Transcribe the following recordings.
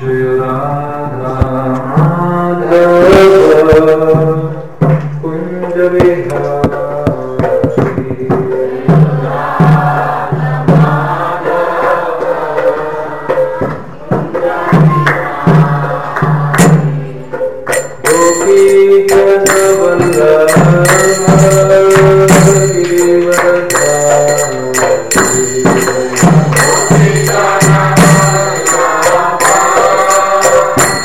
जय राधा माधव कुञ्ज विहारी गोपीजनवल्लभ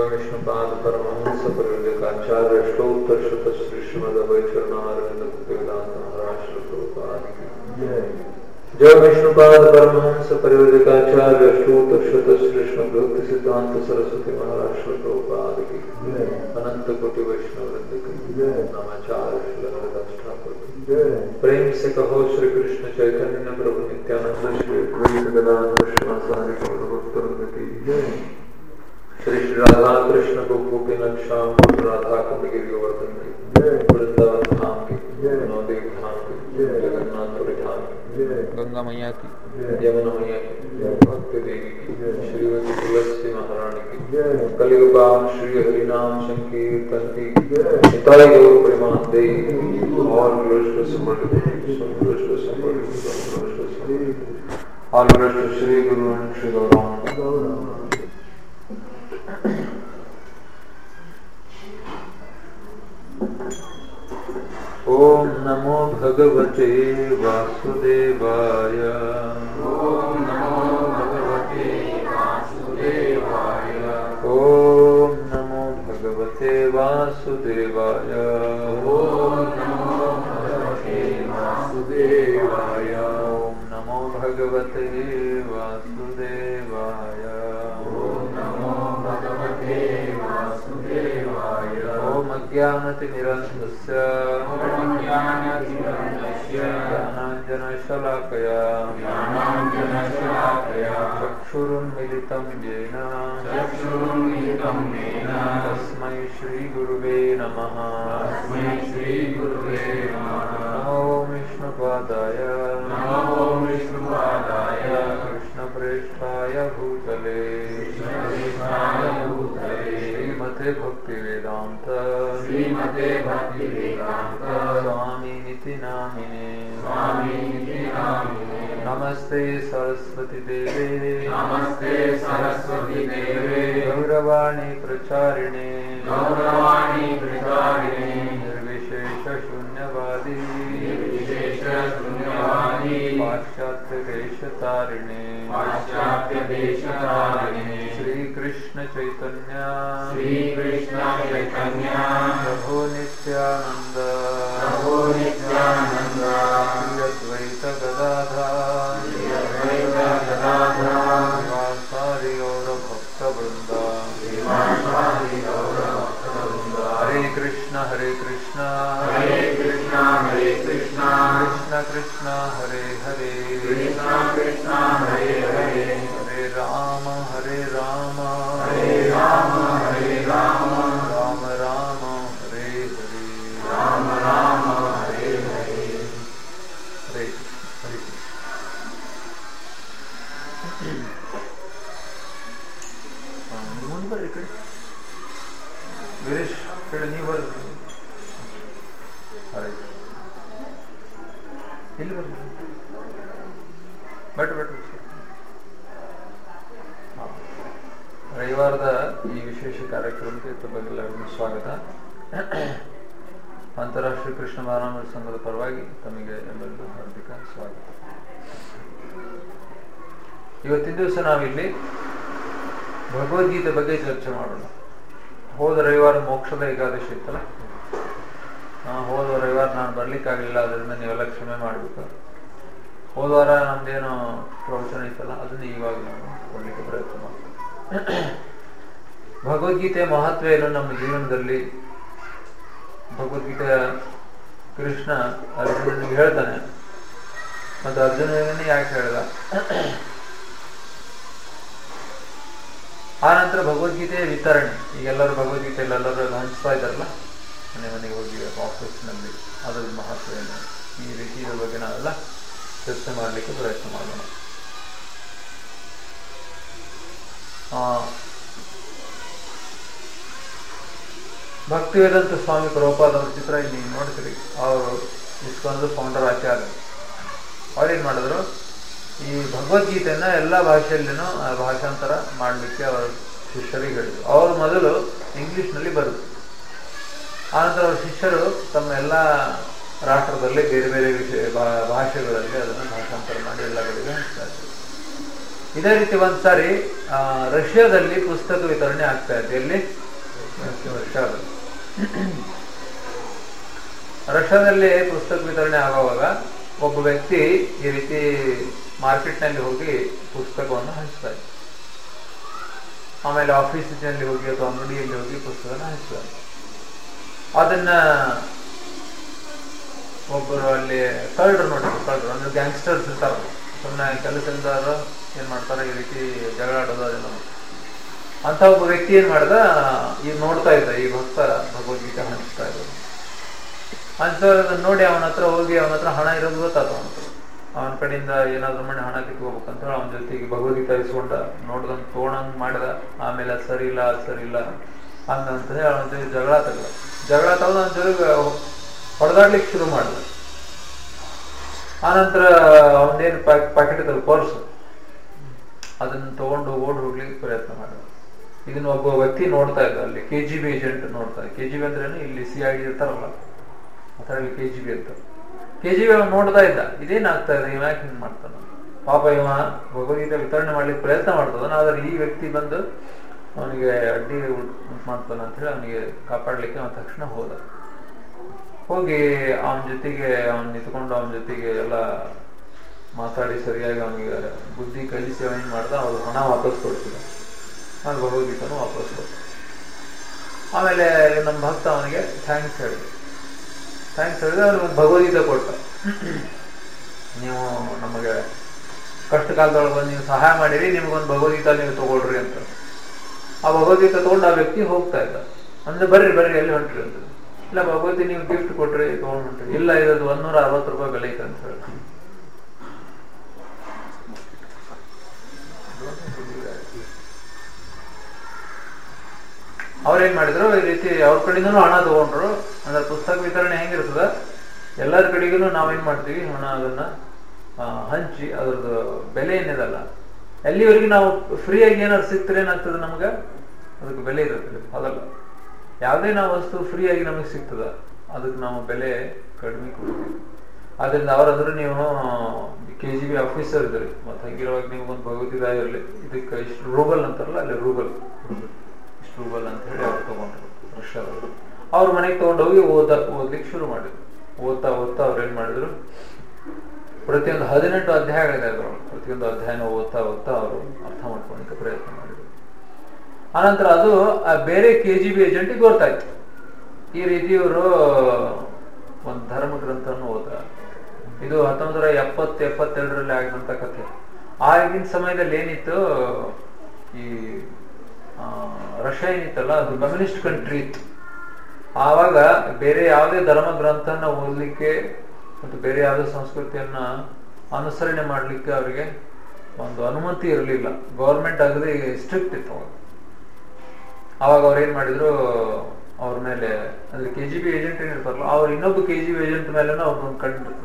विष्णुपाद परमहंस परिवृकाचार्य अष्टोत्तर शत श्री श्रीमद वैचरणारविंद वेदांत महाराज श्री प्रभुपाद की जय विष्णुपाद परमहंस परिवृकाचार्य अष्टोत्तर शत श्री श्रीमद भक्ति सिद्धांत सरस्वती महाराज श्री प्रभुपाद की अनंत कोटि वैष्णव वृंद की नमाचार्य श्री हरिदास ठाकुर की प्रेम से कहो श्री कृष्ण चैतन्य प्रभु नित्यानंद श्री अद्वैत गदाधर श्रीवासादि गौर भक्तवृंद की श्री श्री राधा कृष्ण को गोपीनाथ श्याम राधा कुंड गिरी गोवर्धन की वृंदावन धाम की नवदेव धाम की जगन्नाथपुरी धाम की गंगा मैया की यमुना मैया की भक्ति देवी की श्रीमती तुलसी महारानी की कलियुगाम श्री हरिनाम संकीर्तन की निताई गौर प्रेमान देवी और कृष्ण समर्थ कृष्ण समर्थ कृष्ण समर्थ और कृष्ण श्री गुरु श्री गौराम ॐ नमो भगवते वासुदेवाय ॐ नमो भगवते वासुदेवाय ॐ नमो भगवते वासुदेवाय ॐ नमो भगवते वासुदेवाय ॐ नमो भगवते वासुदेवाय ॐ नमो भगवते वासुदेवाय ॐ अज्ञानतिमिरन्धस्य ज्ञानतिमिरन्धस्य ज्ञानाञ्जनशलाकया ज्ञानाञ्जनशलाकया चक्षुरुन्मिलितं येन चक्षुरुन्मिलितं येन तस्मै श्रीगुरुवे नमः तस्मै श्रीगुरुवे नमः नमो विष्णुपादाय नमो विष्णुपादाय कृष्णप्रेष्ठाय भूतले कृष्णप्रेष्ठाय भूतले श्रीमते भक्तिवेदान्त श्रीमते भक्तिवेदान्त स्वामिनिति नामिने स्वामीति नामिने नमस्ते सरस्वती देवे नमस्ते सरस्वती देवे गौरवाणी प्रचारिणे गौरवाणी प्रचारिणे निर्विशेष शून्यवादी निर्विशेष शून्यवादी पाश्चात्य देशतारिणे पाश्चात्य देशतारिणे श्रीकृष्ण चैतन्य श्रीकृष्ण चैतन्य प्रभो नित्यानन्द प्रभो नित्यानन्द श्री अद्वैत गदाधर श्री अद्वैत गदाधर वासारि गौर भक्तवृन्द श्रीवासादि गौरभक्तवृन्द हरे कृष्ण हरे कृष्ण हरे कृष्ण हरे कृष्ण कृष्ण कृष्ण हरे हरे कृष्ण कृष्ण हरे हरे हरे राम हरे राम हरे राम हरे राम राम राम हरे हरे राम राम हरे हरे ಹರೇ ಹರೇ ಮುಂದೆ ಬರ್ರಿ ಈ ಕಡೆ ವೀರೇಶ್ ಕಡೆ ನೀವು ಬರ್ರಿ ಹರೇ ಇಲ್ಲಿ ಬರ್ರಿ ಬಟ್ ಬಟ್ ರವಿವಾರದ ಈ ವಿಶೇಷ ಕಾರ್ಯಕ್ರಮಕ್ಕೆ ತಮಗೆಲ್ಲರಿಗೂ ಸ್ವಾಗತ ಅಂತಾರಾಷ್ಟ್ರೀಯ ಕೃಷ್ಣ ಬಾರಾಮೃತ ಸಂಘದ ಪರವಾಗಿ ತಮಗೆ ಎಲ್ಲರಿಗೂ ಹಾರ್ದಿಕ ಸ್ವಾಗತ ಇವತ್ತಿನ ದಿವಸ ನಾವಿಲ್ಲಿ ಭಗವದ್ಗೀತೆ ಬಗ್ಗೆ ಚರ್ಚೆ ಮಾಡೋಣ ಹೋದ ರವಿವಾರ ಮೋಕ್ಷದ ಏಕಾದಶಿ ಇತ್ತಲ್ಲ ಆ, ಹೋದ ರವಿವಾರ ನಾನು ಬರ್ಲಿಕ್ಕಾಗಲಿಲ್ಲ ಅದರಿಂದ ನೀವೆಲ್ಲ ಕ್ಷಮೆ ಮಾಡಬೇಕು ಹೋದ ವಾರ ನಮ್ದೇನು ಪ್ರವಚನ ಇತ್ತಲ್ಲ ಅದನ್ನ ಇವಾಗ ನಾನು ಕೊಡ್ಲಿಕ್ಕೆ ಪ್ರಯತ್ನ ಮಾಡ್ತೀನಿ ಭಗವದ್ಗೀತೆಯ ಮಹತ್ವ ಏನು ನಮ್ಮ ಜೀವನದಲ್ಲಿ ಭಗವದ್ಗೀತೆ ಕೃಷ್ಣ ಅರ್ಜುನನಿಗೆ ಹೇಳ್ತಾನೆ ಮತ್ತು ಅರ್ಜುನನಿಗೆ ಯಾಕೆ ಹೇಳ್ದ ಆ ನಂತರ ಭಗವದ್ಗೀತೆಯ ವಿತರಣೆ ಈಗ ಎಲ್ಲರೂ ಭಗವದ್ಗೀತೆಯಲ್ಲಿ ಎಲ್ಲರೂ ಅದು ಹಂಚ್ತಾ ಇದ್ದಾರಲ್ಲ ಮನೆ ಮನೆಗೆ ಹೋಗಿ ಆಫೀಸ್ನಲ್ಲಿ ಅದರ ಮಹತ್ವ ಏನು ಈ ರೀತಿ ಇದ್ರ ಬಗ್ಗೆ ನಾವೆಲ್ಲ ಚರ್ಚೆ ಮಾಡಲಿಕ್ಕೆ ಪ್ರಯತ್ನ ಮಾಡೋಣ ಆ, ಭಕ್ತಿ ವೇದಾಂತ ಸ್ವಾಮಿ ಪ್ರಭುಪಾದ ಅವ್ರ ಚಿತ್ರ ಇಲ್ಲಿ ನೋಡ್ತೀರಿ ಅವರು ಇಸ್ಕೊಂಡು ಫೌಂಡರ್ ಆಚಾರ್ಯ ಅವ್ರೇನ್ ಮಾಡಿದ್ರು ಈ ಭಗವದ್ಗೀತೆಯನ್ನ ಎಲ್ಲ ಭಾಷೆಯಲ್ಲಿನೂ ಆ, ಭಾಷಾಂತರ ಮಾಡಲಿಕ್ಕೆ ಅವರ ಶಿಷ್ಯರಿಗೆ ಹೇಳಿದ್ರು ಅವರು ಮೊದಲು ಇಂಗ್ಲಿಷ್ನಲ್ಲಿ ಬರುದು ಆನಂತರ ಅವ್ರ ಶಿಷ್ಯರು ತಮ್ಮ ಎಲ್ಲ ರಾಷ್ಟ್ರದಲ್ಲಿ ಬೇರೆ ಬೇರೆ ವಿಷಯ ಭಾ- ಭಾಷೆಗಳಲ್ಲಿ ಅದನ್ನು ಭಾಷಾಂತರ ಮಾಡಿ ಎಲ್ಲ ಕಡೆಗೆ ಹಂಚ್ತಾ ಇದ್ರು ಇದೇ ರೀತಿ ಒಂದ್ಸಾರಿ ಆ, ರಷ್ಯಾದಲ್ಲಿ ಪುಸ್ತಕ ವಿತರಣೆ ಆಗ್ತಾ ಇದೆ ಎಲ್ಲಿ ರಷ್ಯಾದಲ್ಲಿ ರಷ್ಯಾದಲ್ಲಿ ಪುಸ್ತಕ ವಿತರಣೆ ಆಗುವಾಗ ಒಬ್ಬ ವ್ಯಕ್ತಿ ಈ ರೀತಿ ಮಾರ್ಕೆಟ್ನಲ್ಲಿ ಹೋಗಿ ಪುಸ್ತಕವನ್ನು ಹಂಚ್ತಾ ಇದ್ದ ಆಮೇಲೆ ಆಫೀಸಿನಲ್ಲಿ ಹೋಗಿ ಅಥವಾ ಅಂಗಡಿಯಲ್ಲಿ ಹೋಗಿ ಪುಸ್ತಕನ ಹಂಚ್ತಾ ಇದ್ದ ಅದನ್ನ ಒಬ್ಬರು ಅಲ್ಲಿ ಕಳ್ಳರು ನೋಡಿದ್ರು ಕಳ್ಳರು ಅಂದ್ರೆ ಗ್ಯಾಂಗ್ಸ್ಟರ್ಸ್ ಇರ್ತಾರಲ್ಲ ಸುಮ್ಮನೆ ಕೆಲಸದಿಂದಾರು ಏನ್ ಮಾಡ್ತಾರೆ ಈ ರೀತಿ ಜಗಳ ಆಡೋದು ಅದೆಲ್ಲ ಅಂತ ಒಬ್ಬ ವ್ಯಕ್ತಿ ಏನ್ ಮಾಡ್ದ ಈಗ ನೋಡ್ತಾ ಇದ್ದ ಈ ಭಕ್ತ ಭಗವದ್ಗೀತೆ ಹಂಚ್ತಾ ಇದ್ದ ಹಂಚ್ತಾ ಇರೋದನ್ನ ನೋಡಿ ಅವನ ಹತ್ರ ಹೋಗಿ ಅವನ ಹತ್ರ ಹಣ ಇರೋದು ಗೊತ್ತಾತ ಅವನ ಅವನ ಕಡೆಯಿಂದ ಏನಾದ್ರು ಮಾಡಿ ಹಣ ಕಿತ್ಕೋಬೇಕಂತ ಹೇಳಿ ಅವನ ಜೊತೆಗೆ ಭಗವದ್ಗೀತೆ ಇಸ್ಕೊಂಡ ನೋಡ್ದಂಗ್ ತೋಣಂಗ್ ಮಾಡಿದ ಆಮೇಲೆ ಅದ್ ಸರಿ ಇಲ್ಲ ಅದ್ ಸರಿ ಇಲ್ಲ ಹಂಗಂತ ಹೇಳಿ ಅವನ ಜೊತೆ ಜಗಳ ತಗದ ಜಗಳ ತಗದ ಅವನ ಜೊತೆಗೆ ಹೊಡೆದಾಡ್ಲಿಕ್ಕೆ ಶುರು ಮಾಡಿದ ಆನಂತರ ಅವನೇನು ಪ್ಯಾಕೆಟ್ ಇದ್ದಲ್ಲ ಪರ್ಸ್ ಅದನ್ನ ತಗೊಂಡು ಓಡ್ ಹೋಗ್ಲಿಕ್ಕೆ ಪ್ರಯತ್ನ ಮಾಡಿದ ಇದನ್ನ ಒಬ್ಬ ವ್ಯಕ್ತಿ ನೋಡ್ತಾ ಇದ್ದ ಅಲ್ಲಿ ಕೆ ಜಿ ಬಿ ಏಜೆಂಟ್ ನೋಡ್ತಾ ಕೆ ಜಿ ಬಿ ಅಂದ್ರೆ ಇಲ್ಲಿ ಸಿ ಐ ಡಿ ಇರ್ತಾರಲ್ಲ ಅದರಲ್ಲಿ ಕೆ ಜಿ ಬಿ ಅಂತ ಕೆ ಜಿ ಬಿ ಅವನು ನೋಡ್ತಾ ಇದ್ದ ಇದೇನಾಗ್ತಾ ಇದೆ ಇವ ಯಾಕೆ ಹಿಂಗ್ ಮಾಡ್ತಾನ ಪಾಪ ಇವ ಭಗವದ್ಗೀತೆ ವಿತರಣೆ ಮಾಡ್ಲಿಕ್ಕೆ ಪ್ರಯತ್ನ ಮಾಡ್ತದ ಆದ್ರೆ ಈ ವ್ಯಕ್ತಿ ಬಂದು ಅವನಿಗೆ ಅಡ್ಡಿ ಉಂಟು ಮಾಡ್ತಾನ ಅಂತ ಹೇಳಿ ಅವನಿಗೆ ಕಾಪಾಡ್ಲಿಕ್ಕೆ ಅವನ ತಕ್ಷಣ ಹೋದ ಹೋಗಿ ಅವನ ಜೊತೆಗೆ ಅವನ್ ನಿಂತ್ಕೊಂಡು ಅವನ ಜೊತೆಗೆ ಎಲ್ಲ ಮಾತಾಡಿ ಸರಿಯಾಗಿ ಅವನಿಗೆ ಬುದ್ಧಿ ಕಲಿಸಿ ಅವನ್ ಏನ್ ಮಾಡ್ದ ಅವ್ರು ಹಣ ವಾಪಸ್ ಕೊಡ್ತಿದ್ದ ನಾನು ಭಗವದ್ಗೀತನು ವಾಪಸ್ ಕೊಡ್ತ ಆಮೇಲೆ ನಮ್ಮ ಭಕ್ತ ಅವನಿಗೆ ಥ್ಯಾಂಕ್ಸ್ ಹೇಳಿದ ಥ್ಯಾಂಕ್ಸ್ ಹೇಳಿದ್ರೆ ಅವನಿಗೆ ಒಂದು ಭಗವದ್ಗೀತೆ ಕೊಟ್ಟ ನೀವು ನಮಗೆ ಕಷ್ಟ ಕಾಲದೊಳಗೆ ಬಂದು ನೀವು ಸಹಾಯ ಮಾಡಿರಿ ನಿಮ್ಗೊಂದು ಭಗವದ್ಗೀತಾ ನೀವು ತಗೊಳ್ರಿ ಅಂತ ಆ ಭಗವದ್ಗೀತೆ ತಗೊಂಡು ಆ ವ್ಯಕ್ತಿ ಹೋಗ್ತಾ ಇದ್ದ ಅಂದ್ರೆ ಬರ್ರಿ ಬರ್ರಿ ಎಲ್ಲಿ ಹೊಂಟ್ರಿ ಅಂತ ಇಲ್ಲ ಭಗವತಿ ನೀವು ಗಿಫ್ಟ್ ಕೊಟ್ರಿ ತಗೊಂಡ್ ಹೊಂಟ್ರಿ ಇಲ್ಲ ಇರೋದು ಒಂದೂರ ಅರವತ್ತು ರೂಪಾಯಿ ಬೆಲೆ ಐತೆ ಅಂತ ಹೇಳಿ ಅವ್ರೇನ್ ಮಾಡಿದ್ರು ಈ ರೀತಿ ಅವ್ರ ಕಡೆಯಿಂದನೂ ಹಣ ತಗೊಂಡ್ರು ಅಂದ್ರೆ ಪುಸ್ತಕ ವಿತರಣೆ ಹೆಂಗಿರ್ತದ ಎಲ್ಲರ ಕಡೆಗೂ ನಾವೇನ್ ಮಾಡ್ತೀವಿ ಹಣ ಅದನ್ನ ಆ, ಹಂಚಿ ಅದ್ರದ್ದು ಬೆಲೆ ಏನಿದಲ್ಲ ಎಲ್ಲಿವರೆಗೆ ನಾವು ಫ್ರೀಯಾಗಿ ಏನಾದ್ರು ಸಿಕ್ತರೆ ಏನಾಗ್ತದೆ ನಮ್ಗೆ ಅದಕ್ಕೆ ಬೆಲೆ ಇರುತ್ತೆ ಅದಲ್ಲ ಯಾವುದೇ ನಾವು ವಸ್ತು ಫ್ರೀಯಾಗಿ ನಮಗೆ ಸಿಗ್ತದ ಅದಕ್ಕೆ ನಾವು ಬೆಲೆ ಕಡಿಮೆ ಕೊಡ್ತೀವಿ ಆದ್ರಿಂದ ಅವರಾದ್ರೂ ನೀವು ಕೆ ಜಿ ಬಿ ಆಫೀಸರ್ ಇದ್ರಿ ಮತ್ತೆ ಹಂಗಿರುವಾಗ ನಿಮ್ಗೊಂದು ಭಗವದ್ಗೀತಾ ಇರಲಿ ಇದಕ್ಕೆ ಇಷ್ಟು ರೂಬಲ್ ಅಂತಾರಲ್ಲ ಅಲ್ಲಿ ರೂಬಲ್ ಇಷ್ಟು ರೂಬಲ್ ಅಂತ ಹೇಳಿ ಅವ್ರು ತಗೊಂಡ್ರು ರಷ್ಯಾದವರು ಅವ್ರ ಮನೆಗೆ ತಗೊಂಡೋಗಿ ಓದ ಓದ್ಲಿಕ್ಕೆ ಶುರು ಮಾಡಿದ್ರು ಓದ್ತಾ ಓದ್ತಾ ಅವ್ರು ಏನ್ ಮಾಡಿದ್ರು ಪ್ರತಿಯೊಂದು ಹದಿನೆಂಟು ಅಧ್ಯಾಯಗಳಿದೆ ಅದ್ರೊಳಗೆ ಪ್ರತಿಯೊಂದು ಅಧ್ಯಾಯನ ಓದ್ತಾ ಓದ್ತಾ ಅವರು ಅರ್ಥ ಮಾಡ್ಕೊಳ್ಳಿಕ್ಕೆ ಪ್ರಯತ್ನ ಮಾಡಿದ್ರು ಆನಂತರ ಅದು ಆ ಬೇರೆ ಕೆ ಜಿ ಬಿ ಏಜೆಂಟಿಗೆ ಗೊತ್ತಾಯ್ತು ಈ ರೀತಿ ಇವರು ಒಂದು ಧರ್ಮ ಗ್ರಂಥವನ್ನು ಓದ ಇದು ಹತ್ತೊಂಬತ್ತು ನೂರ ಎಪ್ಪತ್ತು ಎಪ್ಪತ್ತೆರಡರಲ್ಲಿ ಆಗಿದಂತ ಕಥೆ ಆಗಿನ ಸಮಯದಲ್ಲಿ ಏನಿತ್ತು ಈ ಆ, ರಷ್ಯಾ ಏನಿತ್ತಲ್ಲ ಅದು ಕಮ್ಯುನಿಸ್ಟ್ ಕಂಟ್ರಿ ಇತ್ತು ಆವಾಗ ಬೇರೆ ಯಾವುದೇ ಧರ್ಮ ಗ್ರಂಥನ ಓದಲಿಕ್ಕೆ ಮತ್ತು ಬೇರೆ ಯಾವುದೇ ಸಂಸ್ಕೃತಿಯನ್ನ ಅನುಸರಣೆ ಮಾಡಲಿಕ್ಕೆ ಅವರಿಗೆ ಒಂದು ಅನುಮತಿ ಇರಲಿಲ್ಲ ಗೌರ್ಮೆಂಟ್ ಅಗದಿ ಸ್ಟ್ರಿಕ್ಟ್ ಇತ್ತು ಅವಾಗ ಅವಾಗ ಅವ್ರು ಏನ್ ಮಾಡಿದ್ರು ಅವ್ರ ಮೇಲೆ ಅಂದ್ರೆ ಕೆ ಜಿ ಬಿ ಏಜೆಂಟ್ ಏನಿರ್ತಾರಲ್ಲ ಅವ್ರು ಇನ್ನೊಬ್ಬ ಕೆ ಜಿ ಬಿ ಏಜೆಂಟ್ ಮೇಲೆ ಅವ್ರದ್ದೊಂದು ಕಂಡಿರ್ತಾರೆ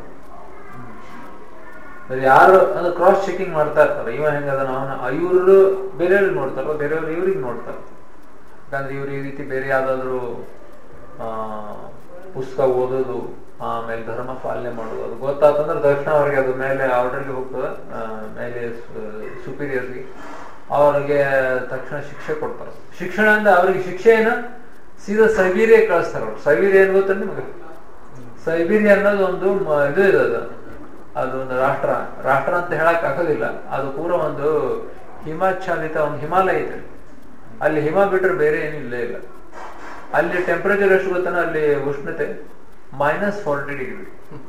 ಅಂದ್ರೆ ಯಾರು ಅಂದ್ರೆ ಕ್ರಾಸ್ ಚೆಕಿಂಗ್ ಮಾಡ್ತಾ ಇರ್ತಾರೆ ಇವ ಹೆಂಗದ ಅವನ ಇವರು ಬೇರೆಯವ್ರಿಗೆ ನೋಡ್ತಾರಲ್ಲ ಬೇರೆಯವ್ರು ಇವ್ರಿಗೆ ನೋಡ್ತಾರೆ ಯಾಕಂದ್ರೆ ಇವ್ರು ಈ ರೀತಿ ಬೇರೆ ಯಾವ್ದಾದ್ರು ಆ ಪುಸ್ತಕ ಓದೋದು ಆಮೇಲೆ ಧರ್ಮ ಪಾಲನೆ ಮಾಡೋದು ಅದು ಗೊತ್ತಾತಂದ್ರೆ ತಕ್ಷಣ ಅವ್ರಿಗೆ ಅದ್ರ ಮೇಲೆ ಆರ್ಡರ್ಗೆ ಹೋಗ್ತದೆ ಆ, ಮೇಲೆ ಸುಪೀರಿಯರ್ಗೆ ಅವ್ರಿಗೆ ತಕ್ಷಣ ಶಿಕ್ಷೆ ಕೊಡ್ತಾರೆ ಶಿಕ್ಷಣ ಅಂದ್ರೆ ಅವ್ರಿಗೆ ಶಿಕ್ಷೆ ಏನ ಸೀದಾ ಸೈಬೀರಿಯಾ ಕಳಿಸ್ತಾರೆ ಅವ್ರು ಸೈಬೀರಿಯಾ ಏನ್ ಗೊತ್ತ ನಿಮಗೆ ಸೈಬೀರಿಯಾ ಅನ್ನೋದು ಒಂದು ಮ- ಇದು ಇದೆ ಅದು ಅದು ಒಂದು ರಾಷ್ಟ್ರ ರಾಷ್ಟ್ರ ಅಂತ ಹೇಳಕ್ ಆಗೋದಿಲ್ಲ ಅದು ಪೂರ ಒಂದು ಹಿಮಾಚ್ಛಾದಿತ ಒಂದು ಹಿಮಾಲಯ ಇದೆ ಅಲ್ಲಿ ಹಿಮ ಬಿಟ್ರೆ ಬೇರೆ ಏನು ಇಲ್ಲೇ ಇಲ್ಲ ಅಲ್ಲಿ ಟೆಂಪರೇಚರ್ ಎಷ್ಟು ಗೊತ್ತಾನ ಅಲ್ಲಿ ಉಷ್ಣತೆ ಮೈನಸ್ ಫಾರ್ಟಿ ಡಿಗ್ರಿ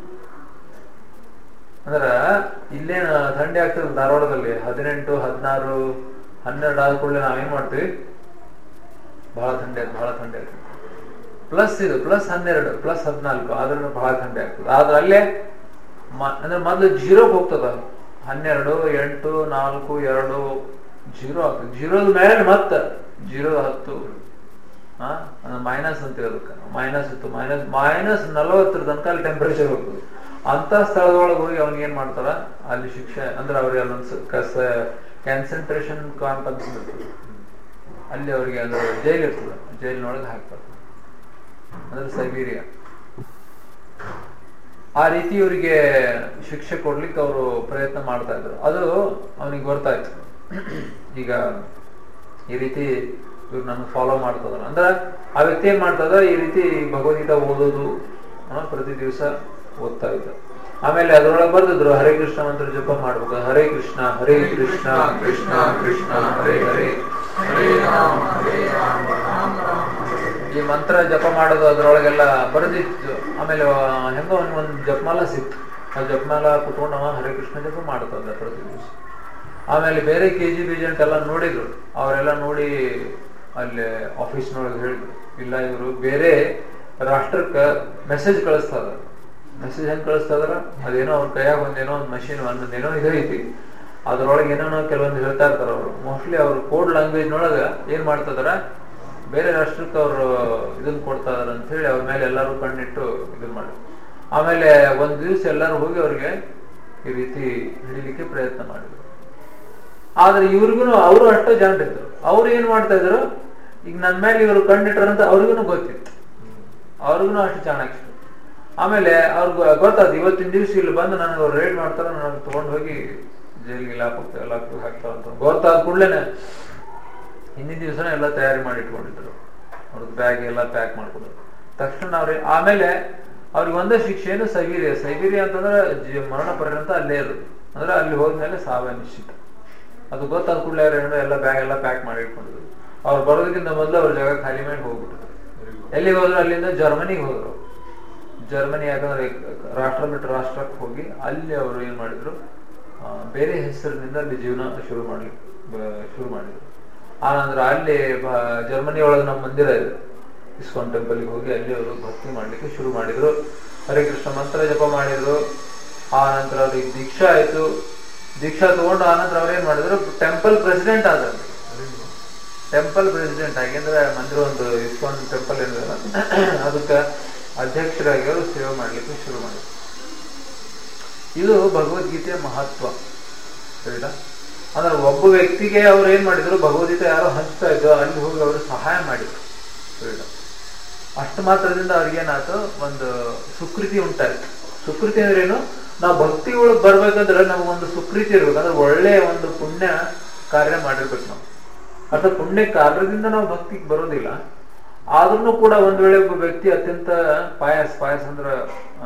ಅಂದ್ರ ಇಲ್ಲೇನ ಥಂಡಿ ಆಗ್ತದೆ ಧಾರವಾಡದಲ್ಲಿ ಹದಿನೆಂಟು ಹದಿನಾರು ಹನ್ನೆರಡು ಆದ ಕೂಡಲೇ ನಾವೇನ್ ಮಾಡ್ತೀವಿ ಬಹಳ ಥಂಡಿ ಆಯ್ತು ಬಹಳ ಥಂಡಿ ಆಯ್ತು ಪ್ಲಸ್ ಇದು ಪ್ಲಸ್ ಹನ್ನೆರಡು ಪ್ಲಸ್ ಹದಿನಾಲ್ಕು ಆದ್ರೂ ಬಹಳ ಥಂಡಿ ಆಗ್ತದೆ ಆದ್ರೆ ಅಲ್ಲೇ ಮ- ಅಂದ್ರೆ ಮೊದಲು ಜೀರೋಗೆ ಹೋಗ್ತದ ಹನ್ನೆರಡು ಎಂಟು ನಾಲ್ಕು ಎರಡು ಜೀರೋ ಆಗ್ತದೆ ಜೀರೋದ ಮೇಲೆ ಮತ್ತೆ ಜೀರೋ ಹತ್ತು ಮೈನಸ್ ಅಂತೀವಿ ಅದಕ್ಕೆ ಮೈನಸ್ ಇತ್ತು ಮೈನಸ್ ಮೈನಸ್ ನಲವತ್ತರ ತನಕ ಅಲ್ಲಿ ಟೆಂಪರೇಚರ್ ಹೋಗ್ತದೆ ಅಂತ ಸ್ಥಳದೊಳಗೆ ಹೋಗಿ ಅವ್ನಿಗೆ ಏನ್ ಮಾಡ್ತಾರ ಅಲ್ಲಿ ಶಿಕ್ಷೆ ಅಂದ್ರೆ ಅವ್ರಿಗೆ ಅಲ್ಲೊಂದು ಕಾನ್ಸಂಟ್ರೇಷನ್ ಕ್ಯಾಂಪ್ ಅಂತ ಇರ್ತದೆ ಅಲ್ಲಿ ಅವ್ರಿಗೆ ಅಂದ್ರೆ ಜೈಲ್ ಇರ್ತದೆ ಜೈಲಿನೊಳಗೆ ಹಾಕ್ತಾರೆ ಅಂದ್ರೆ ಸೈಬೀರಿಯಾ ಆ ರೀತಿ ಇವರಿಗೆ ಶಿಕ್ಷೆ ಕೊಡ್ಲಿಕ್ಕೆ ಅವರು ಪ್ರಯತ್ನ ಮಾಡ್ತಾ ಇದ್ರು ಅದು ಅವನಿಗೆ ಗೊತ್ತಾಯ್ತು ಈಗ ಈ ರೀತಿ ಇವ್ರು ನಮ್ಗೆ ಫಾಲೋ ಮಾಡ್ತದ್ರ ಅಂದ್ರೆ ಆ ವ್ಯಕ್ತಿ ಏನ್ ಮಾಡ್ತದ ಈ ರೀತಿ ಭಗವದ್ಗೀತಾ ಓದೋದು ಆ, ಪ್ರತಿ ದಿವಸ ಓದ್ತಾ ಇದ್ದ ಆಮೇಲೆ ಅದ್ರೊಳಗೆ ಬರ್ದಿದ್ರು ಹರೇ ಕೃಷ್ಣ ಮಂತ್ರ ಜಪ ಮಾಡ್ಬೇಕು ಹರೇ ಕೃಷ್ಣ ಹರೇ ಕೃಷ್ಣ ಕೃಷ್ಣ ಕೃಷ್ಣ ಹರೇ ಹರೇ ಹರೇ ರಾಮ ಹರೇ ರಾಮ ರಾಮ ರಾಮ ಈ ಮಂತ್ರ ಜಪ ಮಾಡೋದು ಅದ್ರೊಳಗೆಲ್ಲ ಬರೆದಿತ್ತು ಆಮೇಲೆ ಆ, ಹೆಂಗೋ ಅವ್ನಿಗೆ ಒಂದು ಜಪಮಾಲ ಸಿಕ್ತು ಆ ಜಪಮಾಲ ಕುತ್ಕೊಂಡು ಅವ ಹರೇ ಕೃಷ್ಣ ಜಪ ಮಾಡ್ತಂದ ಪ್ರತಿ ದಿವಸ ಆಮೇಲೆ ಬೇರೆ ಕೆ ಜಿ ಬೇಜೆಂಟ್ ಎಲ್ಲ ನೋಡಿದ್ರು ಅವರೆಲ್ಲ ನೋಡಿ ಅಲ್ಲಿ ಆಫೀಸ್ನೊಳಗೆ ಹೇಳಿದ್ರು ಇಲ್ಲ ಇವರು ಬೇರೆ ರಾಷ್ಟ್ರಕ್ಕೆ ಮೆಸೇಜ್ ಕಳಿಸ್ತಾ ಇದಾರೆ ಮೆಸೇಜ್ ಹೆಂಗ್ ಕಳಿಸ್ತಾ ಇದಾರ ಅದೇನೋ ಅವ್ರ ಕೈಯಾಗ ಒಂದೇನೋ ಒಂದು ಮಷಿನ್ ಒಂದೇನೋ ಇದು ಐತಿ ಅದ್ರೊಳಗೆ ಏನೇನೋ ಕೆಲವೊಂದು ಹೇಳ್ತಾ ಇರ್ತಾರ ಅವರು ಮೋಸ್ಟ್ಲಿ ಅವ್ರ ಕೋಡ್ ಲ್ಯಾಂಗ್ವೇಜ್ ನೊಳಗ ಏನ್ ಮಾಡ್ತಾ ಇದಾರ ಬೇರೆ ರಾಷ್ಟ್ರಕ್ಕೆ ಅವರು ಇದನ್ನ ಕೊಡ್ತಾ ಇದಾರ ಅಂತ ಹೇಳಿ ಅವ್ರ ಮೇಲೆ ಎಲ್ಲರೂ ಕಣ್ಣಿಟ್ಟು ಇದನ್ನ ಮಾಡಿ ಆಮೇಲೆ ಒಂದ್ ದಿವ್ಸ ಎಲ್ಲರೂ ಹೋಗಿ ಅವ್ರಿಗೆ ಈ ರೀತಿ ಹಿಡಿಲಿಕ್ಕೆ ಪ್ರಯತ್ನ ಮಾಡಿದ್ರು ಆದ್ರೆ ಇವ್ರಿಗೂ ಅವರು ಅಷ್ಟೇ ಜನರಿದ್ರು ಅವ್ರು ಏನ್ ಮಾಡ್ತಾ ಇದ್ರು ಈಗ ನನ್ ಮೇಲೆ ಇವರು ಕಂಡಿಟ್ರಂತ ಅವ್ರಿಗೂ ಗೊತ್ತಿತ್ತು ಅವ್ರಿಗೂ ಅಷ್ಟು ಚಾಣಾಕ್ಷ ಆಮೇಲೆ ಅವ್ರಿಗೆ ಗೊತ್ತಾದ್ ಇವತ್ತಿನ ದಿವ್ಸ ಇಲ್ಲಿ ಬಂದು ನನಗೆ ಅವ್ರು ರೇಡ್ ಮಾಡ್ತಾರ ನನಗೆ ತಗೊಂಡ್ ಹೋಗಿ ಜೈಲಿಗೆ ಲಾಪಕ್ಕೆ ಲಾಪಕ್ಕೆ ಹಾಕ್ತಾರ ಅಂತ ಗೊತ್ತಾದ ಕೂಡ್ಲೇನೆ ಹಿಂದಿನ ದಿವಸನೇ ಎಲ್ಲ ತಯಾರಿ ಮಾಡಿ ಇಟ್ಕೊಂಡಿದ್ರು ಅವ್ರದ್ದು ಬ್ಯಾಗ್ ಎಲ್ಲ ಪ್ಯಾಕ್ ಮಾಡ್ಕೊಂಡ್ರು ತಕ್ಷಣ ಅವ್ರಿ ಆಮೇಲೆ ಅವ್ರಿಗೆ ಒಂದೇ ಶಿಕ್ಷೆ ಏನು ಸೈಬೀರಿಯಾ ಸೈಬೀರಿಯಾ ಅಂತಂದ್ರೆ ಜೀ- ಮರಣ ಪರ್ಯಂತ ಅಲ್ಲೇ ಇರೋದು ಅಂದ್ರೆ ಅಲ್ಲಿ ಹೋದ್ಮೇಲೆ ಸಾವೇ ನಿಶ್ಚಿತ ಅದು ಗೊತ್ತಾದ ಕೂಡಲೇ ಅವ್ರು ಏನು ಎಲ್ಲ ಬ್ಯಾಗ್ ಎಲ್ಲ ಪ್ಯಾಕ್ ಮಾಡಿ ಇಟ್ಕೊಂಡಿದ್ರು ಅವ್ರು ಬರೋದಕ್ಕಿಂತ ಮೊದಲು ಅವ್ರ ಜಾಗ ಖಾಲಿ ಮಾಡಿ ಹೋಗ್ಬಿಟ್ರು ಎಲ್ಲಿಗೆ ಹೋದ್ರು ಅಲ್ಲಿಂದ ಜರ್ಮನಿಗೆ ಹೋದ್ರು ಜರ್ಮನಿ ಯಾಕಂದ್ರೆ ರಾಷ್ಟ್ರ ಬಿಟ್ಟು ರಾಷ್ಟ್ರಕ್ಕೆ ಹೋಗಿ ಅಲ್ಲಿ ಅವರು ಏನ್ ಮಾಡಿದ್ರು ಆ, ಬೇರೆ ಹೆಸರಿನಿಂದ ಅಲ್ಲಿ ಜೀವನ ಶುರು ಮಾಡ್ಲಿಕ್ಕೆ ಬ- ಶುರು ಮಾಡಿದ್ರು ಆ ನಂತರ ಅಲ್ಲಿ ಬ- ಜರ್ಮನಿ ಒಳಗೆ ನಮ್ಮ ಮಂದಿರ ಇದೆ ಇಸ್ಕಾನ್ ಟೆಂಪಲ್ಗೆ ಹೋಗಿ ಅಲ್ಲಿ ಅವರು ಭಕ್ತಿ ಮಾಡ್ಲಿಕ್ಕೆ ಶುರು ಮಾಡಿದ್ರು ಹರೇ ಕೃಷ್ಣ ಮಂತ್ರ ಜಪ ಮಾಡಿದ್ರು ಆ ನಂತರ ಅವ್ರಿಗೆ ದೀಕ್ಷಾ ಆಯ್ತು ದೀಕ್ಷಾ ತಗೊಂಡು ಆ ನಂತರ ಅವ್ರು ಏನ್ ಮಾಡಿದ್ರು ಟೆಂಪಲ್ ಪ್ರೆಸಿಡೆಂಟ್ ಆದ್ರು ಟೆಂಪಲ್ ಪ್ರೆಸಿಡೆಂಟ್ ಆಗಿ ಅಂದ್ರೆ ಮಂದಿರ ಒಂದು ಇಸ್ಕಾನ್ ಟೆಂಪಲ್ ಏನಿದೆ ಅದಕ್ಕೆ ಅಧ್ಯಕ್ಷರಾಗಿ ಅವರು ಸೇವೆ ಮಾಡ್ಲಿಕ್ಕೆ ಶುರು ಮಾಡಿದ್ರು ಇದು ಭಗವದ್ಗೀತೆಯ ಮಹತ್ವ ಸರಿನಾ ಅಂದ್ರೆ ಒಬ್ಬ ವ್ಯಕ್ತಿಗೆ ಅವ್ರು ಏನ್ ಮಾಡಿದ್ರು ಭಗವದ್ಗೀತೆ ಯಾರೋ ಹಂಚ್ತಾ ಇದ್ರು ಅಲ್ಲಿ ಹೋಗಿ ಅವರು ಸಹಾಯ ಮಾಡಿದ್ರು ಸರಿನಾ ಅಷ್ಟು ಮಾತ್ರದಿಂದ ಅವ್ರಿಗೇನಾಯ್ತು ಒಂದು ಸುಕೃತಿ ಉಂಟಾಯ್ತು ಸುಕೃತಿ ಅಂದ್ರೆ ಏನು ನಾವು ಭಕ್ತಿ ಒಳಗ್ ಬರ್ಬೇಕಂದ್ರೆ ನಮಗೊಂದು ಸುಕೃತಿ ಇರ್ಬೇಕು ಅಂದ್ರೆ ಒಳ್ಳೆ ಒಂದು ಪುಣ್ಯ ಕಾರ್ಯ ಮಾಡಿರ್ಬೇಕು ನಾವು ಅಥವಾ ಪುಣ್ಯ ಕಾರ್ಯದಿಂದ ನಾವು ಭಕ್ತಿಗೆ ಬರೋದಿಲ್ಲ ಆದ್ರೂ ಕೂಡ ಒಂದ್ ವೇಳೆ ಒಬ್ಬ ವ್ಯಕ್ತಿ ಅತ್ಯಂತ ಪಾಯಸ್ ಪಾಯಸ್ ಅಂದ್ರ ಆ,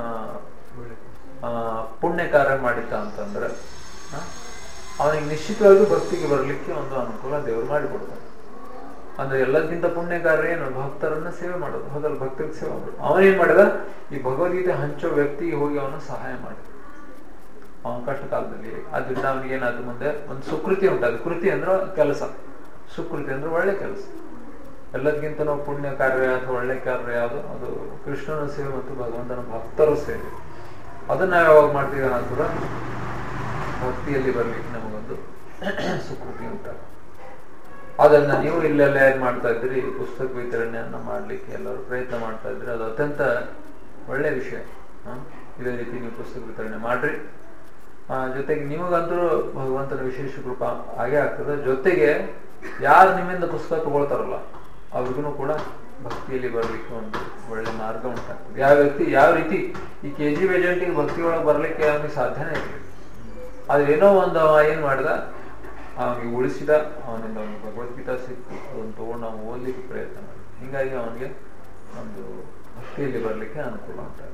ಆ, ಪುಣ್ಯ ಕಾರ್ಯ ಮಾಡಿದ್ದ ಅಂತಂದ್ರೆ ಆ, ಅವನಿಗೆ ನಿಶ್ಚಿತವಾಗಿ ಭಕ್ತಿಗೆ ಬರ್ಲಿಕ್ಕೆ ಒಂದು ಅನುಕೂಲ ದೇವರು ಮಾಡಿಕೊಡ್ತಾನೆ ಅಂದ್ರೆ ಎಲ್ಲದಕ್ಕಿಂತ ಪುಣ್ಯ ಕಾರ್ಯ ಏನು ಭಕ್ತರನ್ನ ಸೇವೆ ಮಾಡೋದು ಹೌದಲ್ಲ ಭಕ್ತರಿಗೆ ಸೇವೆ ಮಾಡೋದು ಅವನೇನ್ ಮಾಡಿದ ಈ ಭಗವದ್ಗೀತೆ ಹಂಚೋ ವ್ಯಕ್ತಿಗೆ ಹೋಗಿ ಅವನು ಸಹಾಯ ಮಾಡಿದ ಅವನ ಕಷ್ಟ ಕಾಲದಲ್ಲಿ ಅದರಿಂದ ಅವನಿಗೆ ಏನಾದ್ರು ಮುಂದೆ ಒಂದು ಸುಕೃತಿ ಉಂಟಾದ ಕೃತಿ ಅಂದ್ರೆ ಕೆಲಸ ಸುಕೃತಿ ಅಂದ್ರೆ ಒಳ್ಳೆ ಕೆಲಸ ಎಲ್ಲದಕ್ಕಿಂತ ನಾವು ಪುಣ್ಯ ಕಾರ್ಯ ಅಥವಾ ಒಳ್ಳೆ ಕಾರ್ಯ ಯಾವುದು ಅದು ಕೃಷ್ಣನ ಸೇವೆ ಮತ್ತು ಭಗವಂತನ ಭಕ್ತರ ಸೇವೆ ಅದನ್ನ ನಾವು ಯಾವಾಗ ಮಾಡ್ತೀವಿ ಅನ್ನೋದ್ರ ಭಕ್ತಿಯಲ್ಲಿ ಬರ್ಲಿಕ್ಕೆ ನಮಗೊಂದು ಸುಕೃತಿ ಉಂಟಾಗ ಅದನ್ನ ನೀವು ಇಲ್ಲೆಲ್ಲ ಏನ್ ಮಾಡ್ತಾ ಇದ್ರಿ ಪುಸ್ತಕ ವಿತರಣೆಯನ್ನ ಮಾಡ್ಲಿಕ್ಕೆ ಎಲ್ಲರೂ ಪ್ರಯತ್ನ ಮಾಡ್ತಾ ಇದ್ರಿ ಅದು ಅತ್ಯಂತ ಒಳ್ಳೆ ವಿಷಯ ಹ? ಇದೇ ರೀತಿ ನೀವು ಪುಸ್ತಕ ವಿತರಣೆ ಮಾಡ್ರಿ ಆ, ಜೊತೆಗೆ ನಿಮಗಂತೂ ಭಗವಂತನ ವಿಶೇಷ ಕೃಪಾ ಹಾಗೆ ಆಗ್ತದೆ ಜೊತೆಗೆ ಯಾರು ನಿಮ್ಮಿಂದ ಪುಸ್ತಕ ತಗೊಳ್ತಾರಲ್ಲ ಅವ್ರಿಗೂ ಕೂಡ ಭಕ್ತಿಯಲ್ಲಿ ಬರ್ಲಿಕ್ಕೆ ಒಂದು ಒಳ್ಳೆ ಮಾರ್ಗ ಉಂಟಾಗ್ತದೆ ಯಾವ ವ್ಯಕ್ತಿ ಯಾವ ರೀತಿ ಈ ಕೆ ಜಿ ಏಜೆಂಟಿಗೆ ಭಕ್ತಿ ಒಳಗೆ ಬರ್ಲಿಕ್ಕೆ ಅವನಿಗೆ ಸಾಧ್ಯನೇ ಇಲ್ಲ ಆದ್ರೆ ಏನೋ ಒಂದು ಅವ ಏನ್ ಮಾಡ್ದ ಅವನಿಗೆ ಉಳಿಸಿದ ಅವನಿಂದ ಅವನಿಗೆ ಭಗವದ್ಗೀತಾ ಸಿಕ್ತು ಅದನ್ನು ತಗೊಂಡು ನಾವು ಓದ್ಲಿಕ್ಕೆ ಪ್ರಯತ್ನ ಮಾಡಿದ ಹಿಂಗಾಗಿ ಅವನಿಗೆ ಒಂದು ಭಕ್ತಿಯಲ್ಲಿ ಬರ್ಲಿಕ್ಕೆ ಅನುಕೂಲ ಉಂಟಾಗ್ತದೆ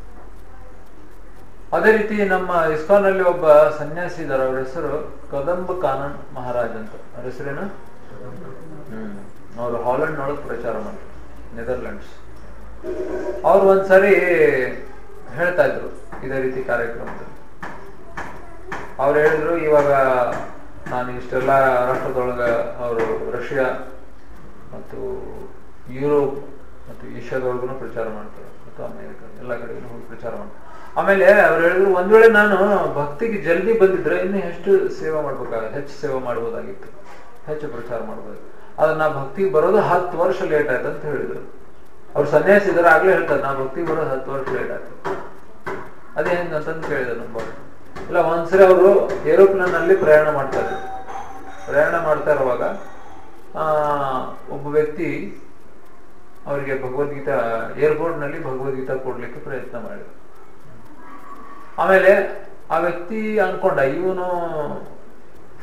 ಅದೇ ರೀತಿ ನಮ್ಮ ಇಸ್ಕಾನ್ ಅಲ್ಲಿ ಒಬ್ಬ ಸನ್ಯಾಸಿ ಇದ್ದಾರೆ ಅವ್ರ ಹೆಸರು ಕದಂಬ ಕಾನನ್ ಮಹಾರಾಜ್ ಅಂತ ಅವ್ರ ಹೆಸರೇನು ಹ್ಮ್ ಅವರು ಹಾಲೆಂಡ್ ನೊಳಗೆ ಪ್ರಚಾರ ಮಾಡ್ತಾರೆ ನೆದರ್ಲ್ಯಾಂಡ್ಸ್ ಅವ್ರು ಒಂದ್ಸರಿ ಹೇಳ್ತಾ ಇದ್ರು ಇದೇ ರೀತಿ ಕಾರ್ಯಕ್ರಮದಲ್ಲಿ ಅವ್ರು ಹೇಳಿದ್ರು ಇವಾಗ ನಾನು ಇಷ್ಟೆಲ್ಲ ರಾಷ್ಟ್ರದೊಳಗ ಅವರು ರಷ್ಯಾ ಮತ್ತು ಯುರೋಪ್ ಮತ್ತು ಏಷ್ಯಾದೊಳಗೂ ಪ್ರಚಾರ ಮಾಡ್ತಾರೆ ಮತ್ತು ಅಮೇರಿಕ ಎಲ್ಲ ಕಡೆಗೂ ಹೋಗಿ ಪ್ರಚಾರ ಮಾಡ್ತಾರೆ ಆಮೇಲೆ ಅವ್ರು ಹೇಳಿದ್ರು ಒಂದ್ ವೇಳೆ ನಾನು ಭಕ್ತಿಗೆ ಜಲ್ದಿ ಬಂದಿದ್ರೆ ಇನ್ನು ಹೆಚ್ಚು ಸೇವೆ ಮಾಡ್ಬೇಕಾಗ ಹೆಚ್ಚು ಸೇವೆ ಮಾಡ್ಬೋದಾಗಿತ್ತು ಹೆಚ್ಚು ಪ್ರಚಾರ ಮಾಡ್ಬೋದು ಆದ್ರೆ ನಾ ಭಕ್ತಿಗೆ ಬರೋದು ಹತ್ತು ವರ್ಷ ಲೇಟ್ ಆಯ್ತು ಅಂತ ಹೇಳಿದ್ರು ಅವ್ರು ಸನ್ಯಾಸಿ ಇದಾರೆ ಆಗ್ಲೇ ಹೇಳ್ತಾರೆ ನಾ ಭಕ್ತಿಗೆ ಬರೋದು ಹತ್ತು ವರ್ಷ ಲೇಟ್ ಆಯ್ತು ಅದೇ ಹೆಂಗ್ ಅಂತಂದು ಕೇಳಿದೆ ನಮ್ಮ ಇಲ್ಲ ಒಂದ್ಸರಿ ಅವರು ಏರೋಪ್ಲೇನ್ ಅಲ್ಲಿ ಪ್ರಯಾಣ ಮಾಡ್ತಾ ಇದ್ರು ಪ್ರಯಾಣ ಮಾಡ್ತಾ ಇರುವಾಗ ಆ ಒಬ್ಬ ವ್ಯಕ್ತಿ ಅವರಿಗೆ ಭಗವದ್ಗೀತಾ ಏರ್ಪೋರ್ಟ್ ನಲ್ಲಿ ಭಗವದ್ಗೀತಾ ಕೊಡ್ಲಿಕ್ಕೆ ಪ್ರಯತ್ನ ಮಾಡಿದ್ರು ಆಮೇಲೆ ಆ ವ್ಯಕ್ತಿ ಅನ್ಕೊಂಡ ಇವನು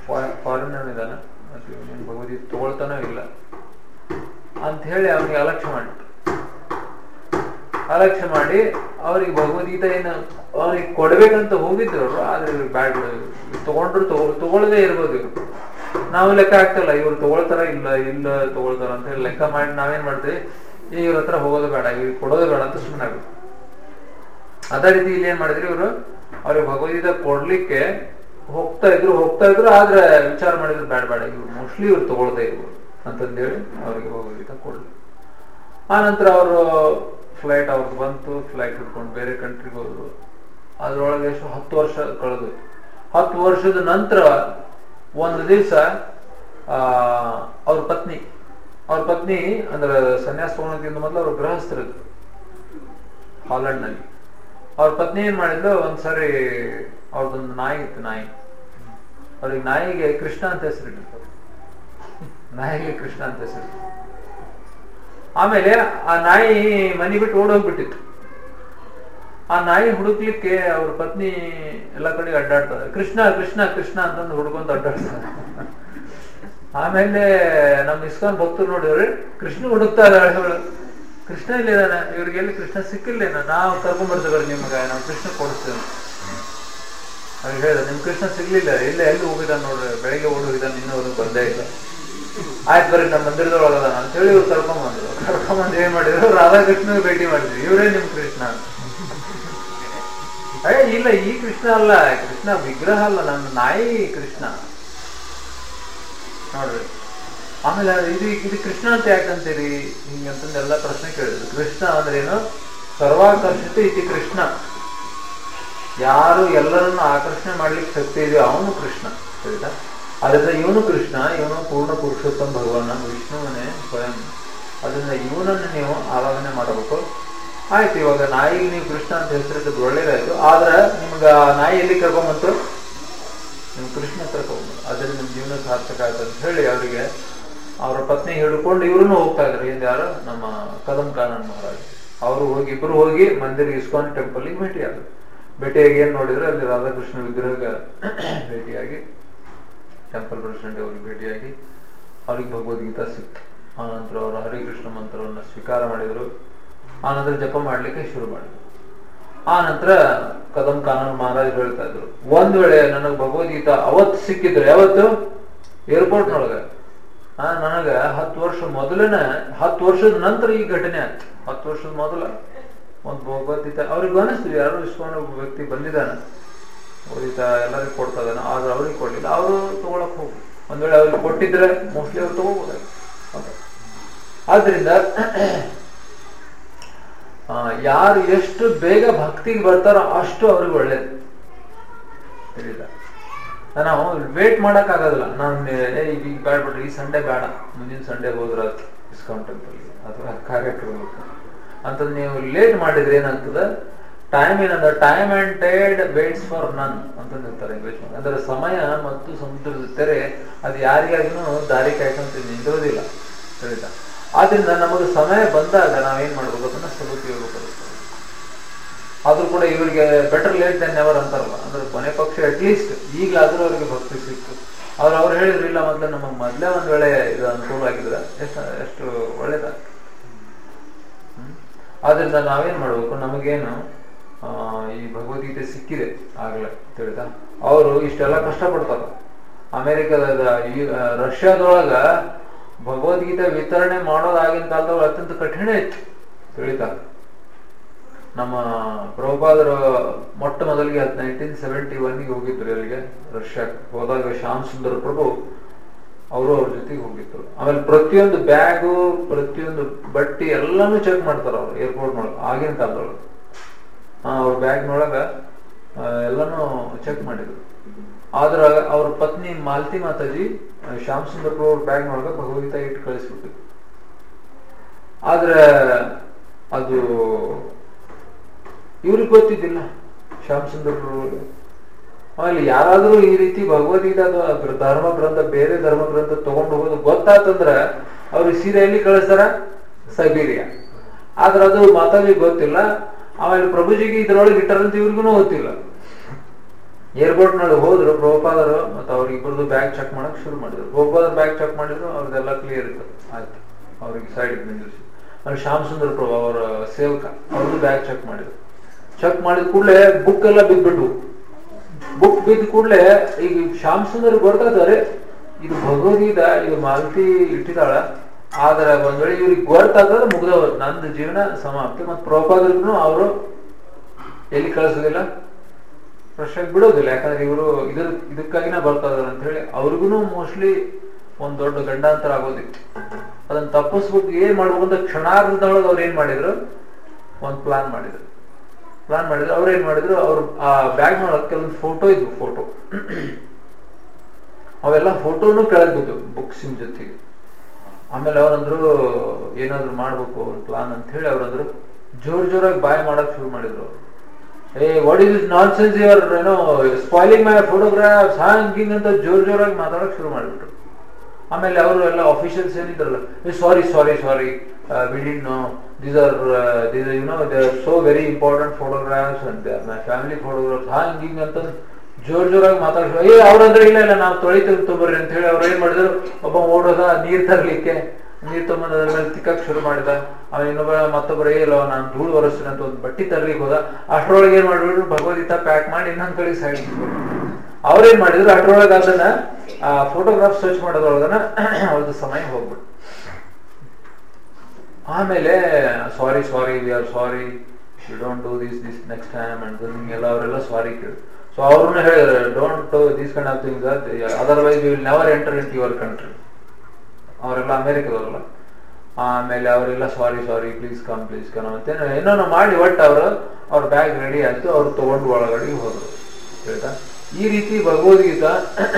ಫಾರಿನರ್ ಇದಾನ ಮತ್ತೆ ಇವನೇನ್ ಭಗವದ್ಗೀತೆ ತಗೊಳ್ತಾನೋ ಇಲ್ಲ ಅಂತ ಹೇಳಿ ಅವನಿಗೆ ಅಲಕ್ಷ್ಯ ಮಾಡಿಬಿಟ್ಟು ಅಲಕ್ಷ್ಯ ಮಾಡಿ ಅವ್ರಿಗೆ ಭಗವದ್ಗೀತೆ ಏನು ಅವ್ರಿಗೆ ಕೊಡ್ಬೇಕಂತ ಹೋಗಿದ್ರು ಅವರು ಆದ್ರೆ ಇವ್ರಿಗೆ ಬ್ಯಾಡ್ ತಗೊಂಡ್ರು ತಗೊ ತಗೊಳ್ಳದೇ ಇರ್ಬೋದು ಇವ್ರು ನಾವು ಲೆಕ್ಕ ಹಾಕ್ತಲ್ಲ ಇವ್ರು ತಗೊಳ್ತಾರ ಇಲ್ಲ ಇಲ್ಲ ತಗೊಳ್ತಾರ ಅಂತ ಹೇಳಿ ಲೆಕ್ಕ ಮಾಡಿ ನಾವೇನ್ ಮಾಡ್ತೀವಿ ಏ ಇವ್ರ ಹತ್ರ ಹೋಗೋದು ಬೇಡ ಇವ್ರಿಗೆ ಕೊಡೋದು ಬೇಡ ಅಂತ ಸುಮ್ಮನೆ ಆಗ್ಬೇಕು ಅದೇ ರೀತಿ ಇಲ್ಲಿ ಏನ್ ಮಾಡಿದ್ರು ಇವರು ಅವ್ರಿಗೆ ಭಗವದ್ಗೀತೆ ಕೊಡ್ಲಿಕ್ಕೆ ಹೋಗ್ತಾ ಇದ್ರು ಹೋಗ್ತಾ ಇದ್ರು ಆದ್ರೆ ವಿಚಾರ ಮಾಡಿದ್ರು ಬೇಡ ಬೇಡ ಇವ್ರು ಮೋಸ್ಟ್ಲಿ ಇವ್ರು ತಗೊಳ್ದೇ ಇರ್ಬೋದು ಅಂತಂದೇಳಿ ಅವ್ರಿಗೆ ಭಗವದ್ಗೀತೆ ಕೊಡ್ಲಿ ಆ ನಂತರ ಅವರು ಫ್ಲೈಟ್ ಅವ್ರದ್ದು ಬಂತು ಫ್ಲೈಟ್ ಹಿಡ್ಕೊಂಡು ಬೇರೆ ಕಂಟ್ರಿಗೆ ಹೋದ್ರು ಅದ್ರೊಳಗೆ ಎಷ್ಟು ಹತ್ತು ವರ್ಷ ಕಳೆದು ಹತ್ತು ವರ್ಷದ ನಂತರ ಒಂದು ದಿವಸ ಆ ಅವ್ರ ಪತ್ನಿ ಅವ್ರ ಪತ್ನಿ ಅಂದ್ರೆ ಸನ್ಯಾಸ ತಗೊಳೋಕ್ಕಿಂತ ಮೊದಲು ಅವ್ರ ಗೃಹಸ್ಥರಿದ್ರು ಹಾಲೆಂಡ್ ನಲ್ಲಿ ಅವ್ರ ಪತ್ನಿ ಏನ್ ಮಾಡಿದ್ಲು ಒಂದ್ಸರಿ ಅವ್ರದೊಂದು ನಾಯಿ ಇತ್ತು ನಾಯಿ ಅವ್ರಿಗೆ ನಾಯಿಗೆ ಕೃಷ್ಣ ಅಂತ ಹೆಸರಿಟ್ಟಿರ್ತಾರೆ ನಾಯಿಗೆ ಕೃಷ್ಣ ಅಂತ ಹೆಸರು ಆಮೇಲೆ ಆ ನಾಯಿ ಮನೆ ಬಿಟ್ಟು ಓಡೋಗ್ಬಿಟ್ಟಿತ್ತು ಆ ನಾಯಿ ಹುಡುಕ್ಲಿಕ್ಕೆ ಅವ್ರ ಪತ್ನಿ ಎಲ್ಲ ಕಡೆ ಅಡ್ಡಾಡ್ತಾರೆ ಕೃಷ್ಣ ಕೃಷ್ಣ ಕೃಷ್ಣ ಅಂತಂದು ಹುಡ್ಕೊಂತ ಅಡ್ಡಾಡ್ತಾರೆ ಆಮೇಲೆ ನಮ್ ಇಸ್ಕಾನ್ ಭಕ್ತರು ನೋಡಿದ್ರೆ ಕೃಷ್ಣ ಹುಡುಕ್ತಾ ಇದ್ದಾಳೆ ಇವಳು ಕೃಷ್ಣ ಇಲ್ಲಿದಾನೆ ಇವ್ರಿಗೆ ಎಲ್ಲಿ ಕೃಷ್ಣ ಸಿಕ್ಕಿಲ್ಲೇನ ನಾವು ಕರ್ಕೊಂಡ್ ಬರ್ತೇವೆ ನಿಮ್ಗೆ ನಾವು ಕೃಷ್ಣ ಕೊಡಿಸ್ತೇವೆ ಅವ್ರಿಗೆ ಹೇಳಿದ ನಿಮ್ ಕೃಷ್ಣ ಸಿಗ್ಲಿಲ್ಲ ಇಲ್ಲ ಎಲ್ಲಿ ಹೋಗಿದ್ದಾನೆ ನೋಡ್ರಿ ಬೆಳಿಗ್ಗೆ ಓಡಿ ಹೋಗಿದ್ದಾನೆ ಇನ್ನೂರು ಬಂದೇ ಇಲ್ಲ ಆಯ್ತು ಬರ್ರಿ ನಮ್ಮ ಮಂದಿರದೊಳಗದ ಅಂತ ಹೇಳಿ ಇವ್ರು ಕರ್ಕೊಂಡ್ ಬಂದ್ರು ಕರ್ಕೊಂಡ್ ಬಂದು ಏನ್ ಮಾಡಿದ್ರು ರಾಧಾಕೃಷ್ಣ ಭೇಟಿ ಮಾಡಿದ್ವಿ ಇವರೇ ನಿಮ್ ಕೃಷ್ಣ ಅಯ್ಯ ಇಲ್ಲ ಈ ಕೃಷ್ಣ ಅಲ್ಲ ಕೃಷ್ಣ ವಿಗ್ರಹ ಅಲ್ಲ ನನ್ನ ನಾಯಿ ಕೃಷ್ಣ ನೋಡ್ರಿ ಆಮೇಲೆ ಇದು ಇದು ಕೃಷ್ಣ ಅಂತ ಯಾಕಂತೀರಿ ಹಿಂಗಂತಂದು ಎಲ್ಲ ಪ್ರಶ್ನೆ ಕೇಳಿದ್ರು ಕೃಷ್ಣ ಅಂದ್ರೆ ಏನು ಸರ್ವಾಕರ್ಷಿತ ಇತಿ ಕೃಷ್ಣ ಯಾರು ಎಲ್ಲರನ್ನು ಆಕರ್ಷಣೆ ಮಾಡ್ಲಿಕ್ಕೆ ಶಕ್ತಿ ಇದೆಯೋ ಅವನು ಕೃಷ್ಣ ಸರಿತಾ ಅದರಿಂದ ಇವನು ಕೃಷ್ಣ ಇವನು ಪೂರ್ಣ ಪುರುಷೋತ್ತಮ ಭಗವಾನ್ ವಿಷ್ಣುವನೇ ಸ್ವಯಂ ಅದರಿಂದ ಇವನನ್ನು ನೀವು ಆರಾಧನೆ ಮಾಡಬೇಕು ಆಯ್ತು ಇವಾಗ ನಾಯಿಗೆ ನೀವು ಕೃಷ್ಣ ಅಂತ ಹೆಸರಿದ್ದು ಒಳ್ಳೇದಾಯ್ತು ಆದ್ರೆ ನಿಮ್ಗೆ ಆ ನಾಯಿ ಎಲ್ಲಿ ಕರ್ಕೊಂಬಂತು ನೀವು ಕೃಷ್ಣ ಕರ್ಕೊಂಬಂದು ಅದರಿಂದ ನಿಮ್ ಜೀವನ ಸಾರ್ಥಕ ಆಯ್ತು ಅಂತ ಹೇಳಿ ಅವರಿಗೆ ಅವರ ಪತ್ನಿ ಹಿಡ್ಕೊಂಡು ಇವ್ರು ಹೋಗ್ತಾ ಇದ್ರು ಹಿಂದೆ ಯಾರು ನಮ್ಮ ಕದಂ ಕಾನನ್ ಮಹಾರಾಜ್ ಅವರು ಹೋಗಿ ಇಬ್ರು ಹೋಗಿ ಮಂದಿರ ಇಸ್ಕಾನ್ ಟೆಂಪಲ್ ಭೇಟಿಯಾದ್ರು ಭೇಟಿಯಾಗಿ ಏನ್ ನೋಡಿದ್ರೆ ಅಲ್ಲಿ ರಾಧಾಕೃಷ್ಣ ವಿಗ್ರಹ ಭೇಟಿಯಾಗಿ ಟೆಂಪಲ್ ಪ್ರೆಸಿಡೆಂಟ್ ಅವ್ರಿಗೆ ಭೇಟಿಯಾಗಿ ಅವ್ರಿಗೆ ಭಗವದ್ಗೀತಾ ಸಿಕ್ತು ಆನಂತರ ಅವರು ಹರಿಕೃಷ್ಣ ಮಂತ್ರವನ್ನು ಸ್ವೀಕಾರ ಮಾಡಿದ್ರು ಆನಂತರ ಜಪ ಮಾಡ್ಲಿಕ್ಕೆ ಶುರು ಮಾಡಿದ್ರು ಆ ನಂತರ ಕದಂ ಕಾನೂನ್ ಮಹಾರಾಜ್ ಹೇಳ್ತಾ ಇದ್ರು ಒಂದ್ ವೇಳೆ ನನಗೆ ಭಗವದ್ಗೀತಾ ಅವತ್ತು ಸಿಕ್ಕಿದ್ರೆ ಯಾವತ್ತು ಏರ್ಪೋರ್ಟ್ ನೊಳಗ ಆ ನನಗ ಹತ್ತು ವರ್ಷ ಮೊದಲನೇ ಹತ್ತು ವರ್ಷದ ನಂತರ ಈ ಘಟನೆ ಆಯ್ತು ಹತ್ತು ವರ್ಷದ ಮೊದಲ ಒಂದು ಭಗವದ್ಗೀತಾ ಅವ್ರಿಗೆ ಅನಿಸ್ತು ಯಾರು ಇಸ್ಕೊಂಡು ಒಬ್ಬ ವ್ಯಕ್ತಿ ಬಂದಿದ್ದಾನೆ ಭಗವದ್ಗೀತಾ ಎಲ್ಲರಿಗೂ ಕೊಡ್ತಾ ಇದ್ದಾನೆ ಆದ್ರೆ ಅವ್ರಿಗೆ ಕೊಡ್ಲಿಲ್ಲ ಅವರು ತಗೊಳಕ್ ಹೋಗಿ ಒಂದ್ ವೇಳೆ ಅವ್ರಿಗೆ ಕೊಟ್ಟಿದ್ರೆ ಮೋಸ್ಟ್ಲಿ ಅವ್ರು ತಗೋಬೋದಾಗಿ ಆದ್ರಿಂದ ಆ, ಯಾರು ಎಷ್ಟು ಬೇಗ ಭಕ್ತಿಗೆ ಬರ್ತಾರೋ ಅಷ್ಟು ಅವ್ರಿಗೆ ಒಳ್ಳೇದು ತಿಳಿದ ನಾವು ವೇಟ್ ಮಾಡಕ್ ಆಗೋದಿಲ್ಲ ನಾನು ಈಗ ಬೇಡ ಬಿಡ್ರಿ ಈ ಸಂಡೇ ಬೇಡ ಮುಂದಿನ ಸಂಡೇ ಹೋದ್ರ ಡಿಸ್ಕೌಂಟ್ ಅಂತ ಅಥವಾ ಕಾರ್ಯಕ್ರಮಕ್ಕೆ ಅಂತಂದ್ ನೀವು ಲೇಟ್ ಮಾಡಿದ್ರೆ ಏನಾಗ್ತದ ಟೈಮ್ ಏನಂದ್ರೆ time and tide waits for none ಅಂತಂದಿರ್ತಾರೆ ಇಂಗ್ಲಿಷ್ ಅಂದ್ರೆ ಸಮಯ ಮತ್ತು ಸಮುದ್ರದ ತೆರೆ ಅದು ಯಾರಿಗಾಗಿನೂ ದಾರಿ ಕಾಯ್ಕೊಂತ ನಿಂದಿರೋದಿಲ್ಲ ತಿಳಿತಾ ಆದ್ರಿಂದ ನಮಗೆ ಸಮಯ ಬಂದಾಗ ನಾವೇನ್ ಮಾಡ್ಬೇಕು ಅದನ್ನ ಸದುಪಯೋಗ ಪಡಿಸ್ಬೇಕು ಆದ್ರೂ ಕೂಡ ಇವರಿಗೆ ಬೆಟರ್ ಲೇಟ್ ದೆನ್ ನೆವರ್ ಅಂತಾರಲ್ಲ ಅಂದ್ರೆ ಕೊನೆ ಪಕ್ಷ ಅಟ್ಲೀಸ್ಟ್ ಈಗಲಾದ್ರೂ ಅವರಿಗೆ ಭಕ್ತಿ ಸಿಕ್ತು ಅವ್ರು ಅವ್ರು ಹೇಳಿದ್ರು ಇಲ್ಲ ಮೊದ್ಲು ನಮಗೆ ಮೊದ್ಲೇ ಒಂದ್ ವೇಳೆ ಇದು ಅನುಕೂಲ ಆಗಿದ್ರೆ ಎಷ್ಟು ಎಷ್ಟು ಒಳ್ಳೇದಾಗ್ತದೆ ಹ್ಮ್? ಆದ್ರಿಂದ ನಾವೇನ್ ಮಾಡ್ಬೇಕು ನಮಗೇನು ಆ, ಈ ಭಗವದ್ಗೀತೆ ಸಿಕ್ಕಿದೆ ಆಗ್ಲೇ ತಿಳಿದ ಅವರು ಇಷ್ಟೆಲ್ಲ ಕಷ್ಟಪಡ್ತಾರ ಅಮೆರಿಕದ ಈ ಆ, ರಷ್ಯಾದೊಳಗ ಭಗವದ್ಗೀತೆ ವಿತರಣೆ ಮಾಡೋದು ಆಗಿನ ಕಾಲದೊಳಗೆ ಅತ್ಯಂತ ಕಠಿಣ ಇತ್ತು ತಿಳಿತಾ ನಮ್ಮ ಪ್ರಭುಪಾದರು ಮೊಟ್ಟ ಮೊದಲಿಗೆ ನೈನ್ಟೀನ್ ಸೆವೆಂಟಿ ಒನ್ಗೆ ಹೋಗಿದ್ರು ಅಲ್ಲಿಗೆ ರಷ್ಯಾಕ್ಕೆ ಹೋದಾಗ ಶ್ಯಾಮ್ ಸುಂದರ್ ಪ್ರಭು ಅವರು ಅವ್ರ ಜೊತೆಗೆ ಹೋಗಿದ್ರು ಆಮೇಲೆ ಪ್ರತಿಯೊಂದು ಬ್ಯಾಗು ಪ್ರತಿಯೊಂದು ಬಟ್ಟಿ ಎಲ್ಲಾನು ಚೆಕ್ ಮಾಡ್ತಾರ ಅವ್ರು ಏರ್ಪೋರ್ಟ್ನೊಳಗೆ ಆಗಿನ ಕಾಲದೊಳಗೆ ಅವ್ರ ಬ್ಯಾಗ್ನೊಳಗ ಎಲ್ಲಾನು ಚೆಕ್ ಮಾಡಿದ್ರು ಆದ್ರ ಅವ್ರ ಪತ್ನಿ ಮಾಲತಿ ಮಾತಾಜಿ ಆ, ಶ್ಯಾಮ್ ಸುಂದರ್ ಪ್ರಭು ಅವ್ರ ಬ್ಯಾಗ್ನೊಳಗ ಭಗವದ್ಗೀತಾ ಇಟ್ಟು ಕಳಿಸ್ಬಿಟ್ಟು ಆದ್ರೆ ಅದು ಇವ್ರಿಗೆ ಗೊತ್ತಿದ್ದಿಲ್ಲ ಶ್ಯಾಮ್ ಸುಂದರ್ ಪ್ರಭು ಆಮೇಲೆ ಯಾರಾದ್ರೂ ಈ ರೀತಿ ಭಗವದ್ಗೀತಾ ಅಥವಾ ಗ್ರ- ಧರ್ಮ ಗ್ರಂಥ ಬೇರೆ ಧರ್ಮ ಗ್ರಂಥ ತಗೊಂಡು ಹೋಗೋದು ಗೊತ್ತಾತಂದ್ರ ಅವ್ರಿಗೆ ಸೀದಾ ಎಲ್ಲಿ ಕಳಿಸ್ತಾರ ಸೈಬೀರಿಯಾ ಆದ್ರೆ ಅದು ಮಾತಾಜಿ ಗೊತ್ತಿಲ್ಲ ಆಮೇಲೆ ಪ್ರಭುಜಿಗೆ ಇದ್ರೊಳಗೆ ಇಟ್ಟಾರಂತ ಇವ್ರಿಗೂ ಗೊತ್ತಿಲ್ಲ ಏರ್ಪೋರ್ಟ್ ನಲ್ಲಿ ಹೋದ್ರು ಪ್ರಭುಪಾದರು ಮತ್ತೆ ಅವ್ರಿಗಿಬ್ಬರದು ಬ್ಯಾಗ್ ಚೆಕ್ ಮಾಡಕ್ ಶುರು ಮಾಡಿದ್ರು ಪ್ರಭುಪಾದರ ಬ್ಯಾಗ್ ಚೆಕ್ ಮಾಡಿದ್ರು ಅವ್ರದ್ದೆಲ್ಲ ಕ್ಲಿಯರ್ ಇತ್ತು ಆಯ್ತು ಅವ್ರಿಗೆ ಸೈಡ್ ನಿಂದಿರಿಸಿ ಅಲ್ಲಿ ಶ್ಯಾಮ್ ಸುಂದರ್ ಪ್ರಭು ಅವರ ಸೇವಕ ಅವ್ರದ್ದು ಬ್ಯಾಗ್ ಚೆಕ್ ಮಾಡಿದ್ರು ಚೆಕ್ ಮಾಡಿದ ಕೂಡಲೇ ಬುಕ್ ಎಲ್ಲ ಬಿದ್ಬಿಟ್ವು ಬುಕ್ ಬಿದ್ದ ಕೂಡಲೇ ಈಗ ಶ್ಯಾಮ್ ಸುಂದರ್ ಗೊತ್ತಾದ್ರೆ ಇದು ಭಗವದ್ಗೀತಾ ಇದು ಮಾಲತಿ ಇಟ್ಟಿದಾಳ ಆದ್ರೆ ಒಂದ್ ವೇಳೆ ಇವ್ರಿಗೆ ಗೊತ್ತಾದ್ರೆ ಮುಗ್ದ ನಂದು ಜೀವನ ಸಮಾಪ್ತಿ ಮತ್ತೆ ಪ್ರಭುಪಾದರ್ಗೂ ಅವರು ಎಲ್ಲಿ ಕಳಿಸೋದಿಲ್ಲ ರಷ್ಯಾಗ್ ಬಿಡೋದಿಲ್ಲ ಯಾಕಂದ್ರೆ ಇವರು ಇದ್ರ ಇದಕ್ಕಾಗಿನ ಬರ್ತಾ ಇದಾರೆ ಅಂತ ಹೇಳಿ ಅವ್ರಿಗೂ ಮೋಸ್ಟ್ಲಿ ಒಂದ್ ದೊಡ್ಡ ಗಂಡಾಂತರ ಆಗೋದಿತ್ತು ಅದನ್ನ ತಪ್ಪಿಸ್ಬೇಕು ಏನ್ ಮಾಡ್ಬೇಕು ಅಂತ ಕ್ಷಣಾರ್ಧದೊಳಗೆ ಅವ್ರು ಏನ್ ಮಾಡಿದ್ರು ಒಂದ್ ಪ್ಲಾನ್ ಮಾಡಿದ್ರು ಪ್ಲಾನ್ ಮಾಡಿದ್ರು ಅವ್ರು ಏನ್ ಮಾಡಿದ್ರು ಅವ್ರು ಆ ಬ್ಯಾಗ್ ನೊಳಗೆ ಕೆಲವೊಂದು ಫೋಟೋ ಇದ್ವು ಫೋಟೋ ಅವೆಲ್ಲ ಫೋಟೋನು ಕೆಳಗೆ ಬಿದ್ದು ಬುಕ್ಸಿನ ಜೊತೆಗೆ ಆಮೇಲೆ ಅವ್ರಂದ್ರು ಏನಾದ್ರು ಮಾಡ್ಬೇಕು ಒಂದು ಪ್ಲಾನ್ ಅಂತ ಹೇಳಿ ಅವ್ರಂದ್ರು ಜೋರ್ ಜೋರಾಗಿ ಬಾಯ್ ಮಾಡಕ್ ಶುರು ಮಾಡಿದ್ರು ಅವ್ರು ಏ what is this nonsense your ಏನೋ ಸ್ಪಾಯ್ಲಿಂಗ್ ಮೈ ಫೋಟೋಗ್ರಾಫ್ಸ್ ಹಾಂಗ್ ಹಿಂಗ್ ಅಂತ ಜೋರ್ ಜೋರಾಗಿ ಮಾತಾಡಕ್ ಶುರು ಮಾಡಿಬಿಟ್ರು ಆಮೇಲೆ ಅವರು ಎಲ್ಲ ಅಫಿಷಿಯಲ್ಸ್ ಏನಿದ್ರಲ್ಲ sorry sorry sorry we did know these are these you know they are so very important photographs and my family photographs ಹಾಂಗ್ ಹಿಂಗ್ ಅಂತ ಜೋರ್ ಜೋರಾಗಿ ಮಾತಾಡ್ಸೋ ಏ ಅವ್ರಂದ್ರೆ ಇಲ್ಲ ಇಲ್ಲ ನಾವು ತೊಳಿತೀವಿ ತೊಂಬರ್ರಿ ಅಂತ ಹೇಳಿ ಅವ್ರು ಏನ್ ಮಾಡಿದ್ರು ಒಬ್ಬ ಓಡೋದ ನೀರ್ ತರ್ಲಿಕ್ಕೆ ನೀರ್ ತಗೊಂಡ್ ಅದ್ರ ಮೇಲೆ ತಿಕ್ಕಕ್ ಶುರು ಮಾಡಿದ ಆಮೇಲೆ ಇನ್ನೊಬ್ಬ ಮತ್ತೊಬ್ಬರು ಏ ಇಲ್ಲ ನಾನು ಧೂಳು ಒರೆಸ್ತೀನಿ ಅಂತ ಒಂದು ಬಟ್ಟಿ ತರ್ಲಿಕ್ಕೆ ಹೋದ ಅಷ್ಟ್ರೊಳಗೆ ಏನ್ ಮಾಡ್ಬಿಟ್ರು ಭಗವದ್ಗೀತಾ ಪ್ಯಾಕ್ ಮಾಡಿ ಇನ್ನೊಂದ್ ಕಡೆ ಸೈಡ್ ಅವ್ರೇನ್ ಮಾಡಿದ್ರು ಅಷ್ಟ್ರೊಳಗೆ ಅದನ್ನ ಆ ಫೋಟೋಗ್ರಾಫ್ ಸರ್ಚ್ ಮಾಡೋದ್ರೊಳಗನ ಅವ್ರದ್ದು ಸಮಯ ಹೋಗ್ಬಿಟ್ಟು ಆಮೇಲೆ sorry sorry we are sorry you don't do this this next time and ಎಲ್ಲ ಅವರೆಲ್ಲ ಸಾರಿ ಕೇಳಿ ಸೊ ಅವ್ರನ್ನ ಹೇಳಿದ್ರೆ don't this kind of things otherwise you will never enter in your country ಅವರೆಲ್ಲ ಅಮೆರಿಕದವರಲ್ಲ ಆಮೇಲೆ ಅವರೆಲ್ಲ sorry sorry please come please come ಅಂತ ಏನೋ ಮಾಡಿ ಒಟ್ಟು ಅವರು ಅವ್ರ ಬ್ಯಾಗ್ ರೆಡಿ ಆಯ್ತು ಅವ್ರು ತಗೊಂಡು ಒಳಗಡೆ ಹೋದ್ರು ಆಯ್ತಾ ಈ ರೀತಿ ಭಗವದ್ಗೀತಾ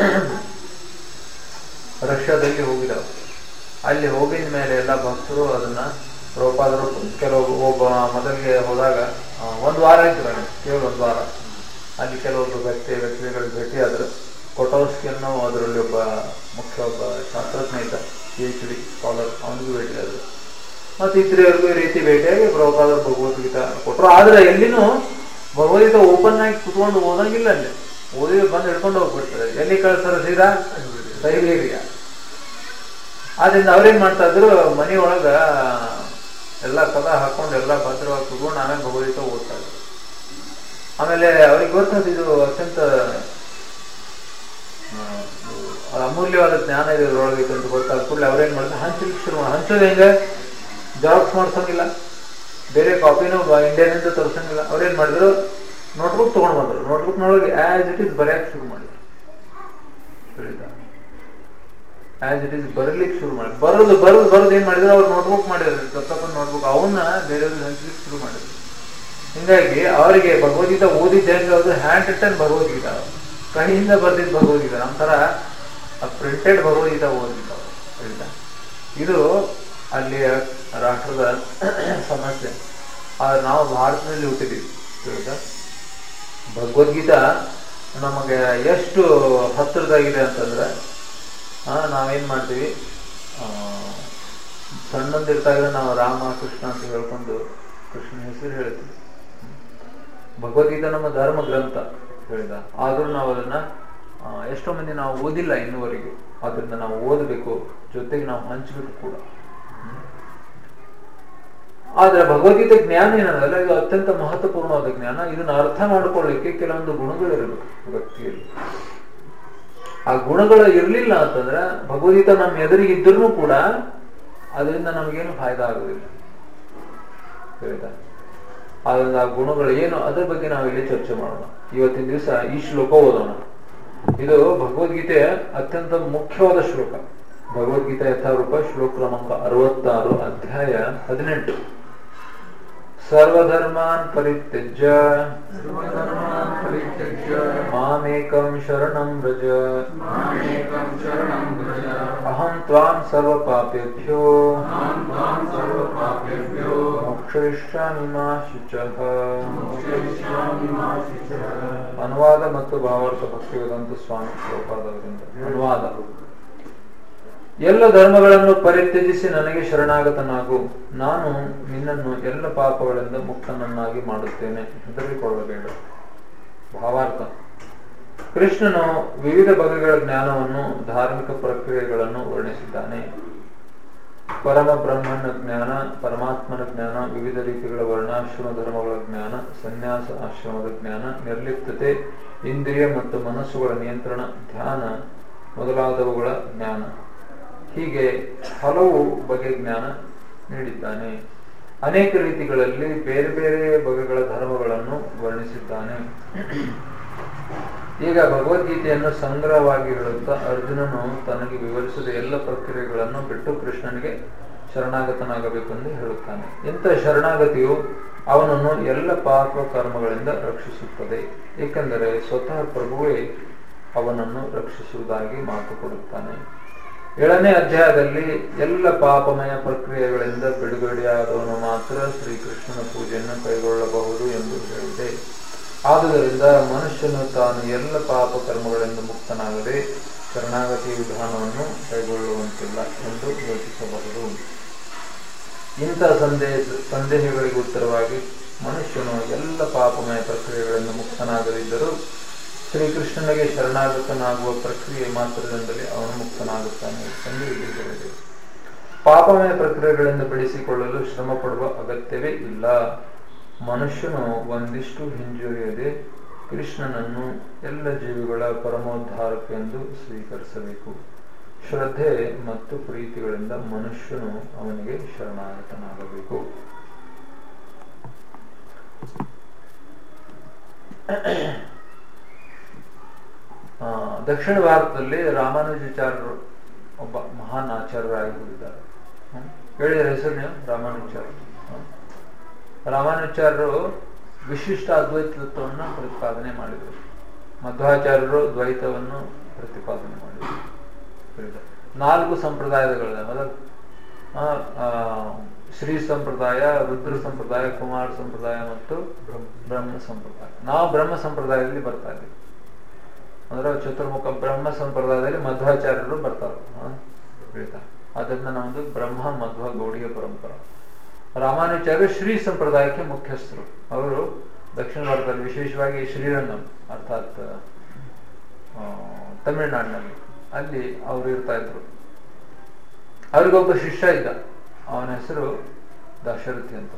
ರಷ್ಯಾದಲ್ಲಿ ಹೋಗಿದಾವೆ ಅಲ್ಲಿ ಹೋಗಿದ ಮೇಲೆ ಎಲ್ಲ ಭಕ್ತರು ಅದನ್ನ ಪ್ರಭುಪಾದರು ಕೆಲವು ಒಬ್ಬ ಮೊದಲಿಗೆ ಹೋದಾಗ ಆ, ಒಂದು ವಾರ ಇದ್ರು ಅಲ್ಲಿ, ಕೇವಲ ಒಂದು ವಾರ ಅಲ್ಲಿ ಕೆಲವೊಬ್ಬರು ವ್ಯಕ್ತಿ ವ್ಯಕ್ತಿಗಳು ಭೇಟಿಯಾದ್ರು ಕೊಟೋಸ್ಕಿ ಅನ್ನೋ ಅದರಲ್ಲಿ ಒಬ್ಬ ಮುಖ್ಯ ಒಬ್ಬ ಶಾಸ್ತ್ರಜ್ಞ ಇದ್ದ ಪಿ ಎಚ್ ಡಿ ಸ್ಕಾಲರ್ ಅವನಿಗೂ ಭೇಟಿಯಾದ್ರು ಮತ್ತೆ ಇತರರಿಗೂ ಈ ರೀತಿ ಭೇಟಿಯಾಗಿ ಪ್ರಭುಪಾದರು ಭಗವದ್ಗೀತಾ ಕೊಟ್ಟರು ಆದ್ರೆ ಎಲ್ಲಿನೂ ಭಗವದ್ಗೀತಾ ಓಪನ್ ಆಗಿ ಕುತ್ಕೊಂಡು ಓದಂಗಿಲ್ಲ ಅಲ್ಲಿ ಓದಿ ಬಂದು ಹಿಡ್ಕೊಂಡು ಹೋಗ್ಬಿಡ್ತಾರೆ ಎಲ್ಲಿ ಕಳ್ಸಾರ ಸೀದಾ ಸೈಲೇರಿಯಾ ಆದ್ರಿಂದ ಅವ್ರೇನ್ ಮಾಡ್ತಾ ಇದ್ರು ಮನಿ ಒಳಗ ಎಲ್ಲ ಕದ ಹಾಕೊಂಡು ಎಲ್ಲ ಭದ್ರವಾಗಿ ಕುತ್ಕೊಂಡು ಆಮೇಲೆ ಭಗವದ್ಗೀತಾ ಓದ್ತಾ ಇದ್ರು ಆಮೇಲೆ ಅವ್ರಿಗೆ ಗೊತ್ತಾಯ್ತು ಇದು ಅತ್ಯಂತ ಆ, ಅದು ಅಮೂಲ್ಯವಾದ ಜ್ಞಾನ ಇದೆ ಇದ್ರೊಳಗೆ ಅಂತ ಗೊತ್ತಾದ ಕೂಡಲೇ ಅವ್ರೇನ್ ಮಾಡ್ತಾರೆ ಹಂಚಲಿಕ್ಕೆ ಶುರು ಮಾಡಿ ಹಂಚೋದು ಹೆಂಗೆ ಜೆರಾಕ್ಸ್ ಮಾಡ್ಸಂಗಿಲ್ಲ ಬೇರೆ ಕಾಪಿನೂ ಇಂಡಿಯನ್ ಅಂತ ತರ್ಸಂಗಿಲ್ಲ ಅವ್ರೇನ್ ಮಾಡಿದ್ರು ನೋಟ್ಬುಕ್ ತಗೊಂಡ್ ಬಂದ್ರು ನೋಟ್ಬುಕ್ನೊಳಗೆ ಆಸ್ ಇಟ್ ಇಸ್ ಬರೆಯಕ್ಕೆ ಶುರು ಮಾಡಿದ್ರು ತಿಳಿತಾ ಆಸ್ ಇಟ್ ಇಸ್ ಬರಲಿಕ್ಕೆ ಶುರು ಮಾಡಿ ಬರೋದು ಬರೋದು ಬರೋದು ಏನ್ ಮಾಡಿದ್ರು ಅವ್ರು ನೋಟ್ಬುಕ್ ಮಾಡಿದ್ರು ದತ್ತಪ್ಪನ ನೋಟ್ಬುಕ್ ಅವನ್ನ ಬೇರೆಯವ್ರಿಗೆ ಹಂಚಲಿಕ್ಕೆ ಶುರು ಮಾಡಿದ್ರು ಹಿಂಗಾಗಿ ಅವರಿಗೆ ಭಗವದ್ಗೀತಾ ಓದಿದ್ದೆ ಅಂದ್ರೆ ಅದು ಹ್ಯಾಂಡ್ ರಿಟರ್ನ್ ಭಗವದ್ಗೀತಾ ಕೈಯಿಂದ ಬರ್ದಿದ್ದ ಭಗವದ್ಗೀತಾ ನಮ್ಮ ತರ ಪ್ರಿಂಟೆಡ್ ಭಗವದ್ಗೀತಾ ಓದಿದ್ದ ಅವ್ರು. ಆಯ್ತಾ? ಇದು ಅಲ್ಲಿ ರಾಷ್ಟ್ರದ ಸಮಸ್ಯೆ ಆದ್ರೆ ನಾವು ಭಾರತದಲ್ಲಿ ಹುಟ್ಟಿದೀವಿ ತಿಳಿತಾ ಭಗವದ್ಗೀತಾ ನಮಗೆ ಎಷ್ಟು ಹತ್ತಿರದಾಗಿದೆ ಅಂತಂದ್ರೆ ಆ, ನಾವೇನ್ ಮಾಡ್ತೀವಿ ಆ, ಸಣ್ಣಂದಿರ್ತಾಗ ನಾವು ರಾಮ ಕೃಷ್ಣ ಅಂತ ಹೇಳ್ಕೊಂಡು ಕೃಷ್ಣನ ಹೆಸರು ಹೇಳ್ತೀವಿ ಭಗವದ್ಗೀತಾ ನಮ್ಮ ಧರ್ಮ ಗ್ರಂಥ ಹೇಳಿದ ಆದ್ರೂ ನಾವು ಅದನ್ನ ಆ, ಎಷ್ಟೋ ಮಂದಿ ನಾವು ಓದಿಲ್ಲ ಇನ್ನುವರೆಗೂ ಅದರಿಂದ ನಾವು ಓದಬೇಕು ಜೊತೆಗೆ ನಾವು ಹಂಚಬೇಕು ಕೂಡ ಹ್ಮ್. ಆದ್ರೆ ಭಗವದ್ಗೀತೆ ಜ್ಞಾನ ಏನದಲ್ಲ ಇದು ಅತ್ಯಂತ ಮಹತ್ವಪೂರ್ಣವಾದ ಜ್ಞಾನ ಇದನ್ನ ಅರ್ಥ ಮಾಡ್ಕೊಳ್ಳಿಕ್ಕೆ ಕೆಲವೊಂದು ಗುಣಗಳಿರಬೇಕು ವ್ಯಕ್ತಿಯಲ್ಲಿ ಆ ಗುಣಗಳು ಇರ್ಲಿಲ್ಲ ಅಂತಂದ್ರೆ ಭಗವದ್ಗೀತಾ ನಮ್ಮ ಎದುರಿಗೆ ಇದ್ರೂ ಕೂಡ ಅದರಿಂದ ನಮಗೇನು ಫಾಯ್ದಾ ಆಗುದಿಲ್ಲ ತಿಳಿತಾ ಅದರಿಂದ ಆ ಗುಣಗಳು ಏನು ಅದ್ರ ಬಗ್ಗೆ ನಾವು ಇಲ್ಲಿ ಚರ್ಚೆ ಮಾಡೋಣ ಇವತ್ತಿನ ದಿವಸ ಈ ಶ್ಲೋಕ ಓದೋಣ ಇದು ಭಗವದ್ಗೀತೆಯ ಅತ್ಯಂತ ಮುಖ್ಯವಾದ ಶ್ಲೋಕ ಭಗವದ್ಗೀತಾ ಯಥಾರೂಪ ಶ್ಲೋಕ ಕ್ರಮಾಂಕ ಅರವತ್ತಾರು ಅಧ್ಯಾಯ ಹದಿನೆಂಟು ಸರ್ವಧರ್ಮಾನ್ ಪರಿತ್ಯಜ್ಯ सर्वधर्मान् परित्यज्य ಮಾಮೇಕಂ ಶರಣಂ ವ್ರಜ मामेकं शरणं व्रज ಅಹಂ ತ್ವಾಂ ಸರ್ವ ಪಾಪೇಭ್ಯೋ अहं त्वां सर्वपापेभ्यो ಮೋಕ್ಷಯಿಷ್ಯಾಮಿ ಮಾ ಶುಚಃ मोक्षयिष्यामि मा शुचः ಅನುವಾದ ಮತ್ತು ಭಾವಾರ್ಥ ಭಕ್ತಿವೇದಾಂತ ಸ್ವಾಮಿ ಶ್ಲೋಕದಿಂದ ಅನುವಾದ ಎಲ್ಲ ಧರ್ಮಗಳನ್ನು ಪರಿತ್ಯಜಿಸಿ ನನಗೆ ಶರಣಾಗತನಾಗು ನಾನು ನಿನ್ನನ್ನು ಎಲ್ಲ ಪಾಪಗಳಿಂದ ಮುಕ್ತನನ್ನಾಗಿ ಮಾಡುತ್ತೇನೆ ಹೆದರಿಕೊಳ್ಳಬೇಡ ಭಾವಾರ್ಥ ಕೃಷ್ಣನು ವಿವಿಧ ಬಗೆಗಳ ಜ್ಞಾನವನ್ನು ಧಾರ್ಮಿಕ ಪ್ರಕ್ರಿಯೆಗಳನ್ನು ವರ್ಣಿಸಿದ್ದಾನೆ ಪರಮ ಬ್ರಹ್ಮನ ಜ್ಞಾನ ಪರಮಾತ್ಮನ ಜ್ಞಾನ ವಿವಿಧ ರೀತಿಗಳ ವರ್ಣಾಶ್ರಮ ಧರ್ಮಗಳ ಜ್ಞಾನ ಸನ್ಯಾಸ ಆಶ್ರಮದ ಜ್ಞಾನ ನಿರ್ಲಿಪ್ತತೆ ಇಂದ್ರಿಯ ಮತ್ತು ಮನಸ್ಸುಗಳ ನಿಯಂತ್ರಣ ಧ್ಯಾನ ಮೊದಲಾದವುಗಳ ಜ್ಞಾನ ಹೀಗೆ ಹಲವು ಬಗೆಯ ಜ್ಞಾನ ನೀಡಿದ್ದಾನೆ ಅನೇಕ ರೀತಿಗಳಲ್ಲಿ ಬೇರೆ ಬೇರೆ ಬಗೆಗಳ ಧರ್ಮಗಳನ್ನು ವರ್ಣಿಸಿದ್ದಾನೆ ಈಗ ಭಗವದ್ಗೀತೆಯನ್ನು ಸಂಗ್ರಹವಾಗಿ ಹೇಳುತ್ತಾ ಅರ್ಜುನನು ತನಗೆ ವಿವರಿಸಿದ ಎಲ್ಲ ಪ್ರಕ್ರಿಯೆಗಳನ್ನು ಬಿಟ್ಟು ಕೃಷ್ಣನಿಗೆ ಶರಣಾಗತನಾಗಬೇಕೆಂದು ಹೇಳುತ್ತಾನೆ ಇಂಥ ಶರಣಾಗತಿಯು ಅವನನ್ನು ಎಲ್ಲ ಪಾಪ ಕರ್ಮಗಳಿಂದ ರಕ್ಷಿಸುತ್ತದೆ ಏಕೆಂದರೆ ಸ್ವತಃ ಪ್ರಭುವೇ ಅವನನ್ನು ರಕ್ಷಿಸುವುದಾಗಿ ಮಾತು ಕೊಡುತ್ತಾನೆ ಏಳನೇ ಅಧ್ಯಾಯದಲ್ಲಿ ಎಲ್ಲ ಪಾಪಮಯ ಪ್ರಕ್ರಿಯೆಗಳಿಂದ ಬಿಡುಗಡೆಯಾದವನು ಮಾತ್ರ ಶ್ರೀಕೃಷ್ಣನ ಪೂಜೆಯನ್ನು ಕೈಗೊಳ್ಳಬಹುದು ಎಂದು ಹೇಳಿದೆ ಆದುದರಿಂದ ಮನುಷ್ಯನು ತಾನು ಎಲ್ಲ ಪಾಪ ಕರ್ಮಗಳಿಂದ ಮುಕ್ತನಾಗದೆ ಶರಣಾಗತಿ ವಿಧಾನವನ್ನು ಕೈಗೊಳ್ಳುವಂತಿಲ್ಲ ಎಂದು ಯೋಚಿಸಬಹುದು ಇಂಥ ಸಂದೇಹ ಸಂದೇಹಗಳಿಗೆ ಉತ್ತರವಾಗಿ ಮನುಷ್ಯನು ಎಲ್ಲ ಪಾಪಮಯ ಪ್ರಕ್ರಿಯೆಗಳಿಂದ ಮುಕ್ತನಾಗದಿದ್ದರೂ ಶ್ರೀಕೃಷ್ಣನಿಗೆ ಶರಣಾಗತನಾಗುವ ಪ್ರಕ್ರಿಯೆ ಮಾತ್ರದಿಂದಲೇ ಅವನು ಮುಕ್ತನಾಗುತ್ತಾನೆ ಎಂದು ಇಲ್ಲಿ ಹೇಳಿದೆ ಪಾಪಮಯ ಪ್ರಕ್ರಿಯೆಗಳಿಂದ ಬಿಡಿಸಿಕೊಳ್ಳಲು ಶ್ರಮ ಪಡುವ ಅಗತ್ಯವೇ ಇಲ್ಲ ಮನುಷ್ಯನು ಒಂದಿಷ್ಟು ಹಿಂಜರಿಯದೆ ಕೃಷ್ಣನನ್ನು ಎಲ್ಲ ಜೀವಿಗಳ ಪರಮೋದ್ಧಾರಕ್ಕೆಂದು ಸ್ವೀಕರಿಸಬೇಕು ಶ್ರದ್ಧೆ ಮತ್ತು ಪ್ರೀತಿಗಳಿಂದ ಮನುಷ್ಯನು ಅವನಿಗೆ ಶರಣಾಗತನಾಗಬೇಕು ಆ, ದಕ್ಷಿಣ ಭಾರತದಲ್ಲಿ ರಾಮಾನುಜಾಚಾರ್ಯರು ಒಬ್ಬ ಮಹಾನ್ ಆಚಾರ್ಯರಾಗಿ ಹೋಗಿದ್ದಾರೆ ಹ್ಮ್? ಹೇಳಿದ್ರೆ ಹೆಸರು ನೀವು ರಾಮಾನುಜಾಚಾರ್ಯ ಹ್ಮ್? ರಾಮಾನುಜಾಚಾರ್ಯರು ವಿಶಿಷ್ಟ ಅದ್ವೈತ ತತ್ವವನ್ನು ಪ್ರತಿಪಾದನೆ ಮಾಡಿದರು ಮಧ್ವಾಚಾರ್ಯರು ದ್ವೈತವನ್ನು ಪ್ರತಿಪಾದನೆ ಮಾಡಿದರು ಹೇಳಿದ. ನಾಲ್ಕು ಸಂಪ್ರದಾಯಗಳಿವೆ ಮೊದಲು ಆ, ಆ, ಶ್ರೀ ಸಂಪ್ರದಾಯ ರುದ್ರ ಸಂಪ್ರದಾಯ ಕುಮಾರ ಸಂಪ್ರದಾಯ ಮತ್ತು ಬ್ರಹ್ಮ ಸಂಪ್ರದಾಯ ನಾವು ಬ್ರಹ್ಮ ಸಂಪ್ರದಾಯದಲ್ಲಿ ಬರ್ತಾ ಇದ್ದೀವಿ ಅಂದ್ರೆ ಚತುರ್ಮುಖ ಬ್ರಹ್ಮ ಸಂಪ್ರದಾಯದಲ್ಲಿ ಮಧ್ವಾಚಾರ್ಯರು ಬರ್ತಾರೆ ಹ? ಹೇಳ್ತಾರೆ ಅದರಿಂದ ನಮ್ದು ಬ್ರಹ್ಮ ಮಧ್ವ ಗೌಡಿಯ ಪರಂಪರ ರಾಮಾನುಚಾರ್ಯ ಶ್ರೀ ಸಂಪ್ರದಾಯಕ್ಕೆ ಮುಖ್ಯಸ್ಥರು ಅವರು ದಕ್ಷಿಣ ಭಾರತದಲ್ಲಿ ವಿಶೇಷವಾಗಿ ಶ್ರೀರಂಗಂ ಅರ್ಥಾತ್ ಆ, ತಮಿಳುನಾಡಿನಲ್ಲಿ ಅಲ್ಲಿ ಅವರು ಇರ್ತಾ ಇದ್ರು ಅವ್ರಿಗೊಬ್ಬ ಶಿಷ್ಯ ಇದ್ದ ಅವನ ಹೆಸರು ದಾಶರಥಿ ಅಂತ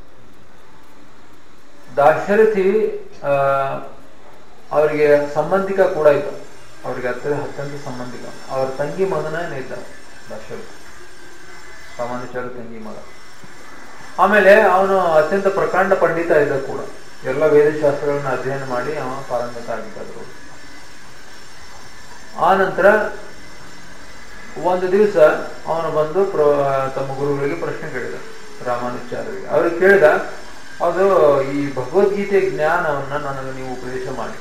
ದಾಶರಥಿ ಆ, ಅವರಿಗೆ ಸಂಬಂಧಿಕ ಕೂಡ ಇದ್ದ ಅವರಿಗೆ ಹತ್ತಿರ ಅತ್ಯಂತ ಸಂಬಂಧಿಕ ಅವರ ತಂಗಿ ಮಗನೇ ಇದ್ದ ದಾಶರಥಿ ರಾಮಾನುಚಾರ್ಯ ತಂಗಿ ಮಗ ಆಮೇಲೆ ಅವನು ಅತ್ಯಂತ ಪ್ರಕಾಂಡ ಪಂಡಿತ ಇದ್ದ ಕೂಡ ಎಲ್ಲ ವೇದಶಾಸ್ತ್ರಗಳನ್ನ ಅಧ್ಯಯನ ಮಾಡಿ ಅವ ಪಾರಂಗತ ಆಗಿದ್ದರು ಆ ನಂತರ ಒಂದು ದಿವಸ ಅವನು ಬಂದು ಪ್ರ- ತಮ್ಮ ಗುರುಗಳಿಗೆ ಪ್ರಶ್ನೆ ಕೇಳಿದ ರಾಮಾನುಚಾರ್ಯರಿಗೆ ಅವ್ರಿಗೆ ಕೇಳಿದ ಅದು ಈ ಭಗವದ್ಗೀತೆ ಜ್ಞಾನವನ್ನ ನನಗೆ ನೀವು ಉಪದೇಶ ಮಾಡಿ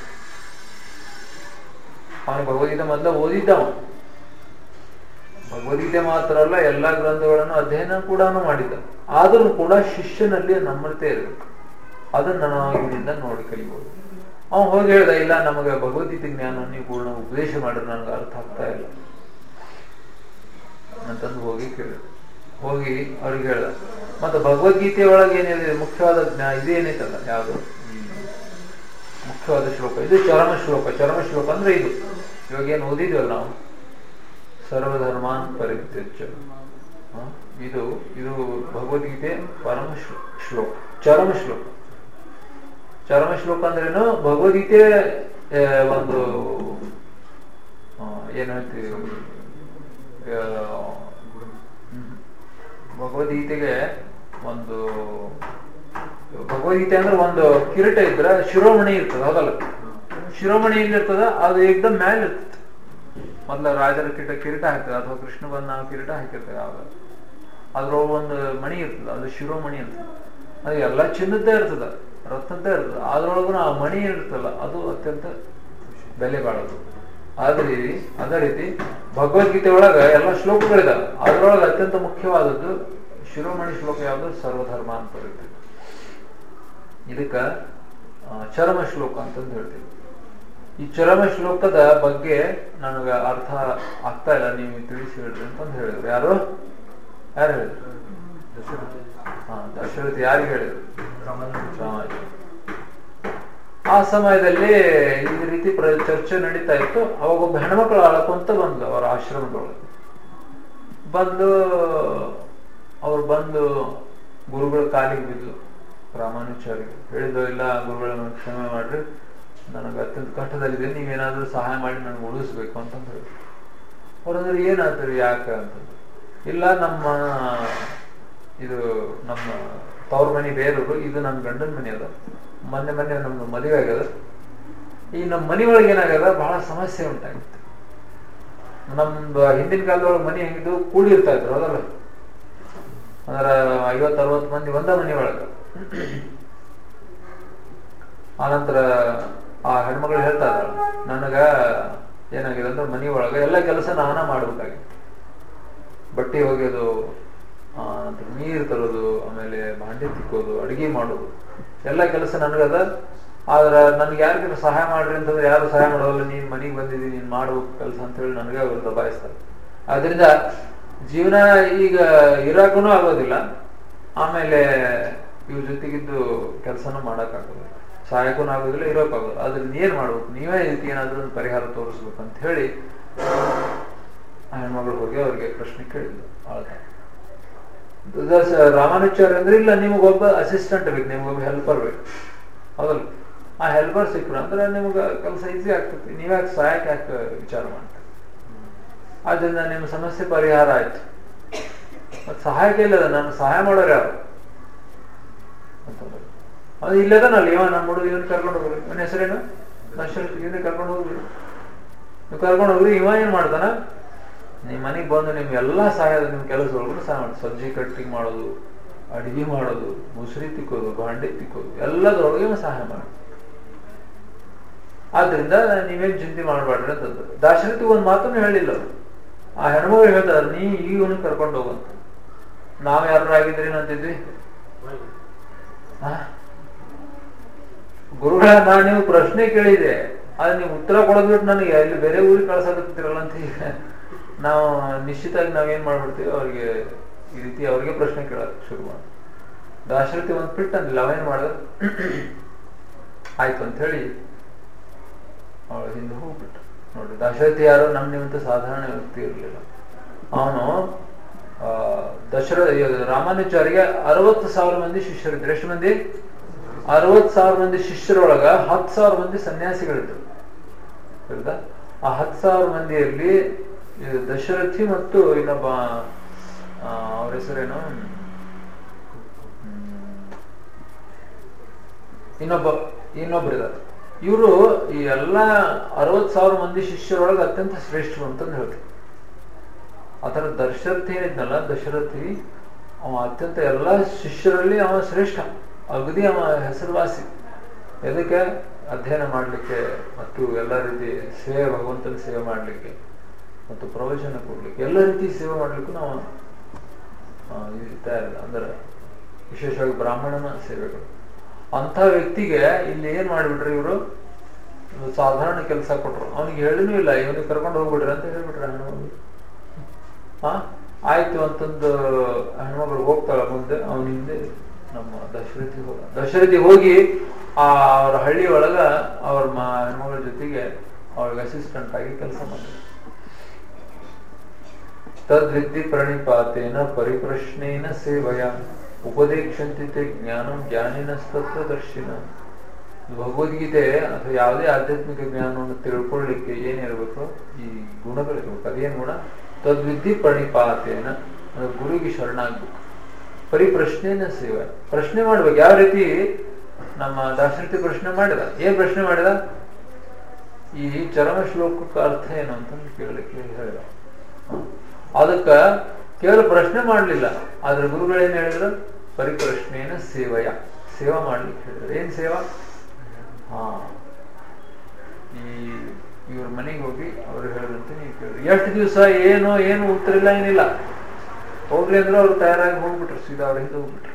ಅವನು ಭಗವದ್ಗೀತೆ ಮೊದಲ ಓದಿದ್ದವ ಭಗವದ್ಗೀತೆ ಮಾತ್ರ ಅಲ್ಲ ಎಲ್ಲಾ ಗ್ರಂಥಗಳನ್ನು ಅಧ್ಯಯನ ಕೂಡ ಮಾಡಿದ್ದ ಆದರೂ ಕೂಡ ಶಿಷ್ಯನಲ್ಲಿ ನಮ್ರತೆ ಇರಬೇಕು ಅದನ್ನ ನಾವು ಇವನಿಂದ ನೋಡಿ ಕಲಿಬಹುದು ಅವನು ಹೋಗಿ ಹೇಳ್ದ ಇಲ್ಲ ನಮಗೆ ಭಗವದ್ಗೀತೆ ಜ್ಞಾನ ನೀವು ಪೂರ್ಣ ಉಪದೇಶ ಮಾಡಿದ್ರೆ ನನಗೆ ಅರ್ಥ ಆಗ್ತಾ ಇಲ್ಲ ಅಂತಂದು ಹೋಗಿ ಕೇಳಿದ ಹೋಗಿ ಅವ್ರಿಗೆ ಹೇಳ್ದ ಮತ್ತೆ ಭಗವದ್ಗೀತೆ ಒಳಗೆ ಏನಿದೆ ಮುಖ್ಯವಾದ ಜ್ಞಾನ ಇದೇನೈತಲ್ಲ ಯಾವುದು ಮುಖ್ಯವಾದ ಶ್ಲೋಕ ಇದು ಚರಮ ಶ್ಲೋಕ ಚರಮ ಶ್ಲೋಕ ಅಂದ್ರೆ ಇದು ಇವಾಗ ಏನು ಓದಿದ್ವಲ್ಲ ನಾವು ಸರ್ವಧರ್ಮಾನ್ ಪರಿತ್ಯಜ್ಯ ಹ? ಇದು ಇದು ಭಗವದ್ಗೀತೆ ಪರಮ ಶ್ಲೋ- ಶ್ಲೋಕ ಚರಮ ಶ್ಲೋಕ ಚರಮ ಶ್ಲೋಕ ಅಂದ್ರೇನು ಭಗವದ್ಗೀತೆ ಆ, ಒಂದು ಆ, ಏನ್ ಹೇಳ್ತೀವಿ ಆ, ಹ್ಮ್. ಭಗವದ್ಗೀತೆಗೆ ಒಂದು ಭಗವದ್ಗೀತೆ ಅಂದ್ರೆ ಒಂದು ಕಿರೀಟ ಇದ್ರ ಶಿರೋಮಣಿ ಇರ್ತದ ಹೌದಲ್ಲ ಶಿರೋಮಣಿ ಎಲ್ಲಿರ್ತದ ಅದು ಏಕ್ದಮ್ ಮ್ಯಾಲ ಇರ್ತದೆ ಮೊದ್ಲ ರಾಜರ ಕಿರೀಟ ಕಿರೀಟ ಹಾಕ್ತದೆ ಅಥವಾ ಕೃಷ್ಣ ಬಂದ ನಾವು ಕಿರೀಟ ಹಾಕಿರ್ತೇವೆ ಯಾವಾಗ ಅದ್ರೊಳಗೆ ಒಂದು ಮಣಿ ಇರ್ತದ ಅದು ಶಿರೋಮಣಿ ಇರ್ತದೆ ಅದು ಎಲ್ಲ ಚಿನ್ನದ್ದೇ ಇರ್ತದ ರತ್ನದ್ದೇ ಇರ್ತದ ಅದ್ರೊಳಗೂ ಆ ಮಣಿ ಇರ್ತಲ್ಲ ಅದು ಅತ್ಯಂತ ಬೆಲೆ ಬಾಳದು ಆದ್ರೆ ಅದೇ ರೀತಿ ಭಗವದ್ಗೀತೆ ಒಳಗ ಎಲ್ಲ ಶ್ಲೋಕಗಳಿದಾವೆ ಅದ್ರೊಳಗೆ ಅತ್ಯಂತ ಮುಖ್ಯವಾದದ್ದು ಶಿರೋಮಣಿ ಶ್ಲೋಕ ಯಾವುದು ಸರ್ವಧರ್ಮ ಅಂತ ಬರುತ್ತೆ ಇದಕ್ಕ ಆ, ಚರಮ ಶ್ಲೋಕ ಅಂತಂದು ಹೇಳ್ತೀವಿ ಈ ಚರಮ ಶ್ಲೋಕದ ಬಗ್ಗೆ ನನಗೆ ಅರ್ಥ ಆಗ್ತಾ ಇಲ್ಲ ನೀವು ತಿಳಿಸಿ ಹೇಳ್ರಿ ಅಂತಂದು ಹೇಳಿದ್ರು ಯಾರು ಯಾರು ಹೇಳಿದ್ರು ಹಾ ದಶರಥಿ ಯಾರಿಗೆ ಹೇಳಿದ್ರು ರಾಮಾನುಜ. ಆ ಸಮಯದಲ್ಲಿ ಈ ರೀತಿ ಪ್ರ- ಚರ್ಚೆ ನಡೀತಾ ಇತ್ತು ಅವಾಗ ಒಬ್ಬ ಹೆಣ್ಮಕ್ಳು ಅಳ್ಕೊಂತ ಬಂದ್ಲು ಅವರ ಆಶ್ರಮದೊಳಗೆ ಬಂದು ಅವ್ರು ಬಂದು ಗುರುಗಳ ಕಾಲಿಗೆ ಬಿದ್ಲು ರಾಮಾನುಚಾರಿಗೆ ಹೇಳಿದ್ರು ಇಲ್ಲ ಗುರುಗಳನ್ನ ಕ್ಷಮೆ ಮಾಡ್ರಿ ನನಗೆ ಅತ್ಯಂತ ಕಷ್ಟದಲ್ಲಿದೆ ನೀವೇನಾದ್ರೂ ಸಹಾಯ ಮಾಡಿ ನನಗೆ ಉಳಿಸ್ಬೇಕು ಅಂತ ಹೇಳಿ ಅವ್ರಂದ್ರೆ ಏನಾಯ್ತು ಯಾಕೆ ಅಂತಂದ್ರು ಇಲ್ಲ ನಮ್ಮ ಇದು ನಮ್ಮ ತವ್ರ ಮನೆ ಬೇರೂರು ಇದು ನಮ್ಮ ಗಂಡನ ಮನೆ ಅದ ಮೊನ್ನೆ ಮೊನ್ನೆ ನಮ್ದು ಮದುವೆ ಆಗ್ಯದ ಈ ನಮ್ಮ ಮನೆ ಒಳಗೆ ಏನಾಗ್ಯದ ಬಹಳ ಸಮಸ್ಯೆ ಉಂಟಾಗಿತ್ತು ನಮ್ದು ಹಿಂದಿನ ಕಾಲದೊಳಗೆ ಮನೆ ಹೆಂಗಿದ್ದು ಕೂಡಿರ್ತಾ ಇದ್ರು ಅದಲ್ಲ ಅಂದ್ರ ಐವತ್ ಅರವತ್ ಮಂದಿ ಒಂದ ಮನೆ ಒಳಗ ಆನಂತರ ಆ ಹೆಣ್ಮಗಳು ಹೇಳ್ತಾ ಇದ್ದಾಳ ನನಗ ಏನಾಗಿದೆ ಅಂದ್ರೆ ಮನೆ ಒಳಗ ಎಲ್ಲ ಕೆಲಸ ನಾನ ಮಾಡ್ಬೇಕಾಗಿತ್ತು ಬಟ್ಟೆ ಒಗೆಯೋದು ಆ, ನಂತರ ನೀರು ತರೋದು ಆಮೇಲೆ ಭಾಂಡೆ ತಿಕ್ಕೋದು ಅಡಿಗೆ ಮಾಡೋದು ಎಲ್ಲ ಕೆಲಸ ನನಗದ ಆದ್ರ ನನ್ಗೆ ಯಾರಿಗಾರು ಸಹಾಯ ಮಾಡ್ರಿ ಅಂತಂದ್ರೆ ಯಾರು ಸಹಾಯ ಮಾಡೋಲ್ಲ ನೀನ್ ಮನೆಗೆ ಬಂದಿದ್ದೀನಿ ನೀನ್ ಮಾಡ್ಬೇಕು ಕೆಲಸ ಅಂತ ಹೇಳಿ ನನಗೆ ಅವರು ದಬಾಯಿಸ್ತಾರೆ ಆದ್ರಿಂದ ಜೀವನ ಈಗ ಇರಾಕೂ ಆಗೋದಿಲ್ಲ ಆಮೇಲೆ ಇವ್ರ ಜೊತೆಗಿದ್ದು ಕೆಲಸನೂ ಮಾಡೋಕ್ಕಾಗೋದಿಲ್ಲ ಸಹಾಯಕ್ಕೂ ಆಗೋದಿಲ್ಲ ಇರೋಕ್ಕಾಗೋದಿಲ್ಲ ಅದ್ರಿಂದ ಏನ್ ಮಾಡ್ಬೇಕು ನೀವೇ ಇದಕ್ಕೆ ಏನಾದ್ರೂ ಒಂದು ಪರಿಹಾರ ತೋರಿಸ್ಬೇಕು ಅಂತ ಹೇಳಿ ಆ ಹೆಣ್ಮಗಳು ಹೋಗಿ ಅವ್ರಿಗೆ ಪ್ರಶ್ನೆ ಕೇಳಿದ್ಲು ಆಳ್ತಾ ದಸ- ರಾಮಾನುಚಾರ್ಯ ಅಂದ್ರೆ ಇಲ್ಲ ನಿಮಗೊಬ್ಬ ಅಸಿಸ್ಟೆಂಟ್ ಬೇಕು ನಿಮ್ಗೊಬ್ಬ ಹೆಲ್ಪರ್ ಬೇಕು ಹೌದಲ್ಲ ಆ ಹೆಲ್ಪರ್ ಸಿಕ್ಕರು ಅಂದ್ರೆ ನಿಮ್ಗೆ ಕೆಲಸ ಈಸಿ ಆಗ್ತದೆ ನೀವ್ಯಾಕೆ ಸಹಾಯಕ್ಕೆ ಯಾಕೆ ವಿಚಾರ ಮಾಡ್ತೀರಿ ಆದ್ರಿಂದ ನಿಮ್ಮ ಸಮಸ್ಯೆ ಪರಿಹಾರ ಆಯ್ತು ಮತ್ ಸಹಾಯಕ್ಕೆ ಇಲ್ಲದ ನಾನು ಸಹಾಯ ಮಾಡೋರು ಯಾರು ಅಂತಂದ್ರು. ಅದು ಇಲ್ಲದನಲ್ಲ ಇವ ನಮ್ಮ ಹುಡುಗ ಇವನ್ ಕರ್ಕೊಂಡು ಹೋಗ್ರಿ ಇವನ ಹೆಸರೇನು ನಶಲ್ ಇವನೇ ಕರ್ಕೊಂಡು ಹೋಗ್ರಿ ನೀವು ಕರ್ಕೊಂಡು ಹೋಗ್ರಿ ಇವ ಏನ್ ಮಾಡ್ತಾನ ನಿಮ್ ಮನೆಗೆ ಬಂದು ನಿಮ್ ಎಲ್ಲಾ ಸಹಾಯದ ನಿಮ್ ಕೆಲಸ ಒಳಗೂ ಸಹಾಯ ಮಾಡಿ ಸಬ್ಜಿ ಕಟ್ಟಿಂಗ್ ಮಾಡೋದು ಅಡಿಗೆ ಮಾಡೋದು ಮುಸುರಿ ತಿಕ್ಕೋದು ಬಾಂಡೆ ತಿಕ್ಕೋದು ಎಲ್ಲದರೊಳಗೆ ಇವ ಸಹಾಯ ಮಾಡಿ ಆದ್ರಿಂದ ನೀವೇನ್ ಚಿಂತೆ ಮಾಡಬೇಡ್ರಿ ಅಂತಂದ್ರು ದಾಶರಥಿ ಒಂದ್ ಮಾತನ್ನು ಹೇಳಿಲ್ಲ ಅವ್ರು. ಆ ಹೆಣ್ಮಗಳು ಹೇಳ್ತಾರೆ ನೀ ಇವನು ಕರ್ಕೊಂಡು ಹೋಗಂತ ನಾವ್ ಯಾರು ಆಗಿದ್ರಿ ಅಂತಿದ್ವಿ ಆ? ಗುರುಗಳ ನಾ ನೀವು ಪ್ರಶ್ನೆ ಕೇಳಿದೆ ಆದ್ರೆ ನೀವು ಉತ್ತರ ಕೊಡೋದ್ಬಿಟ್ಟು ನನಗೆ ಅಲ್ಲಿ ಬೇರೆ ಊರಿಗೆ ಕಳ್ಸಕತ್ತಿರಲ್ಲ ಅಂತ ಈಗ ನಾವು ನಿಶ್ಚಿತಾಗಿ ನಾವೇನ್ ಮಾಡ್ಬಿಡ್ತೀವಿ ಅವ್ರಿಗೆ ಈ ರೀತಿ ಅವ್ರಿಗೆ ಪ್ರಶ್ನೆ ಕೇಳಕ್ ಶುರು ಮಾಡಿ ದಾಶರಥಿ ಒಂದ್ ಬಿಟ್ಟು ಅಂದಿಲ್ಲ ಅವೇನ್ ಮಾಡಿದ ಆಯ್ತು ಅಂತ ಹೇಳಿ ಅವಳ ಹಿಂದೆ ಹೋಗ್ಬಿಟ್ಟು ನೋಡಿ ದಶರಥಿ ಯಾರು ನಮ್ ನಿಮ್ಮಂತ ಸಾಧಾರಣ ವ್ಯಕ್ತಿ ಇರಲಿಲ್ಲ ಅವನು ಆ ದಶರಥ ರಾಮಾನುಚಾರಿಗೆ ಅರವತ್ತು ಸಾವಿರ ಮಂದಿ ಶಿಷ್ಯರಿದ್ರು ಎಷ್ಟು ಮಂದಿ ಅರವತ್ ಸಾವಿರ ಮಂದಿ ಶಿಷ್ಯರೊಳಗ ಹತ್ತು ಸಾವಿರ ಮಂದಿ ಸನ್ಯಾಸಿಗಳಿದ್ರು ಹೌದಾ ಆ ಹತ್ತು ಸಾವಿರ ಮಂದಿಯಲ್ಲಿ ಇದು ದಶರಥಿ ಮತ್ತು ಇನ್ನೊಬ್ಬ ಆ, ಅವ್ರ ಹೆಸರೇನು ಹ್ಮ್. ಇನ್ನೊಬ್ಬ ಇನ್ನೊಬ್ರು ಇದ್ದಾರೆ ಇವರು ಈ ಎಲ್ಲಾ ಅರವತ್ ಸಾವಿರ ಮಂದಿ ಶಿಷ್ಯರೊಳಗೆ ಅತ್ಯಂತ ಶ್ರೇಷ್ಠರು ಅಂತಂದು ಹೇಳ್ತಾರೆ ಆತರ ದಶರಥಿ ಏನಿದ್ನಲ್ಲ ದಶರಥಿ ಅವ ಅತ್ಯಂತ ಎಲ್ಲಾ ಶಿಷ್ಯರಲ್ಲಿ ಅವ ಶ್ರೇಷ್ಠ ಅಗದಿ ಅವ ಹೆಸರುವಾಸಿ ಎದಕ್ಕೆ ಅಧ್ಯಯನ ಮಾಡ್ಲಿಕ್ಕೆ ಮತ್ತು ಎಲ್ಲ ರೀತಿ ಸೇವೆ ಭಗವಂತನ ಸೇವೆ ಮಾಡ್ಲಿಕ್ಕೆ ಮತ್ತು ಪ್ರವಚನ ಕೊಡ್ಲಿಕ್ಕೆ ಎಲ್ಲ ರೀತಿ ಸೇವೆ ಮಾಡ್ಲಿಕ್ಕೂ ನಾವು ಆ, ಇದು ತಯಾರಿಲ್ಲ ಅಂದ್ರೆ ವಿಶೇಷವಾಗಿ ಬ್ರಾಹ್ಮಣನ ಸೇವೆಗಳು ಅಂತ ವ್ಯಕ್ತಿಗೆ ಇಲ್ಲಿ ಏನ್ ಮಾಡ್ಬಿಟ್ರಿ ಇವರು ಸಾಧಾರಣ ಕೆಲಸ ಕೊಟ್ರು ಅವನಿಗೆ ಹೇಳಿನೂ ಇಲ್ಲ ಇವನಿಗೆ ಕರ್ಕೊಂಡು ಹೋಗ್ಬಿಡ್ರಿ ಅಂತ ಹೇಳ್ಬಿಟ್ರೆ ಹೆಣ್ಮಗಳು ಹಾ ಆಯ್ತು ಅಂತಂದು ಹೆಣ್ಮಗಳು ಹೋಗ್ತಾಳ ಮುಂದೆ ಅವನ ಹಿಂದೆ ನಮ್ಮ ದಶರಥಿ ಹೋಗ ದಶರಥಿ ಹೋಗಿ ಆ ಅವ್ರ ಹಳ್ಳಿ ಒಳಗ ಅವ್ರ ಮ ಹೆಣ್ಮಗಳ ಜೊತೆಗೆ ಅವಳಿಗೆ ಅಸಿಸ್ಟೆಂಟ್ ಆಗಿ ಕೆಲಸ ಮಾಡಿದ್ರು ತದ್ವಿದ್ಧಿ ಪ್ರಣಿಪಾತೇನ ಪರಿಪ್ರಶ್ನೇನ ಸೇವಯ ಉಪದೇಕ್ಷಂತಿ ತೇ ಜ್ಞಾನಂ ಜ್ಞಾನಿನಸ್ತತ್ವದರ್ಶಿನ ಭಗವದ್ಗೀತೆ ಅಥವಾ ಯಾವುದೇ ಆಧ್ಯಾತ್ಮಿಕ ಜ್ಞಾನವನ್ನು ತಿಳ್ಕೊಳ್ಳಿಕ್ಕೆ ಏನಿರಬೇಕು ಈ ಗುಣಗಳಿರ್ಬೇಕು ಅದೇನ್ ಗುಣ ತದ್ವಿದ್ಧಿ ಪ್ರಣಿಪಾತೇನ ಅಂದ್ರೆ ಗುರುಗೆ ಶರಣಾಗ್ಬೇಕು ಪರಿಪ್ರಶ್ನೆನ ಸೇವೆ ಪ್ರಶ್ನೆ ಮಾಡ್ಬೇಕು ಯಾವ ರೀತಿ ನಮ್ಮ ದಾಶರಥಿ ಪ್ರಶ್ನೆ ಮಾಡಿದ ಏನ್ ಪ್ರಶ್ನೆ ಮಾಡಿದ ಈ ಚರಮ ಶ್ಲೋಕಕ್ಕೆ ಅರ್ಥ ಏನು ಅಂತ ಕೇಳಲಿಕ್ಕೆ ಹೇಳಿದ ಅದಕ್ಕ ಕೇವಲ ಪ್ರಶ್ನೆ ಮಾಡ್ಲಿಲ್ಲ ಆದ್ರೆ ಗುರುಗಳೇನ್ ಹೇಳಿದ್ರು ಪರಿಪ್ರಶ್ನೆಯನ್ನ ಸೇವಯ ಸೇವಾ ಮಾಡ್ಲಿಕ್ಕೆ ಹೇಳಿದ್ರು ಏನ್ ಸೇವಾ ಹಾ ಈ ಇವ್ರ ಮನೆಗೆ ಹೋಗಿ ಅವ್ರು ಹೇಳಿದಂತೆ ನೀವು ಕೇಳಿದ್ರಿ ಎಷ್ಟು ದಿವಸ ಏನು ಏನು ಉತ್ತರ ಇಲ್ಲ ಏನಿಲ್ಲ ಹೋಗ್ಲಿ ಅಂದ್ರೆ ಅವ್ರು ತಯಾರಾಗಿ ಹೋಗ್ಬಿಟ್ರು ಸೀದಾ ಅವ್ರ ಹಿಂದೆ ಹೋಗ್ಬಿಟ್ರು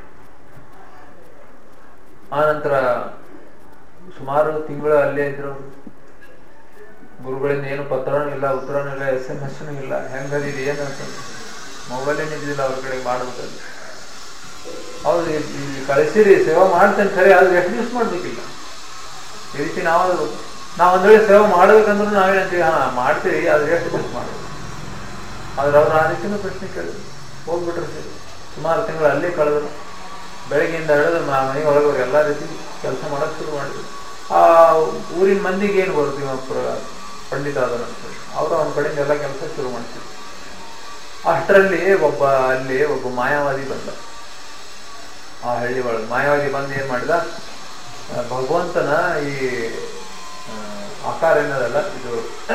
ಆ ನಂತರ ಸುಮಾರು ತಿಂಗಳು ಅಲ್ಲೇ ಇದ್ರು ಅವ್ರು. ಗುರುಗಳಿಂದ ಏನು ಪತ್ರನೂ ಇಲ್ಲ ಉತ್ತರನೂ ಇಲ್ಲ ಎಸ್ ಎಂ ಎಸ್ ಇಲ್ಲ ಹೆಂಗದಿದೆ ಏನು ಅಂತ ಮೊಬೈಲ್ ಏನಿದ್ದಿಲ್ಲ ಅವ್ರ ಕಡೆ ಮಾಡ್ಬೇಕಲ್ಲಿ ಹೌದು ಇಲ್ಲಿ ಕಳಿಸಿರಿ ಸೇವಾ ಮಾಡ್ತೇನೆ ಖರೆ ಆದ್ರೆ ಎಷ್ಟು ದಿವಸ ಮಾಡ್ಬೇಕಿಲ್ಲ ಈ ರೀತಿ ನಾವು ನಾವು ಒಂದ್ ವೇಳೆ ಸೇವೆ ಮಾಡ್ಬೇಕಂದ್ರೂ ನಾವೇನಂತೀವಿ ಹಾ ಮಾಡ್ತೀವಿ ಆದ್ರೆ ಎಷ್ಟು ದಿವಸ ಮಾಡೋದು ಆದ್ರೆ ಅವ್ರು ಆ ರೀತಿನೂ ಪ್ರಶ್ನೆ ಕೇಳಿದ್ರು ಹೋಗ್ಬಿಟ್ರು ಸರಿ. ಸುಮಾರು ತಿಂಗಳು ಅಲ್ಲೇ ಕಳೆದ್ರು ಬೆಳಗ್ಗೆಯಿಂದ ಹಿಡಿದು ಮ- ಮನೆ ಒಳಗೆ ಎಲ್ಲ ರೀತಿ ಕೆಲಸ ಮಾಡಕ್ ಶುರು ಮಾಡಿದ್ರು ಆ ಊರಿನ ಮಂದಿಗೆ ಏನು ಬರುತ್ತೆ ಇವ ಪ್ರ- ಪಂಡಿತ ಆದನು ಅಂತ ಹೇಳಿ. ಅವ್ರು ಅವನ ಕಡೆಯಿಂದ ಎಲ್ಲ ಕೆಲಸ ಶುರು ಮಾಡ್ತಿದ್ರು ಅಷ್ಟರಲ್ಲಿ ಒಬ್ಬ ಅಲ್ಲಿ ಒಬ್ಬ ಮಾಯಾವಾದಿ ಬಂದ ಆ ಹಳ್ಳಿ ಒಳಗೆ ಮಾಯಾವಾದಿ ಬಂದು ಏನ್ ಮಾಡಿದ ಆ, ಭಗವಂತನ ಈ ಆ, ಆಕಾರ ಏನದಲ್ಲ ಇದು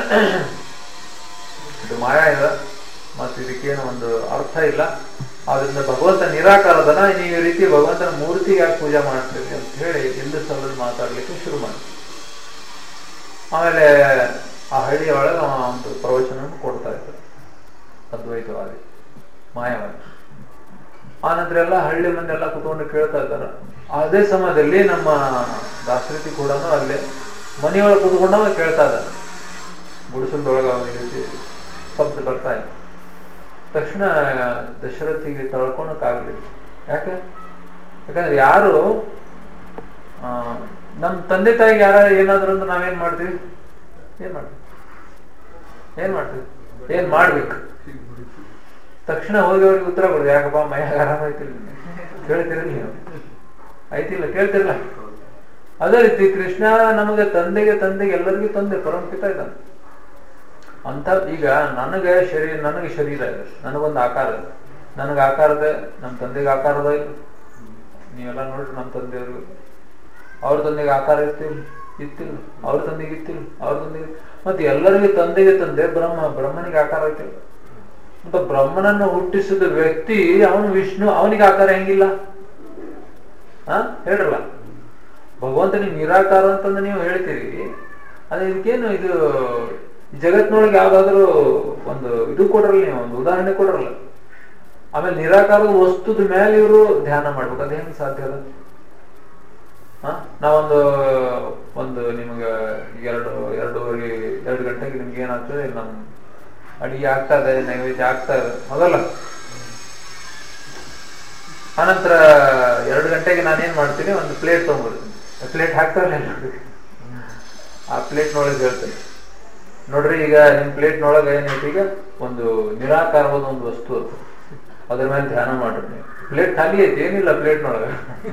ಇದು ಮಾಯಾ ಇದೆ ಮತ್ತು ಇದಕ್ಕೇನು ಒಂದು ಅರ್ಥ ಇಲ್ಲ ಆದ್ರಿಂದ ಭಗವಂತ ನಿರಾಕಾರದನ ನೀವು ಈ ರೀತಿ ಭಗವಂತನ ಮೂರ್ತಿಗೆ ಯಾಕೆ ಪೂಜೆ ಮಾಡ್ತೀರಿ ಅಂತ ಹೇಳಿ ಇಲ್ಲ ಸಲ್ಲದ ಮಾತಾಡ್ಲಿಕ್ಕೆ ಶುರು ಮಾಡಿ ಆಮೇಲೆ ಆ ಹಳ್ಳಿಯ ಒಳಗೆ ಅವ ಒಂದು ಪ್ರವಚನ ಕೊಡ್ತಾ ಇದ್ದ ಅದ್ವೈತವಾದಿ ಮಾಯವಾದಿ ಆ ನಂತರ ಎಲ್ಲ ಹಳ್ಳಿ ಮಂದಿ ಎಲ್ಲ ಕುತ್ಕೊಂಡು ಕೇಳ್ತಾ ಇದ್ದಾರೆ ಅದೇ ಸಮಯದಲ್ಲಿ ನಮ್ಮ ದಾಸರಥಿ ಕೂಡ ಅಲ್ಲೇ ಮನೆಯೊಳಗೆ ಕುತ್ಕೊಂಡವ ಕೇಳ್ತಾ ಇದ್ದಾನೆ ಗುಡಿಸಲದೊಳಗೆ ಅವನಿಗೆ ರೀತಿ ಶಬ್ದ ಬರ್ತಾ ಇದೆ ತಕ್ಷಣ ದಶರಥಿಗೆ ತಳ್ಕೊಳಕ್ಕಾಗ್ಲಿಲ್ಲ ಯಾಕೆ ಯಾಕಂದ್ರೆ ಯಾರು ಆ, ನಮ್ಮ ತಂದೆ ತಾಯಿಗೆ ಯಾರ ಏನಾದ್ರು ಅಂದ್ರೆ ನಾವೇನ್ ಮಾಡ್ತೀವಿ ಏನ್ ಮಾಡ್ತೀವಿ ಏನ್ ಮಾಡ್ತೀವಿ ಏನ್ ಮಾಡ್ಬೇಕು ತಕ್ಷಣ ಹೋಗಿ ಅವ್ರಿಗೆ ಉತ್ತರ ಕೊಡ್ರಿ ಯಾಕಪ್ಪ ಮೈಯಾಗ ಆರಾಮ ಐತಿಲ್ಲ ಕೇಳ್ತಿರಲಿ ನೀವು ಐತಿಲ್ಲ ಕೇಳ್ತಿರಲ್ಲ ಅದೇ ರೀತಿ ಕೃಷ್ಣ ನಮಗೆ ತಂದೆಗೆ ತಂದೆಗೆ ಎಲ್ಲರಿಗೂ ತಂದೆ ಪರಮಪಿತ ಇದ್ದಾನೆ ಅಂತ ಈಗ ನನಗೆ ಶರೀರ ನನಗೆ ಶರೀರ ಇದೆ ನನಗೊಂದು ಆಕಾರ ಇದೆ ನನಗೆ ಆಕಾರ ಇದೆ ನಮ್ಮ ತಂದೆಗೆ ಆಕಾರದ ಇಲ್ಲ ನೀವೆಲ್ಲ ನೋಡ್ರಿ ನಮ್ಮ ತಂದೆಯವರು ಅವ್ರ ತಂದೆಗೆ ಆಕಾರ ಇತ್ತಿಲ್ಲ ಇತ್ತಿಲ್ಲ ಅವ್ರ ತಂದೆಗೆ ಇತ್ತಿಲ್ಲ ಅವ್ರ ತಂದೆಗೆ ಮತ್ತೆ ಎಲ್ಲರಿಗೂ ತಂದೆಗೆ ತಂದೆ ಬ್ರಹ್ಮ ಬ್ರಹ್ಮನಿಗೆ ಆಕಾರ ಐತಿಲ್ಲ ಅಂತ ಬ್ರಹ್ಮನನ್ನು ಹುಟ್ಟಿಸಿದ ವ್ಯಕ್ತಿ ಅವನು ವಿಷ್ಣು ಅವನಿಗೆ ಆಕಾರ ಹೆಂಗಿಲ್ಲ ಹಾ ಹೇಳ್ರಲ್ಲ ಭಗವಂತನಿಗೆ ನಿರಾಕಾರ ಅಂತಂದು ನೀವು ಹೇಳ್ತೀರಿ ಅದೇ ಇದಕ್ಕೇನು ಇದು ಈ ಜಗತ್ನೊಳಗೆ ಯಾವ್ದಾದ್ರು ಒಂದು ಇದು ಕೊಡ್ರಲ್ಲ ನೀವು ಒಂದು ಉದಾಹರಣೆ ಕೊಡ್ರಲ್ಲ ಆಮೇಲೆ ನಿರಾಕಾರದ ವಸ್ತುದ ಮೇಲೆ ಇವರು ಧ್ಯಾನ ಮಾಡ್ಬೇಕು ಅದು ಹೆಂಗ್ ಸಾಧ್ಯ ಅದ ಹಾ ನಾವೊಂದು ಒಂದು ನಿಮ್ಗೆ ಎರಡು ಎರಡೂವರೆ ಎರಡು ಗಂಟೆಗೆ ನಿಮ್ಗೆ ಏನಾಗ್ತದೆ ನಮ್ ಅಡಿಗೆ ಆಗ್ತಾ ಇದೆ ನೈವೇದ್ಯ ಆಗ್ತಾ ಇದೆ ಹೌದಲ್ಲ ಆನಂತರ ಎರಡು ಗಂಟೆಗೆ ನಾನೇನ್ ಮಾಡ್ತೀನಿ ಒಂದು ಪ್ಲೇಟ್ ತಗೊಂಡ್ಬರ್ತೀನಿ ಪ್ಲೇಟ್ ಹಾಕ್ತಾರಲ್ಲ ಎಲ್ಲರಿಗೂ. ಆ ಪ್ಲೇಟ್ನೊಳಗೆ ಹೇಳ್ತೇನೆ ನೋಡ್ರಿ ಈಗ ನಿಮ್ ಪ್ಲೇಟ್ನೊಳಗೆ ಏನೈತಿ ಈಗ ಒಂದು ನಿರಾಕಾರವಾದ ಒಂದು ವಸ್ತು ಅದು. ಅದ್ರ ಮೇಲೆ ಧ್ಯಾನ ಮಾಡ್ರಿ ನೀವು ಪ್ಲೇಟ್ ಖಾಲಿ ಐತಿ ಏನಿಲ್ಲ ಪ್ಲೇಟ್ನೊಳಗೆ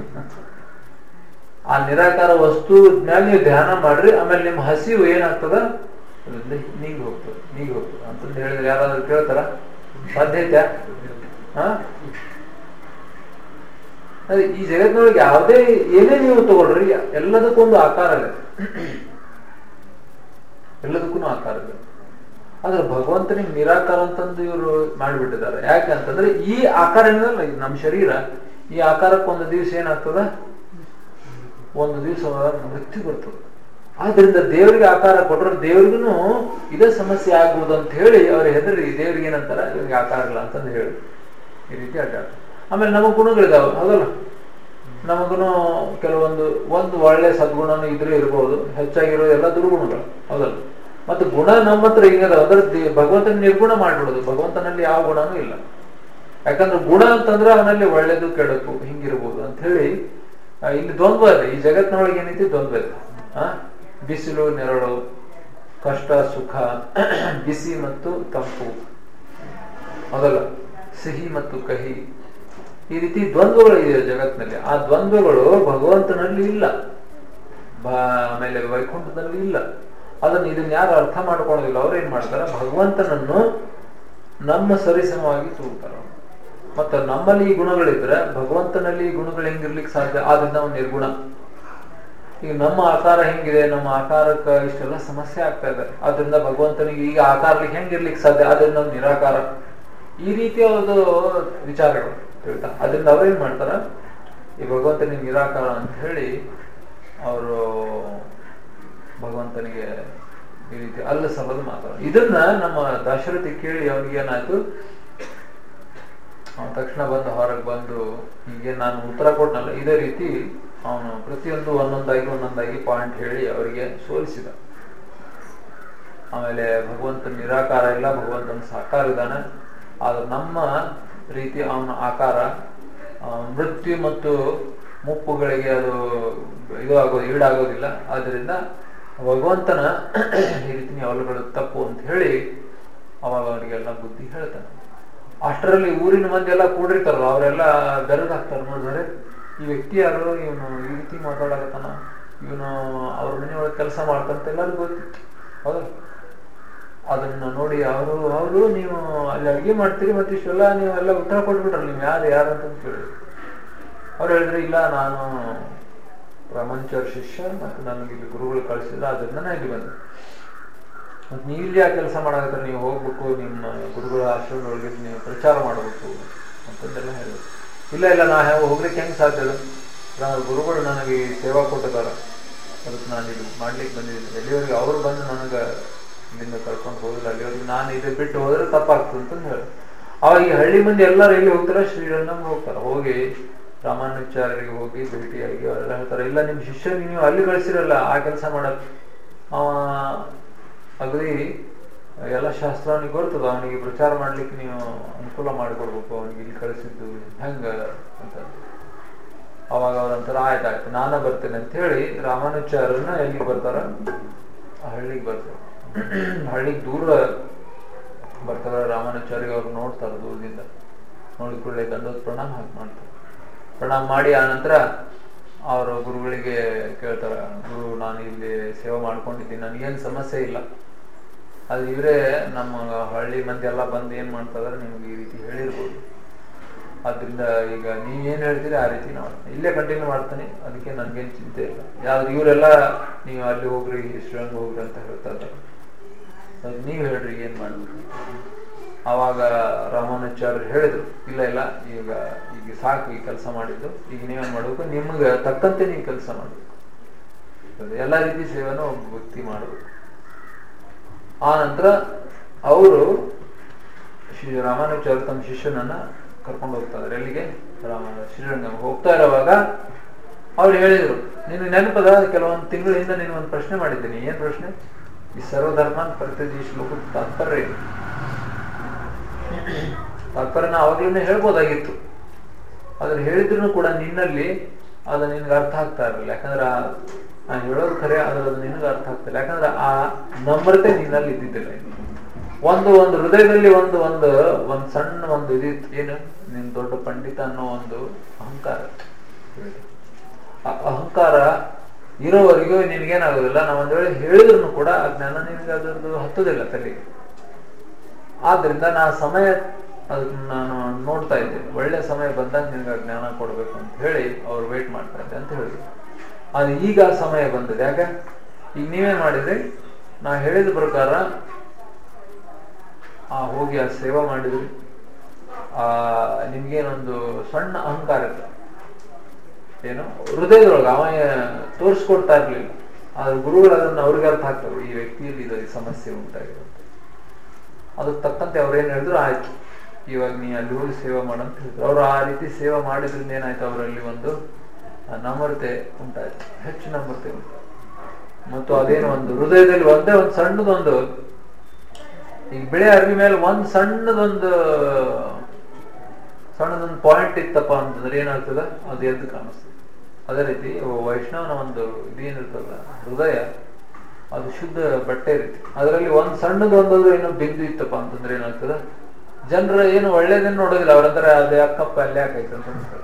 ಆ ನಿರಾಕಾರ ವಸ್ತು ಮೇಲೆ ನೀವು ಧ್ಯಾನ ಮಾಡ್ರಿ ಆಮೇಲೆ ನಿಮ್ಮ ಹಸಿವು ಏನಾಗ್ತದ ಅದ್ರಿಂದ ನೀಗಿ ಹೋಗ್ತದೆ ನೀಗಿ ಹೋಗ್ತದೆ ಅಂತಂದು ಹೇಳಿದ್ರೆ ಯಾರಾದ್ರೂ ಕೇಳ್ತಾರ ಸಾಧ್ಯ ಐತ್ಯಾ ಹಾ ಅದೇ ಈ ಜಗತ್ತಿನೊಳಗೆ ಯಾವುದೇ ಏನೇ ನೀವು ತಗೊಳ್ರಿ ಎಲ್ಲದಕ್ಕೂ ಒಂದು ಆಕಾರ ಇದೆ ಎಲ್ಲದಕ್ಕೂ ಆಕಾರ ಇದೆ ಆದ್ರೆ ಭಗವಂತನಿಗೆ ನಿರಾಕಾರ ಅಂತಂದು ಇವರು ಮಾಡಿಬಿಟ್ಟಿದ್ದಾರೆ ಯಾಕೆ ಅಂತಂದ್ರೆ ಈ ಆಕಾರ ಏನಲ್ಲ ಇದು ನಮ್ಮ ಶರೀರ ಈ ಆಕಾರಕ್ಕೆ ಒಂದು ದಿವಸ ಏನಾಗ್ತದ ಒಂದು ದಿವಸ ಮೃತ್ಯು ಬರ್ತದೆ ಆದ್ರಿಂದ ದೇವರಿಗೆ ಆಕಾರ ಕೊಟ್ಟರೆ ದೇವ್ರಿಗೂ ಇದೇ ಸಮಸ್ಯೆ ಆಗ್ಬೋದು ಅಂತ ಹೇಳಿ ಅವ್ರ ಹೆದರಿ ದೇವ್ರಿಗೆ ಏನಂತಾರ ಇವ್ರಿಗೆ ಆಕಾರ ಇಲ್ಲ ಅಂತಂದು ಹೇಳಿ ಈ ರೀತಿ ಅಡ್ಡಾಡ ಆಮೇಲೆ ನಮಗ್ ಗುಣಗಳಿದಾವೆ ಹೌದಲ್ಲ ನಮಗೂ ಕೆಲವೊಂದು ಒಂದು ಒಳ್ಳೆ ಸದ್ಗುಣನೂ ಇದ್ರೆ ಇರ್ಬೋದು ಹೆಚ್ಚಾಗಿರೋ ಎಲ್ಲ ದುರ್ಗುಣಗಳು ಹೌದಲ್ಲ ಮತ್ತೆ ಗುಣ ನಮ್ಮ ಹತ್ರ ಹಿಂಗದ ಅಂದ್ರೆ ದೇ- ಭಗವಂತನ ನಿರ್ಗುಣ ಮಾಡ್ಬಿಡೋದು ಭಗವಂತನಲ್ಲಿ ಯಾವ ಗುಣನೂ ಇಲ್ಲ ಯಾಕಂದ್ರೆ ಗುಣ ಅಂತಂದ್ರೆ ಅವನಲ್ಲಿ ಒಳ್ಳೇದು ಕೆಡಕು ಹಿಂಗಿರ್ಬೋದು ಅಂತ ಹೇಳಿ ಆ, ಇಲ್ಲಿ ದ್ವಂದ್ವ ಇದೆ ಈ ಜಗತ್ತಿನೊಳಗೆ ಏನೈತಿ ದ್ವಂದ್ವ ಇದೆ ಆ ಬಿಸಿಲು ನೆರಳು ಕಷ್ಟ ಸುಖ ಬಿಸಿ ಮತ್ತು ತಂಪು ಹೌದಲ್ಲ ಸಿಹಿ ಮತ್ತು ಕಹಿ ಈ ರೀತಿ ದ್ವಂದ್ವಗಳು ಇದೆ ಜಗತ್ತಿನಲ್ಲಿ ಆ ದ್ವಂದ್ವಗಳು ಭಗವಂತನಲ್ಲಿ ಇಲ್ಲ ಬ- ಆಮೇಲೆ ವೈಕುಂಠದಲ್ಲಿ ಇಲ್ಲ ಅದನ್ನ ಇದನ್ನ ಯಾರು ಅರ್ಥ ಮಾಡ್ಕೊಳ್ಳೋದಿಲ್ಲ ಅವ್ರು ಏನ್ ಮಾಡ್ತಾರೆ ಭಗವಂತನನ್ನು ನಮ್ಮ ಸರಿಸಮವಾಗಿ ತೂಗ್ತಾರೆ ಮತ್ತೆ ನಮ್ಮಲ್ಲಿ ಈ ಗುಣಗಳಿದ್ರೆ ಭಗವಂತನಲ್ಲಿ ಈ ಗುಣಗಳು ಹೆಂಗಿರ್ಲಿಕ್ಕೆ ಸಾಧ್ಯ ಆದ್ರಿಂದ ಅವ್ನು ನಿರ್ಗುಣ ಈಗ ನಮ್ಮ ಆಕಾರ ಹೆಂಗಿದೆ ನಮ್ಮ ಆಕಾರಕ್ಕೆ ಇಷ್ಟೆಲ್ಲ ಸಮಸ್ಯೆ ಆಗ್ತಾ ಇದೆ ಆದ್ರಿಂದ ಭಗವಂತನಿಗೆ ಈಗ ಆಕಾರಲಿಕ್ಕೆ ಹೆಂಗಿರ್ಲಿಕ್ಕೆ ಸಾಧ್ಯ ಆದ್ರಿಂದ ಅವ್ನು ನಿರಾಕಾರ ಈ ರೀತಿಯ ಒಂದು ವಿಚಾರಗಳು ತಿಳ್ತಾ ಅದರಿಂದ ಅವ್ರೇನ್ ಮಾಡ್ತಾರ ಈ ಭಗವಂತನಿಗೆ ನಿರಾಕಾರ ಅಂತ ಹೇಳಿ ಅವರು ಭಗವಂತನಿಗೆ ಈ ರೀತಿ ಅಲ್ಲ ಸಲ್ಲದು ಮಾತಾಡ ಇದನ್ನ ನಮ್ಮ ದಶರಥಿ ಕೇಳಿ ಅವನಿಗೆ ಏನಾಯ್ತು ಅವನು ತಕ್ಷಣ ಬಂದು ಹೊರಗೆ ಬಂದು ಹೀಗೆ ನಾನು ಉತ್ತರ ಕೊಟ್ಟನಲ್ಲ ಇದೇ ರೀತಿ ಅವನು ಪ್ರತಿಯೊಂದು ಒಂದೊಂದಾಗಿ ಒಂದೊಂದಾಗಿ ಪಾಯಿಂಟ್ ಹೇಳಿ ಅವರಿಗೆ ಸೋಲಿಸಿದ ಆಮೇಲೆ ಭಗವಂತನ ನಿರಾಕಾರ ಇಲ್ಲ ಭಗವಂತನ ಸಾಕಾರ ಇದ್ದಾನೆ ಆದ್ರೆ ನಮ್ಮ ರೀತಿ ಅವನ ಆಕಾರ ಆ, ಮೃತ್ಯು ಮತ್ತು ಮುಪ್ಪುಗಳಿಗೆ ಅದು ಇದು ಆಗೋದು ಈಡಾಗೋದಿಲ್ಲ ಆದ್ರಿಂದ ಭಗವಂತನ ಈ ರೀತಿ ನೀವು ಅವಲುಗಳು ತಪ್ಪು ಅಂತ ಹೇಳಿ ಅವಾಗ ಅವರಿಗೆಲ್ಲ ಬುದ್ಧಿ ಹೇಳ್ತಾನೆ ಅಷ್ಟರಲ್ಲಿ ಊರಿನ ಮಂದಿ ಎಲ್ಲ ಕೂಡಿರ್ತಾರಲ್ಲ ಅವರೆಲ್ಲ ಬೆರಗಾಗ್ತಾರೆ ನೋಡಿದ್ರೆ ಈ ವ್ಯಕ್ತಿ ಯಾರು ಇವನು ಈ ರೀತಿ ಮಾತಾಡಕತ್ತಾನ ಇವನು ಅವ್ರ ಮನೆಯೊಳಗೆ ಕೆಲಸ ಮಾಡ್ತಂತ ಎಲ್ಲರಿಗೂ ಗೊತ್ತಿತ್ತು ಹೌದಾ ಅದನ್ನ ನೋಡಿ ಅವರು ಅವರು ನೀವು ಅಲ್ಲಿ ಅಡುಗೆ ಮಾಡ್ತೀರಿ ಮತ್ತೆ ಇಷ್ಟೆಲ್ಲ ನೀವೆಲ್ಲ ಉತ್ತರ ಕೊಟ್ಬಿಟ್ರಲ್ಲ ನೀವು ಯಾರು ಯಾರು ಅಂತ ಕೇಳಿ ಅವ್ರು ಹೇಳಿದ್ರೆ ಇಲ್ಲ ನಾನು ಪ್ರಮಂಚರ್ ಶಿಷ್ಯ ಮತ್ತು ನನಗೆ ಇಲ್ಲಿ ಗುರುಗಳು ಕಳಿಸಿದ್ರು ಅದರಿಂದ ನಾನು ಇಲ್ಲಿ ಬಂದೆ ಮತ್ತೆ ನೀವು ಇಲ್ಲಿ ಯಾಕೆ ಕೆಲಸ ಮಾಡಾಕತ್ತಾರೆ ನೀವು ಹೋಗ್ಬೇಕು ನಿಮ್ಮ ಗುರುಗಳ ಆಶ್ರಮದೊಳಗೆ ನೀವು ಪ್ರಚಾರ ಮಾಡಬೇಕು ಅಂತಂದೆಲ್ಲ ಹೇಳಿದ್ರು ಇಲ್ಲ ಇಲ್ಲ ನಾ ಹ್ಯಾ- ಹೋಗ್ಲಿಕ್ಕೆ ಹೆಂಗೆ ಸಾಧ್ಯ ಇಲ್ಲ ನನ್ನ ಗುರುಗಳು ನನಗೆ ಈ ಸೇವಾ ಕೊಟ್ಟಿದಾರ ಅದಕ್ಕೆ ನಾನು ಇದು ಮಾಡ್ಲಿಕ್ಕೆ ಬಂದಿದ್ದೀನಿ ಎಲ್ಲಿವರೆಗೆ ಅವರು ಬಂದು ನನಗೆ ಇಲ್ಲಿಂದ ಕರ್ಕೊಂಡು ಹೋಗಿಲ್ಲ ಅಲ್ಲಿವರೆಗೆ ನಾನು ಇದು ಬಿಟ್ಟು ಹೋದ್ರೆ ತಪ್ಪಾಗ್ತದೆ ಅಂತಂದು ಹೇಳಿ ಅವಾಗ ಈ ಹಳ್ಳಿ ಮಂದಿ ಎಲ್ಲರೂ ಎಲ್ಲಿ ಹೋಗ್ತಾರೆ ಶ್ರೀರಂಗಮ್ ಹೋಗ್ತಾರೆ ಹೋಗಿ ರಾಮಾನುಚಾರ್ಯರಿಗೆ ಹೋಗಿ ಭೇಟಿಯಾಗಿ ಅವರೆಲ್ಲ ಹೇಳ್ತಾರೆ ಇಲ್ಲ ನಿಮ್ಮ ಶಿಷ್ಯನಿಗೆ ನೀವು ಅಲ್ಲಿ ಕಳಿಸಿರಲ್ಲ ಆ ಕೆಲಸ ಮಾಡಕ್ ಅವ ಅಗದಿ ಎಲ್ಲ ಶಾಸ್ತ್ರ ಅವನಿಗೆ ಗೊತ್ತದ ಅವನಿಗೆ ಪ್ರಚಾರ ಮಾಡ್ಲಿಕ್ಕೆ ನೀವು ಅನುಕೂಲ ಮಾಡಿಕೊಡ್ಬೇಕು ಅವನಿಗೆ ಇಲ್ಲಿ ಕಳಿಸಿದ್ದು ಹೆಂಗ ಅಂತ ಅವಾಗ ಅವ್ರಂತಾರ ಆಯ್ತಾಯ್ತು ನಾನ ಬರ್ತೇನೆ ಅಂತ ಹೇಳಿ ರಾಮಾನುಚಾರ್ಯನ ಎಲ್ಲಿಗೆ ಬರ್ತಾರ ಆ ಹಳ್ಳಿಗೆ ಬರ್ತಾರೆ ಹಳ್ಳಿಗೆ ದೂರ ಬರ್ತಾರ ರಾಮಾನುಚಾರ್ಯ ಅವ್ರು ನೋಡ್ತಾರ ದೂರದಿಂದ ನೋಡಿದ ಕೂಡಲೇ ದಂಡೋದ್ ಪ್ರಣಾಮ ಹಾಕಿ ಮಾಡ್ತಾರೆ ಪ್ರಣಾಮ ಮಾಡಿ ಆ ನಂತರ ಅವರು ಗುರುಗಳಿಗೆ ಕೇಳ್ತಾರ ಗುರು ನಾನು ಇಲ್ಲಿ ಸೇವೆ ಮಾಡ್ಕೊಂಡಿದ್ದೀನಿ ನನಗೇನು ಸಮಸ್ಯೆ ಇಲ್ಲ ಅದು ಇವರೇ ನಮ್ಮ ಹಳ್ಳಿ ಮಂದಿ ಎಲ್ಲ ಬಂದು ಏನ್ ಮಾಡ್ತಾ ಇದಾರೆ ನಿಮ್ಗೆ ಈ ರೀತಿ ಹೇಳಿರ್ಬೋದು ಆದ್ರಿಂದ ಈಗ ನೀವ್ ಏನ್ ಹೇಳ್ತೀರಿ ಆ ರೀತಿ ನಾವು ಇಲ್ಲೇ ಕಂಟಿನ್ಯೂ ಮಾಡ್ತಾನೆ ಅದಕ್ಕೆ ನನ್ಗೇನ್ ಚಿಂತೆ ಇಲ್ಲ ಯಾವ್ದು ಇವರೆಲ್ಲ ನೀವು ಅಲ್ಲಿ ಹೋಗ್ರಿ ಶ್ರೀರಂಗ ಹೋಗ್ರಿ ಅಂತ ಹೇಳ್ತಾ ಇದ್ದಾರೆ ಅದ್ ನೀವ್ ಹೇಳ್ರಿ ಏನ್ ಮಾಡ್ಬೇಕು ಅವಾಗ ರಾಮಾನುಚಾರ್ಯರು ಹೇಳಿದ್ರು ಇಲ್ಲ ಇಲ್ಲ ಈಗ ಈಗ ಸಾಕು ಈ ಕೆಲಸ ಮಾಡಿದ್ದು ಈಗ ನೀವೇನ್ ಮಾಡ್ಬೇಕು ನಿಮ್ಗೆ ತಕ್ಕಂತೆ ನೀವು ಕೆಲಸ ಮಾಡ್ಬೇಕು ಅದು ಎಲ್ಲಾ ರೀತಿ ಸೇವೆನೂ ಒಬ್ಬ ವ್ಯಕ್ತಿ ಮಾಡಬೇಕು ಆ ನಂತರ ಅವರು ಶ್ರೀ ರಾಮಾನುಚಾರ್ಯ ತಮ್ಮ ಶಿಷ್ಯನನ್ನ ಕರ್ಕೊಂಡು ಹೋಗ್ತಾ ಇದ್ದಾರೆ ಎಲ್ಲಿಗೆ ರಾಮ ಶ್ರೀರಂಗಂ ಹೋಗ್ತಾ ಇರುವಾಗ ಅವ್ರು ಹೇಳಿದ್ರು ನೀನು ನೆನಪದ ಕೆಲವೊಂದು ತಿಂಗಳಿಂದ ನೀನು ಒಂದು ಪ್ರಶ್ನೆ ಮಾಡಿದ್ದೀನಿ ಏನ್ ಪ್ರಶ್ನೆ ಈ ಸರ್ವಧರ್ಮ ಪ್ರತಿಜಿ ಶ್ಲೋಕ ತಾತ್ಪರ್ಯ ಏನು? ತಾತ್ಪರ್ಯನ ಅವಾಗ್ಲೇ ಹೇಳ್ಬೋದಾಗಿತ್ತು ಆದ್ರೆ ಹೇಳಿದ್ರು ಕೂಡ ನಿನ್ನಲ್ಲಿ ಅದು ನಿನ್ಗೆ ಅರ್ಥ ಆಗ್ತಾ ಇರಲಿಲ್ಲ ಯಾಕಂದ್ರೆ ಆ- ನಾನು ಹೇಳೋದು ಖರೆ ಆದ್ರೆ ಅದು ನಿನಗೆ ಅರ್ಥ ಆಗ್ತಿಲ್ಲ ಯಾಕಂದ್ರೆ ಆ ನಮ್ರತೆ ನಿನ್ನಲ್ಲಿ ಇದ್ದಿದ್ದಿಲ್ಲ ಇನ್ನು. ಒಂದು ಒಂದು ಹೃದಯದಲ್ಲಿ ಒಂದು ಒಂದು ಒಂದು ಸಣ್ಣ ಒಂದು ಇದಿತ್ತು ಏನು ನೀನ್ ದೊಡ್ಡ ಪಂಡಿತ ಅನ್ನೋ ಒಂದು ಅಹಂಕಾರ ಆ ಅಹಂಕಾರ ಇರೋವರೆಗೂ ನಿನ್ಗೇನಾಗೋದಿಲ್ಲ ನಾವು ಒಂದ್ ವೇಳೆ ಹೇಳಿದ್ರು ಕೂಡ ಆ ಜ್ಞಾನ ನಿನಗೆ ಅದರದ್ದು ಹತ್ತುದಿಲ್ಲ ತಲೆಗೆ ಆದ್ರಿಂದ ನಾ ಸಮಯ ಅದನ್ನ ನಾನು ನೋಡ್ತಾ ಇದ್ದೆ ಒಳ್ಳೆ ಸಮಯ ಬಂದಾಗ ನಿನಗೆ ಆ ಜ್ಞಾನ ಕೊಡ್ಬೇಕು ಅಂತ ಹೇಳಿ ಅವ್ರು ವೇಟ್ ಮಾಡ್ತಾ ಇದ್ದೆ ಅಂತ ಹೇಳಿದ್ರು ಅದು ಈಗ ಆ ಸಮಯ ಬಂದಿದೆ ಯಾಕೆ ಈಗ ನೀವೇನ್ ಮಾಡಿದ್ರಿ ನಾ ಹೇಳಿದ ಪ್ರಕಾರ ಆ ಹೋಗಿ ಆ ಸೇವಾ ಮಾಡಿದ್ರಿ ಆ ನಿಮ್ಗೇನೊಂದು ಸಣ್ಣ ಅಹಂಕಾರ ಇತ್ತು ಏನು ಹೃದಯದೊಳಗೆ ಅವ ತೋರಿಸ್ಕೊಡ್ತಾ ಇರ್ಲಿಲ್ಲ ಆದ್ರೆ ಗುರುಗಳು ಅದನ್ನ ಅವ್ರಿಗೆ ಅರ್ಥ ಆಗ್ತವೆ ಈ ವ್ಯಕ್ತಿಯಲ್ಲಿ ಇದು ಈ ಸಮಸ್ಯೆ ಉಂಟಾಗಿದೆ ಅಂತ. ಅದಕ್ಕೆ ತಕ್ಕಂತೆ ಅವ್ರು ಏನ್ ಹೇಳಿದ್ರು ಆಯ್ತು ಇವಾಗ ನೀ ಅಲ್ಲಿ ಹೋಗಿ ಸೇವೆ ಮಾಡಂತ ಹೇಳಿದ್ರು ಅವ್ರು ಆ ರೀತಿ ಸೇವೆ ಮಾಡಿದ್ರಿಂದ ಏನಾಯ್ತು ಅವರಲ್ಲಿ ಒಂದು ಆ, ನಮ್ರತೆ ಉಂಟಾಯ್ತು ಹೆಚ್ಚು ನಮ್ರತೆ ಉಂಟು ಮತ್ತು ಅದೇನು ಒಂದು ಹೃದಯದಲ್ಲಿ ಒಂದೇ ಒಂದು ಸಣ್ಣದೊಂದು ಈಗ ಬಿಳೆ ಅರ್ವಿ ಮೇಲೆ ಒಂದ್ ಸಣ್ಣದೊಂದು ಸಣ್ಣದೊಂದು ಪಾಯಿಂಟ್ ಇತ್ತಪ್ಪ ಅಂತಂದ್ರೆ ಏನಾಗ್ತದ ಅದು ಎದ್ದು ಕಾಣಿಸ್ತದೆ ಅದೇ ರೀತಿ ವೈಷ್ಣವನ ಒಂದು ಇದೇನಿರ್ತದ ಹೃದಯ ಅದು ಶುದ್ಧ ಬಟ್ಟೆ ರೀತಿ ಅದರಲ್ಲಿ ಒಂದ್ ಸಣ್ಣದೊಂದು ಏನೋ ಬಿಂದು ಇತ್ತಪ್ಪ ಅಂತಂದ್ರೆ ಏನಾಗ್ತದ ಜನರ ಏನು ಒಳ್ಳೇದೇನು ನೋಡೋದಿಲ್ಲ ಅವ್ರಂತರ ಅದೇ ಅಕ್ಕಪ್ಪ ಅಲ್ಲೇ ಹಾಕೈತೆ ಅಂತ ಅನ್ಕೊಳ್ತಾರೆ.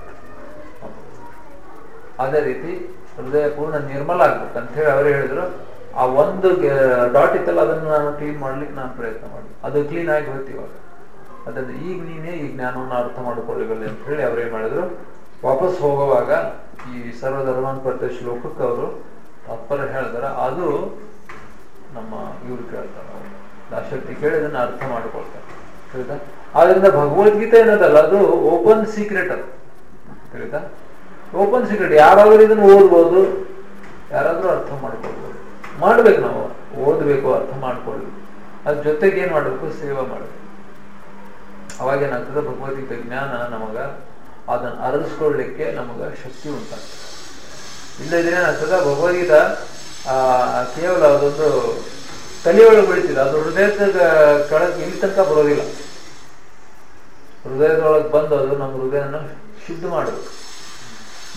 ಅದೇ ರೀತಿ ಹೃದಯ ಪೂರ್ಣ ನಿರ್ಮಲ ಆಗ್ಬೇಕು ಅಂತ ಹೇಳಿ ಅವರು ಹೇಳಿದ್ರು ಆ ಒಂದು ಡಾಟ್ ಇತ್ತಲ್ಲ ಅದನ್ನು ನಾನು ಕ್ಲೀನ್ ಮಾಡ್ಲಿಕ್ಕೆ ನಾನು ಪ್ರಯತ್ನ ಮಾಡಿ ಅದು ಕ್ಲೀನ್ ಆಗಿ ಹೋಯ್ತು ಇವಾಗ ಅದನ್ನ ಈಗ ನೀನೇ ಈ ಜ್ಞಾನವನ್ನು ಅರ್ಥ ಮಾಡಿಕೊಳ್ಳಿಗಲ್ಲ ಅಂತ ಹೇಳಿ ಅವ್ರು ಏನ್ ಮಾಡಿದ್ರು ವಾಪಸ್ ಹೋಗುವಾಗ ಈ ಸರ್ವಧರ್ಮಾನ್ ಪ್ರತ್ಯ ಶ್ಲೋಕಕ್ಕೆ ಅವರು ತಾತ್ಪರ್ಯ ಹೇಳಿದಾರ ಅದು ನಮ್ಮ ಇವ್ರು ಕೇಳ್ತಾರೆ ಅವ್ರು. ದಾಶಕ್ತಿ ಕೇಳಿ ಅದನ್ನ ಅರ್ಥ ಮಾಡಿಕೊಳ್ತಾರೆ ತಿಳಿತಾ ಆದ್ರಿಂದ ಭಗವದ್ಗೀತೆ ಏನದಲ್ಲ ಅದು ಓಪನ್ ಸೀಕ್ರೆಟ್ ಅದು ತಿಳಿತಾ ಓಪನ್ ಸೀಕ್ರೆಟ್ ಯಾರಾದ್ರೂ ಇದನ್ನ ಓದ್ಬೋದು ಯಾರಾದ್ರೂ ಅರ್ಥ ಮಾಡ್ಕೊಳ್ಬೋದು ಮಾಡ್ಬೇಕು ನಾವು ಓದ್ಬೇಕು ಅರ್ಥ ಮಾಡ್ಕೊಳ್ಬೇಕು ಅದ್ರ ಜೊತೆಗೆ ಏನ್ ಮಾಡ್ಬೇಕು ಸೇವೆ ಮಾಡ್ಬೇಕು ಅವಾಗ ಏನಾಗ್ತದೆ ಭಗವದ್ಗೀತೆ ಜ್ಞಾನ ನಮಗ ಅದನ್ನ ಅರಳಿಸ್ಕೊಳ್ಳಿಕ್ಕೆ ನಮಗ ಶಕ್ತಿ ಉಂಟಾಗ್ತದೆ ಇಲ್ಲದಿದ್ರೆ ಏನಾಗ್ತದೆ ಭಗವದ್ಗೀತಾ ಆ ಕೇವಲ ಅದೊಂದು ತಲೆಯೊಳಗೆ ಬೆಳಿತಿದೆ ಅದು ಹೃದಯದ ಕೆಳಗೆ ಇಲ್ಲಿ ತನಕ ಬರೋದಿಲ್ಲ ಹೃದಯದೊಳಗೆ ಬಂದು ಅದು ನಮ್ಮ ಹೃದಯನ ಶುದ್ಧ ಮಾಡಬೇಕು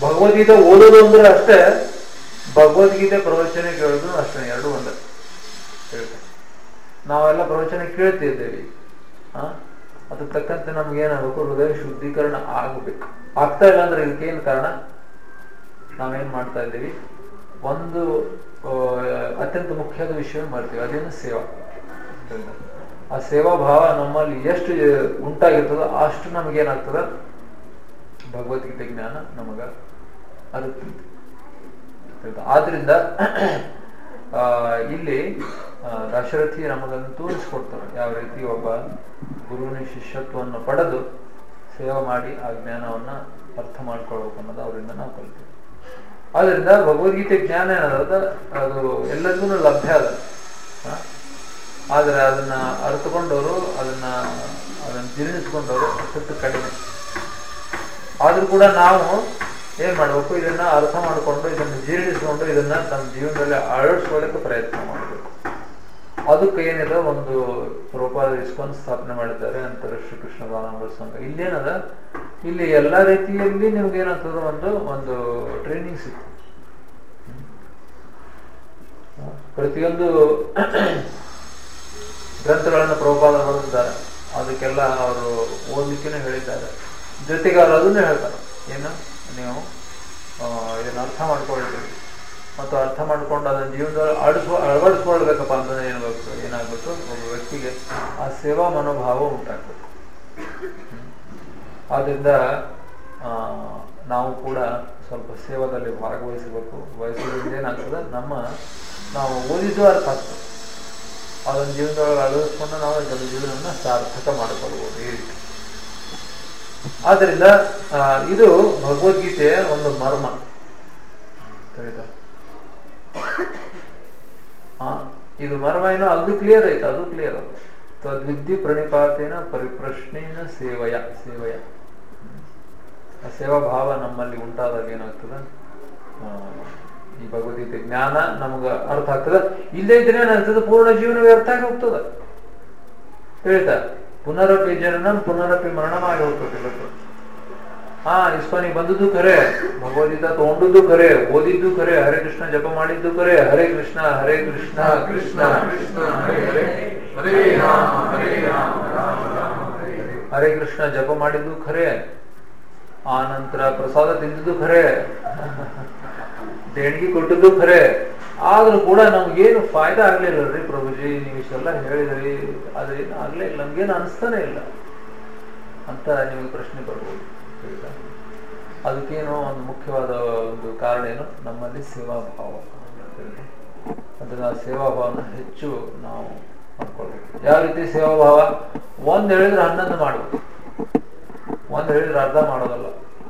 ಭಗವದ್ಗೀತೆ ಓದೋದು ಅಂದ್ರೆ ಅಷ್ಟೇ ಭಗವದ್ಗೀತೆ ಪ್ರವಚನ ಕೇಳೋದು ಅಷ್ಟೇ ಎರಡು ಒಂದೇ ಹೇಳ್ತಾರೆ ನಾವೆಲ್ಲ ಪ್ರವಚನ ಕೇಳ್ತಿದ್ದೇವೆ ಆ ಅದ್ರ ತಕ್ಕಂತೆ ನಮ್ಗೆ ಏನಾಗಬೇಕು ಹೃದಯ ಶುದ್ಧೀಕರಣ ಆಗಬೇಕು ಆಗ್ತಾ ಇಲ್ಲ ಅಂದ್ರೆ ಇದಕ್ಕೇನು ಕಾರಣ ನಾವೇನ್ ಮಾಡ್ತಾ ಇದ್ದೀವಿ ಒಂದು ಆ, ಅತ್ಯಂತ ಮುಖ್ಯವಾದ ವಿಷಯ ಮಾಡ್ತೀವಿ ಅದೇನು ಸೇವಾ ಆ ಸೇವಾ ಭಾವ ನಮ್ಮಲ್ಲಿ ಎಷ್ಟು ಉಂಟಾಗಿರ್ತದೋ ಅಷ್ಟು ನಮಗೇನಾಗ್ತದ ಭಗವದ್ಗೀತೆ ಜ್ಞಾನ ನಮಗ ಅರುತ್ತದೆ ಆಯ್ತಾ? ಆದ್ರಿಂದ ಆ, ಇಲ್ಲಿ ಆ, ದಾಶರಥಿ ನಮಗನ್ನು ತೋರಿಸ್ಕೊಡ್ತಾರೆ ಯಾವ ರೀತಿ ಒಬ್ಬ ಗುರುವಿನ ಶಿಷ್ಯತ್ವವನ್ನು ಪಡೆದು ಸೇವೆ ಮಾಡಿ ಆ ಜ್ಞಾನವನ್ನ ಅರ್ಥ ಮಾಡ್ಕೊಳ್ಬೇಕು ಅನ್ನೋದು ಅವರಿಂದ ನಾವು ಕಲಿತೀವಿ ಆದ್ರಿಂದ ಭಗವದ್ಗೀತೆ ಜ್ಞಾನ ಏನದ ಅದು ಎಲ್ಲರಿಗೂ ಲಭ್ಯ ಅದ ಆ? ಆದ್ರೆ ಅದನ್ನ ಅರ್ಥಕೊಂಡವರು ಅದನ್ನ ಅದನ್ನ ಜೀರ್ಣಿಸ್ಕೊಂಡವರು ಅಷ್ಟೊತ್ತು ಕಡಿಮೆ ಆದ್ರೂ ಕೂಡ ನಾವು ಏನ್ ಮಾಡ್ಬೇಕು ಇದನ್ನ ಅರ್ಥ ಮಾಡಿಕೊಂಡು ಇದನ್ನ ಜೀರ್ಣಿಸ್ಕೊಂಡು ಇದನ್ನ ನಮ್ಮ ಜೀವನದಲ್ಲಿ ಅಳವಡಿಸ್ಕೊಳ್ಳಿಕ್ಕೆ ಪ್ರಯತ್ನ ಮಾಡಬೇಕು ಅದಕ್ಕೆ ಏನಿದೆ ಒಂದು ರೂಪಾದ ಇಸ್ಕೊಂಡು ಸ್ಥಾಪನೆ ಮಾಡಿದ್ದಾರೆ ಅಂತಾರೆ ಶ್ರೀಕೃಷ್ಣ ಬಾಲಾಮೃತ ಸಂಘ ಇಲ್ಲೇನದ ಇಲ್ಲಿ ಎಲ್ಲಾ ರೀತಿಯಲ್ಲಿ ನಿಮ್ಗೆ ಏನಾಗ್ತದ ಒಂದು ಒಂದು ಟ್ರೈನಿಂಗ್ ಸಿಗ್ತದೆ ಹ್ಮ್. ಪ್ರತಿಯೊಂದು ಗ್ರಂಥಗಳನ್ನು ಪ್ರಭುಪಾದ ಬರೆದಿದ್ದಾರೆ ಅದಕ್ಕೆಲ್ಲ ಅವರು ಓದಲಿಕ್ಕೆ ಹೇಳಿದ್ದಾರೆ ಜೊತೆಗೆ ಅವರು ಅದನ್ನೇ ಹೇಳ್ತಾರೆ ಏನು ನೀವು ಆ, ಇದನ್ನ ಅರ್ಥ ಮಾಡ್ಕೊಳ್ತೀವಿ ಮತ್ತು ಅರ್ಥ ಮಾಡ್ಕೊಂಡು ಅದನ್ನ ಜೀವನದಲ್ಲಿ ಅಳಿಸ್ಕೊ ಅಳವಡಿಸ್ಕೊಳ್ಬೇಕಪ್ಪ ಅಂತಂದ್ರೆ ಏನಾಗಬೇಕು ಏನಾಗಬೇಕು ಒಬ್ಬ ವ್ಯಕ್ತಿಗೆ ಆ ಸೇವಾ ಮನೋಭಾವ ಉಂಟಾಗಬೇಕು ಆದ್ರಿಂದ ಆ, ನಾವು ಕೂಡ ಸ್ವಲ್ಪ ಸೇವಾದಲ್ಲಿ ಭಾಗವಹಿಸಬೇಕು ವಹಿಸೋದ್ರಿಂದ ಏನಾಗ್ತದೆ ನಮ್ಮ ನಾವು ಓದಿದ್ದು ಅರ್ಥ ಆಗ್ತದೆ ಅದನ್ನ ಜೀವನದೊಳಗೆ ಅಳವಡಿಸ್ಕೊಂಡು ನಾವು ನಮ್ಮ ಜೀವನವನ್ನು ಸಾರ್ಥಕ ಮಾಡಿಕೊಳ್ಬೋದು ಈ ರೀತಿ ಆದ್ದರಿಂದ ಆ, ಇದು ಭಗವದ್ಗೀತೆಯ ಒಂದು ಮರ್ಮ ತಿಳಿತಾ ಆ, ಇದು ಮರ್ಮ ಏನೋ ಅದು ಕ್ಲಿಯರ್ ಐತೆ ಅದು ಕ್ಲಿಯರ್ ಅದು ತದ್ವಿದ್ಯೆ ಪ್ರಣಿಪಾತೇನ ಪರಿಪ್ರಶ್ನೇನ ಸೇವಯ ಸೇವಯ ಹ್ಮ್. ಆ ಸೇವಾ ಭಾವ ನಮ್ಮಲ್ಲಿ ಉಂಟಾದಾಗ ಏನಾಗ್ತದೆ ಆ, ಈ ಭಗವದ್ಗೀತೆ ಜ್ಞಾನ ನಮಗ ಅರ್ಥ ಆಗ್ತದೆ ಇಲ್ಲೇ ಇದ್ರೆ ಏನಾಗ್ತದೆ ಪೂರ್ಣ ಜೀವನ ವ್ಯರ್ಥ ಆಗಿ ಹೋಗ್ತದೆ ಹೇಳ್ತಾ ಪುನರಪಿ ಜನನ ಪುನರಪಿ ಮರಣವಾಗಿ ಹೋಗ್ತದೆ ಇವತ್ತು ಹಾ ಇಸ್ಕಾನಿಗೆ ಬಂದದ್ದು ಖರೆ ಭಗವದ್ಗೀತಾ ತಗೊಂಡದ್ದು ಖರೆ ಓದಿದ್ದು ಖರೆ ಹರೇ ಕೃಷ್ಣ ಜಪ ಮಾಡಿದ್ದು ಖರೆ ಹರೇ ಕೃಷ್ಣ ಹರೇ ಕೃಷ್ಣ ಕೃಷ್ಣ ಕೃಷ್ಣ ಹರೇ ಹರೇ ಹರೇ ರಾಮ ಹರೇ ರಾಮ ರಾಮ ರಾಮ ಹರೇ ಹರೇ ಹರೇ ಕೃಷ್ಣ ಜಪ ಮಾಡಿದ್ದು ಖರೆ ಆ ನಂತರ ಪ್ರಸಾದ ತಿಂದಿದ್ದು ಖರೆ ದೇಣಿಗೆ ಕೊಟ್ಟದ್ದು ಖರೆ ಆದ್ರೂ ಕೂಡ ನಮ್ಗೇನು ಫಾಯ್ದಾ ಆಗ್ಲಿಲ್ಲ ರೀ ಪ್ರಭುಜಿ ನೀವು ಇಷ್ಟೆಲ್ಲ ಹೇಳಿದ್ರಿ ಅದೇನು ಆಗ್ಲೇ ಇಲ್ಲ ನಮ್ಗೇನು ಅನಿಸ್ತಾನೆ ಇಲ್ಲ ಅಂತ ನಿಮಗೆ ಪ್ರಶ್ನೆ ಬರ್ಬೋದು ಆಯ್ತಾ? ಅದಕ್ಕೇನೋ ಒಂದು ಮುಖ್ಯವಾದ ಒಂದು ಕಾರಣ ಏನು ನಮ್ಮಲ್ಲಿ ಸೇವಾ ಭಾವ ಆಯ್ತಾ? ಅದನ್ನ ಆ ಸೇವಾ ಭಾವನ ಹೆಚ್ಚು ನಾವು ಮಾಡ್ಕೊಳ್ಬೇಕು ಯಾವ ರೀತಿ ಸೇವಾ ಭಾವ ಒಂದ್ ಹೇಳಿದ್ರೆ ಹನ್ನೊಂದು ಮಾಡ್ಬೇಕು ಒಂದ್ ಹೇಳಿದ್ರೆ ಅರ್ಧ ಮಾಡೋದಲ್ಲ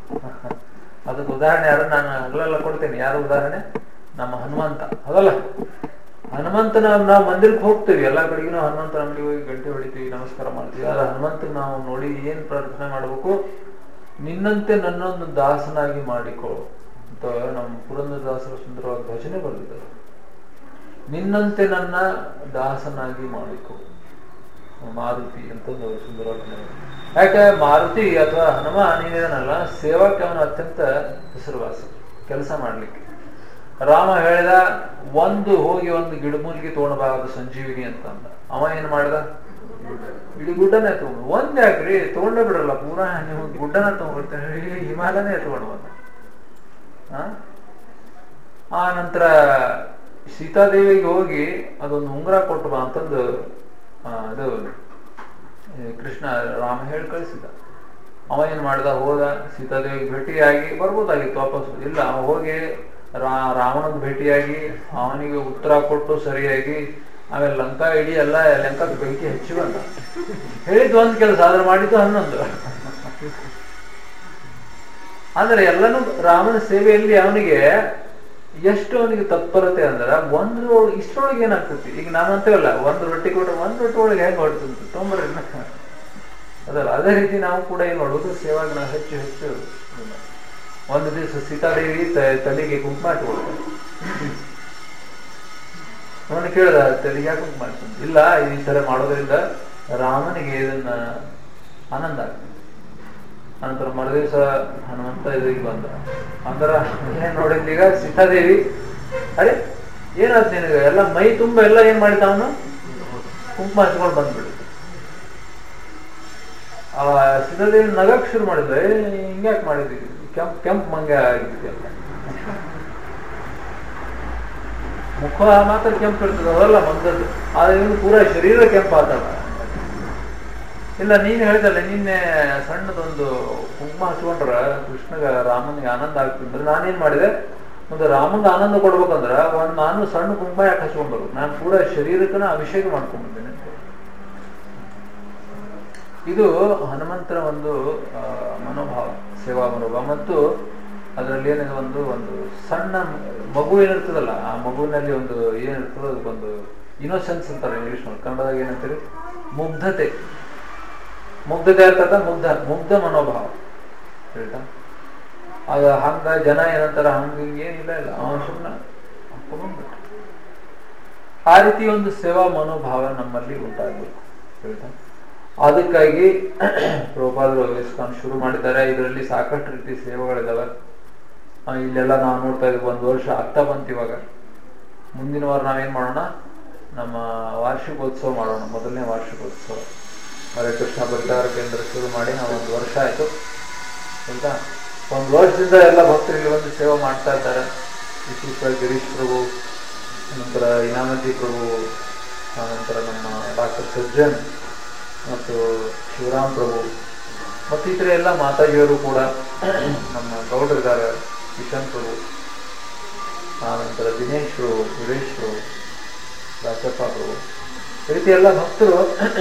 ಅದಕ್ಕೆ ಉದಾಹರಣೆ ಯಾರು ನಾನು ಹಗಲೆಲ್ಲ ಕೊಡ್ತೇನೆ ಯಾರು ಉದಾಹರಣೆ ನಮ್ಮ ಹನುಮಂತ ಅದಲ್ಲ ಹನುಮಂತನ ನಾವು ಮಂದಿರಕ್ಕೆ ಹೋಗ್ತೀವಿ ಎಲ್ಲಾ ಕಡೆಗೂ ನಾವು ಹನುಮಂತ ಅಂಗಡಿ ಹೋಗಿ ಗಂಟೆ ಹೊಡಿತೀವಿ ನಮಸ್ಕಾರ ಮಾಡ್ತೀವಿ ಆದ್ರೆ ಹನುಮಂತ ನಾವು ನೋಡಿ ಏನ್ ಪ್ರಾರ್ಥನೆ ಮಾಡ್ಬೇಕು ನಿನ್ನಂತೆ ನನ್ನೊಂದು ದಾಸನಾಗಿ ಮಾಡಿಕೊ ಅಂತ ನಮ್ಮ ಪುರಂದರದಾಸರು ಸುಂದರವಾದ ಭಜನೆ ಬರೆದಿದ್ದಾರೆ ನಿನ್ನಂತೆ ನನ್ನ ದಾಸನಾಗಿ ಮಾಡಿಕೊ ಮಾರುತಿ ಅಂತ ಒಂದು ಸುಂದರವಾದ ಭಜನೆ. ಯಾಕೆ ಮಾರುತಿ ಅಥವಾ ಹನುಮ ನೀನೇನಲ್ಲ ಸೇವಾಕ್ಕೆ ಅವನು ಅತ್ಯಂತ ಹೆಸರುವಾಸಿ ಕೆಲಸ ಮಾಡ್ಲಿಕ್ಕೆ ರಾಮ ಹೇಳಿದ ಒಂದು ಹೋಗಿ ಒಂದು ಗಿಡಮೂಲಿಗೆ ತಗೊಂಡ್ಬಾರದು ಸಂಜೀವಿನಿ ಅಂತ ಅಂದ ಅವ ಏನ್ ಮಾಡ್ದ ಇಡೀ ಗುಡ್ಡನೇ ತಗೊಂಡು ಒಂದ್ ಯಾಕ್ರಿ ತಗೊಂಡೇ ಬಿಡ್ರಲ್ಲ ಪೂರಾ ನೀವು ಗುಡ್ಡನ ತಗೊಂಡ್ಬಿಡ್ತೇನೆ ಇಡೀ ಹಿಮಾಲಯನೇ ತಗೊಂಡು ಬಂದ ಆ? ಆ ನಂತರ ಸೀತಾದೇವಿಗೆ ಹೋಗಿ ಅದೊಂದು ಉಂಗುರ ಕೊಟ್ಟು ಬಾ ಅಂತಂದು ಆ, ಅದು ಈ ಕೃಷ್ಣ ರಾಮ ಹೇಳಿ ಕಳಿಸಿದ ಅವ ಏನ್ ಮಾಡ್ದ ಹೋದ ಸೀತಾದೇವಿಗೆ ಭೇಟಿಯಾಗಿ ಬರ್ಬೋದಾಗಿತ್ತು ವಾಪಸ್ ಇಲ್ಲ ಅವ ಹೋಗಿ ರಾ ರಾವಣಗ್ ಭೇಟಿಯಾಗಿ ಅವನಿಗೆ ಉತ್ತರ ಕೊಟ್ಟು ಸರಿಯಾಗಿ ಆಮೇಲೆ ಲಂಕಾ ಇಡೀ ಎಲ್ಲ ಲಂಕಾದ ಬೆಂಕಿ ಹೆಚ್ಚಿ ಬಂದ ಹೇಳಿದ್ದು ಒಂದ್ ಕೆಲಸ ಆದ್ರೆ ಮಾಡಿದ್ದು ಹನ್ನೊಂದು ಅಂದ್ರೆ ಎಲ್ಲನೂ ರಾಮನ ಸೇವೆಯಲ್ಲಿ ಅವನಿಗೆ ಎಷ್ಟು ಅವನಿಗೆ ತತ್ಪರತೆ ಅಂದ್ರ ಒಂದು ಇಷ್ಟರೊಳಗೆ ಏನಾಗ್ತೈತಿ ಈಗ ನಾವು ಅಂತೇವಲ್ಲ ಒಂದು ರೊಟ್ಟಿ ಕೊಟ್ರೆ ಒಂದು ರೊಟ್ಟಿ ಒಳಗೆ ಹೆಂಗ್ ಹೊಡ್ತಂತ ತೊಂಬರ್ರಿ ಅದಲ್ಲ ಅದೇ ರೀತಿ ನಾವು ಕೂಡ ಏನ್ ಮಾಡೋದು ಸೇವಾಗ ನಾವು ಹೆಚ್ಚು ಹೆಚ್ಚು ಇದನ್ನ. ಒಂದು ದಿವಸ ಸೀತಾದೇವಿ ತ- ತಲೆಗೆ ಕುಂಕುಮ ಇಟ್ಕೊಳ್ತಾರೆ ಅವನು ಕೇಳ್ದ ತಲೆಗೆ ಯಾಕೆ ಕುಂಕುಮ ಇಟ್ಕೊಂಡ್ ಇಲ್ಲ ಈ ತರ ಮಾಡೋದ್ರಿಂದ ರಾಮನಿಗೆ ಇದನ್ನ ಆನಂದ ಆಗ್ತದೆ ಅನಂತರ ಮರುದಿವಸ ಹನುಮಂತ ಇದಕ್ಕೆ ಬಂದ ಅಂದ್ರ ಏನ್ ನೋಡಿದ್ ಈಗ ಸೀತಾದೇವಿ ಅರೆ ಏನಾದ್ ನಿನಗೆ ಎಲ್ಲ ಮೈ ತುಂಬ ಎಲ್ಲ ಏನ್ ಮಾಡಿದ ಅವನು ಕುಂಕುಮ ಹಚ್ಕೊಂಡು ಬಂದ್ಬಿಡು ಆ ಸೀತಾದೇವಿ ನಗಕ್ ಶುರು ಮಾಡಿದ್ರೆ ಹಿಂಗ್ಯಾಕ್ ಮಾಡಿದ್ವಿ ಕೆಂಪ್ ಕೆಂಪ್ ಮಂಗ ಆಗಿದ್ಯಲ್ಲ ಮುಖ ಮಾತ್ರ ಕೆಂಪು ಇರ್ತದೆ ಅದಲ್ಲ ಮಂಗದ್ದು ಆದ್ರೆ ಇವನು ಪೂರಾ ಶರೀರ ಕೆಂಪು ಆತಲ್ಲ ಇಲ್ಲ ನೀನು ಹೇಳಿದಲ್ಲ ನಿನ್ನೆ ಸಣ್ಣದೊಂದು ಕುಂಕುಮ ಹಚ್ಕೊಂಡ್ರ ಕೃಷ್ಣಗ ರಾಮನಿಗೆ ಆನಂದ ಆಗ್ತಿದ್ರೆ ನಾನೇನ್ ಮಾಡಿದೆ ಒಂದು ರಾಮಂಗ ಆನಂದ ಕೊಡ್ಬೇಕಂದ್ರ ಒಂದ್ ನಾನು ಸಣ್ಣ ಕುಂಕುಮ ಯಾಕೆ ಹಚ್ಕೊಂಡ್ರು ನಾನು ಪೂರಾ ಶರೀರಕ್ಕನ ಅಭಿಷೇಕ ಮಾಡ್ಕೊಂಡ್ಬಂದೇನೆ ಇದು ಹನುಮಂತರ ಒಂದು ಆ, ಮನೋಭಾವ ಸೇವಾ ಮನೋಭಾವ ಮತ್ತು ಅದರಲ್ಲಿ ಏನಿದೆ ಒಂದು ಒಂದು ಸಣ್ಣ ಮಗು ಏನಿರ್ತದಲ್ಲ ಆ ಮಗುವಿನಲ್ಲಿ ಒಂದು ಏನಿರ್ತದೆ ಅದಕ್ಕೊಂದು ಇನೋಸೆನ್ಸ್ ಅಂತಾರೆ ಇಂಗ್ಲಿಷ್ ನಲ್ಲಿ ಕನ್ನಡದಾಗ ಏನಂತೀರಿ ಮುಗ್ಧತೆ ಮುಗ್ಧತೆ ಅರ್ಥಾತ ಮುಗ್ಧ ಮುಗ್ಧ ಮನೋಭಾವ ಹೇಳ್ತಾ ಆಗ ಹಂಗ ಜನ ಏನಂತಾರ ಹಂಗ ಹಿಂಗ ಏನಿಲ್ಲ ಇಲ್ಲ ಅವ ಸುಮ್ಮನೆ ಹಾಕೊಂಡ್ಬಿಟ್ಟ ಆ ರೀತಿ ಒಂದು ಸೇವಾ ಮನೋಭಾವ ನಮ್ಮಲ್ಲಿ ಉಂಟಾಗಬೇಕು ಹೇಳ್ತಾ ಅದಕ್ಕಾಗಿ ಪ್ರಭುಪಾದರು ಇಸ್ಕಾನ್ ಶುರು ಮಾಡಿದ್ದಾರೆ ಇದರಲ್ಲಿ ಸಾಕಷ್ಟು ರೀತಿ ಸೇವೆಗಳಿದಾವೆ ಆ, ಇಲ್ಲೆಲ್ಲ ನಾವು ನೋಡ್ತಾ ಇದ್ವಿ ಒಂದು ವರ್ಷ ಆಗ್ತಾ ಬಂತು ಇವಾಗ ಮುಂದಿನ ವಾರ ನಾವೇನ್ ಮಾಡೋಣ ನಮ್ಮ ವಾರ್ಷಿಕೋತ್ಸವ ಮಾಡೋಣ ಮೊದಲನೇ ವಾರ್ಷಿಕೋತ್ಸವ ಹರೇ ಕೃಷ್ಣ ಭಕ್ತಾರ ಕೇಂದ್ರ ಶುರು ಮಾಡಿ ನಾವು ಒಂದು ವರ್ಷ ಆಯ್ತು ಆಯ್ತಾ ಒಂದು ವರ್ಷದಿಂದ ಎಲ್ಲ ಭಕ್ತರು ಇಲ್ಲಿ ಒಂದು ಸೇವೆ ಮಾಡ್ತಾ ಇದ್ದಾರೆ ವಿಶೇಷವಾಗಿ ಗಿರೀಶ್ ಪ್ರಭು ನಂತರ ಇನಾಮತಿ ಪ್ರಭು ಆನಂತರ ನಮ್ಮ ಡಾಕ್ಟರ್ ಸಜ್ಜನ್ ಮತ್ತು ಶಿವರಾಮ್ ಪ್ರಭು ಮತ್ತು ಇತರ ಎಲ್ಲ ಮಾತಾಜಿಯವರು ಕೂಡ ನಮ್ಮ ಗೌಡರಿದ್ದಾರೆ ಕಿಶನ್ ಪ್ರಭು ಆನಂತರ ದಿನೇಶ್ ಪ್ರಭು ಸುರೇಶ್ ಪ್ರಭು ರಾಜಪ್ಪ ಪ್ರಭು ಈ ರೀತಿ ಎಲ್ಲ ಭಕ್ತರು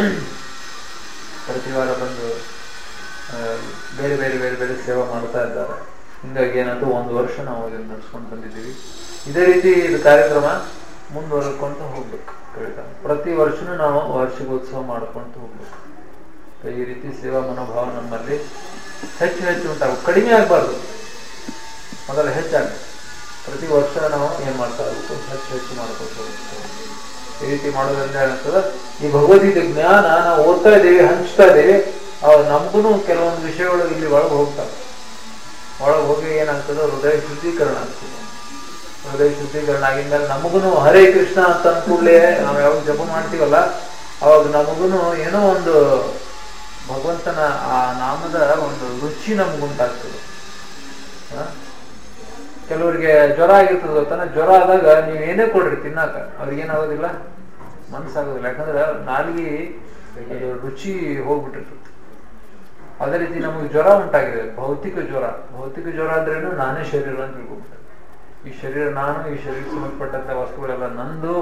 ಪ್ರತಿ ವಾರ ಬಂದು ಆ, ಬೇರೆ ಬೇರೆ ಬೇರೆ ಬೇರೆ ಸೇವೆ ಮಾಡ್ತಾ ಇದ್ದಾರೆ ಹಿಂಗಾಗಿ ಏನಾದ್ರು ಒಂದು ವರ್ಷ ನಾವು ಇದನ್ನು ನಡೆಸ್ಕೊಂಡು ಬಂದಿದ್ದೀವಿ ಇದೇ ರೀತಿ ಇದು ಕಾರ್ಯಕ್ರಮ ಮುಂದುವರ್ಕೊಂತ ಹೋಗ್ಬೇಕು ಹೇಳ್ತಾ ಪ್ರತಿ ವರ್ಷನೂ ನಾವು ವಾರ್ಷಿಕೋತ್ಸವ ಮಾಡ್ಕೊಂತ ಹೋಗ್ಬೇಕು ಈ ರೀತಿ ಸೇವಾ ಮನೋಭಾವ ನಮ್ಮಲ್ಲಿ ಹೆಚ್ಚು ಹೆಚ್ಚು ಉಂಟಾಗ ಕಡಿಮೆ ಆಗಬಾರ್ದು ಮೊದಲ ಹೆಚ್ಚಾಗಬೇಕು ಪ್ರತಿ ವರ್ಷ ನಾವು ಏನ್ ಮಾಡ್ತಾ ಇರ್ಬೇಕು ಹೆಚ್ಚು ಹೆಚ್ಚು ಮಾಡ್ಕೊತ ಹೋಗ್ಬೇಕು ಈ ರೀತಿ ಮಾಡೋದ್ರಿಂದ ಏನಾಗ್ತದೆ ಈ ಭಗವದ್ಗೀತೆ ಜ್ಞಾನ ನಾವು ಓದ್ತಾ ಇದ್ದೀವಿ ಹಂಚ್ತಾ ಇದ್ದೀವಿ ಅವ್ ನಮ್ಗೂ ಕೆಲವೊಂದು ವಿಷಯಗಳು ಇಲ್ಲಿ ಒಳಗೆ ಹೋಗ್ತವೆ ಒಳಗೆ ಹೋಗಿ ಏನಾಗ್ತದೆ ಹೃದಯ ಶುದ್ಧೀಕರಣ ಆಗ್ತದೆ ಹೃದಯ ಶುದ್ಧೀಕರಣ ಆಗಿದ್ಮೇಲೆ ನಮಗೂ ಹರೇ ಕೃಷ್ಣ ಅಂತ ಅಂದ ಕೂಡಲೇ ನಾವು ಯಾವಾಗ ಜಪ ಮಾಡ್ತೀವಲ್ಲ ಅವಾಗ ನಮಗೂ ಏನೋ ಒಂದು ಭಗವಂತನ ಆ ನಾಮದ ಒಂದು ರುಚಿ ನಮಗುಂಟಾಗ್ತದೆ ಆ? ಕೆಲವರಿಗೆ ಜ್ವರ ಆಗಿರ್ತದೆ ಗೊತ್ತಾನ ಜ್ವರ ಆದಾಗ ನೀವು ಏನೇ ಕೊಡ್ರಿ ತಿನ್ನಾಕ ಅವ್ರಿಗೆ ಏನಾಗೋದಿಲ್ಲ ಮನಸ್ಸಾಗೋದಿಲ್ಲ ಯಾಕಂದ್ರೆ ನಾಲಿಗೆ ಅದು ರುಚಿ ಹೋಗ್ಬಿಟ್ಟಿರ್ತದೆ ಅದೇ ರೀತಿ ನಮಗೆ ಜ್ವರ ಉಂಟಾಗಿದೆ ಭೌತಿಕ ಜ್ವರ ಭೌತಿಕ ಜ್ವರ ಅಂದ್ರೇನು ನಾನೇ ಶರೀರ ಅಂತ ತಿಳ್ಕೊಂಡ್ಬಿಟ್ಟೆ ಈ ಶರೀರ ನಾನು ಈ ಶರೀರಕ್ಕೆ ಸಂಬಂಧಪಟ್ಟಂತ ವಸ್ತುಗಳೆಲ್ಲ ನಂದು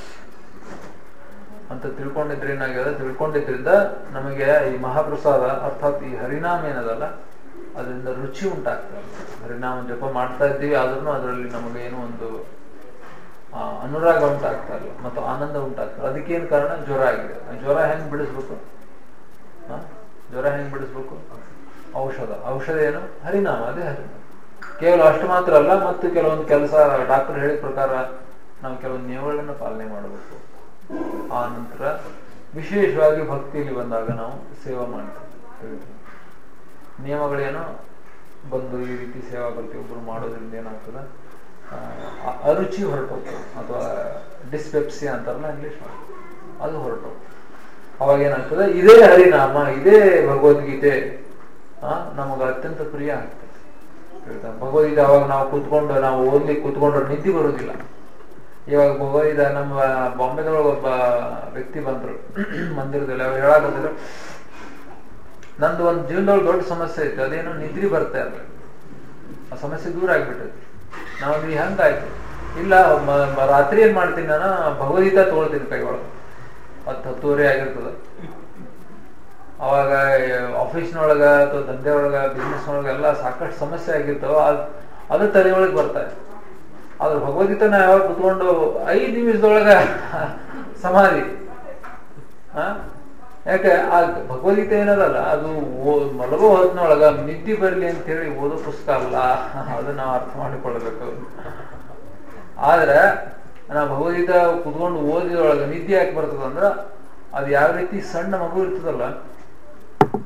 ಅಂತ ತಿಳ್ಕೊಂಡಿದ್ರೆ ಏನಾಗಿದೆ ತಿಳ್ಕೊಂಡಿದ್ರಿಂದ ನಮಗೆ ಈ ಮಹಾಪ್ರಸಾದ ಅರ್ಥಾತ್ ಈ ಹರಿನಾಮ ಏನದಲ್ಲ ಅದರಿಂದ ರುಚಿ ಉಂಟಾಗ್ತದೆ ಹರಿನಾಮ ಜಪ ಮಾಡ್ತಾ ಇದ್ದೀವಿ ಆದ್ರೂ ಅದರಲ್ಲಿ ನಮಗೆ ಏನೋ ಒಂದು ಆ, ಅನುರಾಗ ಉಂಟಾಗ್ತಾ ಇಲ್ಲ ಮತ್ತು ಆನಂದ ಉಂಟಾಗ್ತದೆ ಅದಕ್ಕೇನು ಕಾರಣ ಜ್ವರ ಆಗಿದೆ ಆ ಜ್ವರ ಹೆಂಗ್ ಬಿಡಿಸ್ಬೇಕು ಆ? ಜ್ವರ ಹೆಂಗ್ ಬಿಡಿಸ್ಬೇಕು ಔಷಧ ಔಷಧ ಏನು ಹರಿನಾಮ ಅದೇ ಹರಿನಾಮ ಕೇವಲ ಅಷ್ಟು ಮಾತ್ರ ಅಲ್ಲ ಮತ್ತು ಕೆಲವೊಂದು ಕೆಲಸ ಡಾಕ್ಟರ್ ಹೇಳಿದ ಪ್ರಕಾರ ನಾವು ಕೆಲವೊಂದು ನಿಯಮಗಳನ್ನು ಪಾಲನೆ ಮಾಡಬೇಕು ಆ ನಂತರ ವಿಶೇಷವಾಗಿ ಭಕ್ತಿಯಲ್ಲಿ ಬಂದಾಗ ನಾವು ಸೇವೆ ಮಾಡ್ತೇವೆ ನಿಯಮಗಳೇನು ಬಂದು ಈ ರೀತಿ ಸೇವಾ ಪ್ರತಿಯೊಬ್ಬರು ಮಾಡೋದ್ರಿಂದ ಏನಾಗ್ತದೆ ಆ, ಅ- ಅರುಚಿ ಹೊರಟೋಗ್ತದೆ ಅಥವಾ ಡಿಸ್ಪೆಪ್ಸಿ ಅಂತಾರಲ್ಲ ಇಂಗ್ಲಿಷ್ ಅದು ಹೊರಟೋಗ್ತದೆ ಅವಾಗ ಏನಾಗ್ತದೆ ಇದೇ ಹರಿನಾಮ ಇದೇ ಭಗವದ್ಗೀತೆ ಆ ನಮಗೆ ಅತ್ಯಂತ ಪ್ರಿಯ ಆಗ್ತದೆ ಹೇಳ್ತಾ ಭಗವದ್ಗೀತೆ ಅವಾಗ ನಾವು ಕೂತ್ಕೊಂಡು ನಾವು ಓದ್ಲಿಕ್ಕೆ ಕೂತ್ಕೊಂಡ್ರೆ ನಿದ್ದೆ ಬರೋದಿಲ್ಲ ಇವಾಗ ಭಗವದ್ಗೀತೆ ನಮ್ಮ ಬಾಂಬೆದೊಳಗೆ ಒಬ್ಬ ವ್ಯಕ್ತಿ ಬಂದ್ರು ಮಂದಿರದಲ್ಲಿ ಅವ್ರು ಹೇಳಾಕತ್ತಿದ್ರು ನಂದು ಒಂದು ಜೀವನದೊಳಗೆ ದೊಡ್ಡ ಸಮಸ್ಯೆ ಇತ್ತು ಅದೇನು ನಿದ್ರಿ ಬರ್ತಾ ಇರಲಿಲ್ಲ ಆ ಸಮಸ್ಯೆ ದೂರ ಆಗ್ಬಿಟ್ಟೈತಿ ನಾವು ನೀವು ಹೆಂಗಾಯ್ತು ಇಲ್ಲ ಮ- ಮ- ರಾತ್ರಿ ಏನ್ ಮಾಡ್ತೀನಿ ನಾನು ಭಗವದ್ಗೀತಾ ತಗೊಳ್ತೀನಿ ಕೈ ಒಳಗೆ ಹತ್ತು ಹತ್ತುವರೆ ಆಗಿರ್ತದ ಅವಾಗ ಆಫೀಸ್ನೊಳಗ ಅಥವಾ ದಂಧೆ ಒಳಗ ಬಿಸ್ನೆಸ್ ಒಳಗ ಎಲ್ಲ ಸಾಕಷ್ಟು ಸಮಸ್ಯೆ ಆಗಿರ್ತಾವ ಅದ್ ಅದು ತಲೆ ಒಳಗೆ ಬರ್ತಾ ಇದೆ ಆದ್ರೆ ಭಗವದ್ಗೀತೆ ನಾ ಯಾವಾಗ ಕುತ್ಕೊಂಡು ಐದು ನಿಮಿಷದೊಳಗ ಸಮಾಧಿ ಆ? ಯಾಕೆ ಆ ಭಗವದ್ಗೀತೆ ಏನದಲ್ಲ ಅದು ಓ- ಮಲಗೋ ಹೊತ್ನೊಳಗ ನಿದ್ದೆ ಬರ್ಲಿ ಅಂತ ಹೇಳಿ ಓದೋ ಪುಸ್ತಕ ಅಲ್ಲ ಅದನ್ನ ನಾವು ಅರ್ಥ ಮಾಡಿಕೊಳ್ಬೇಕು ಆದ್ರೆ ನಾವು ಭಗವದ್ಗೀತೆ ಕುತ್ಕೊಂಡು ಓದಿದೊಳಗ ನಿದ್ದೆ ಯಾಕೆ ಬರ್ತದ ಅಂದ್ರ ಅದು ಯಾವ ರೀತಿ ಸಣ್ಣ ಮಗು ಇರ್ತದಲ್ಲ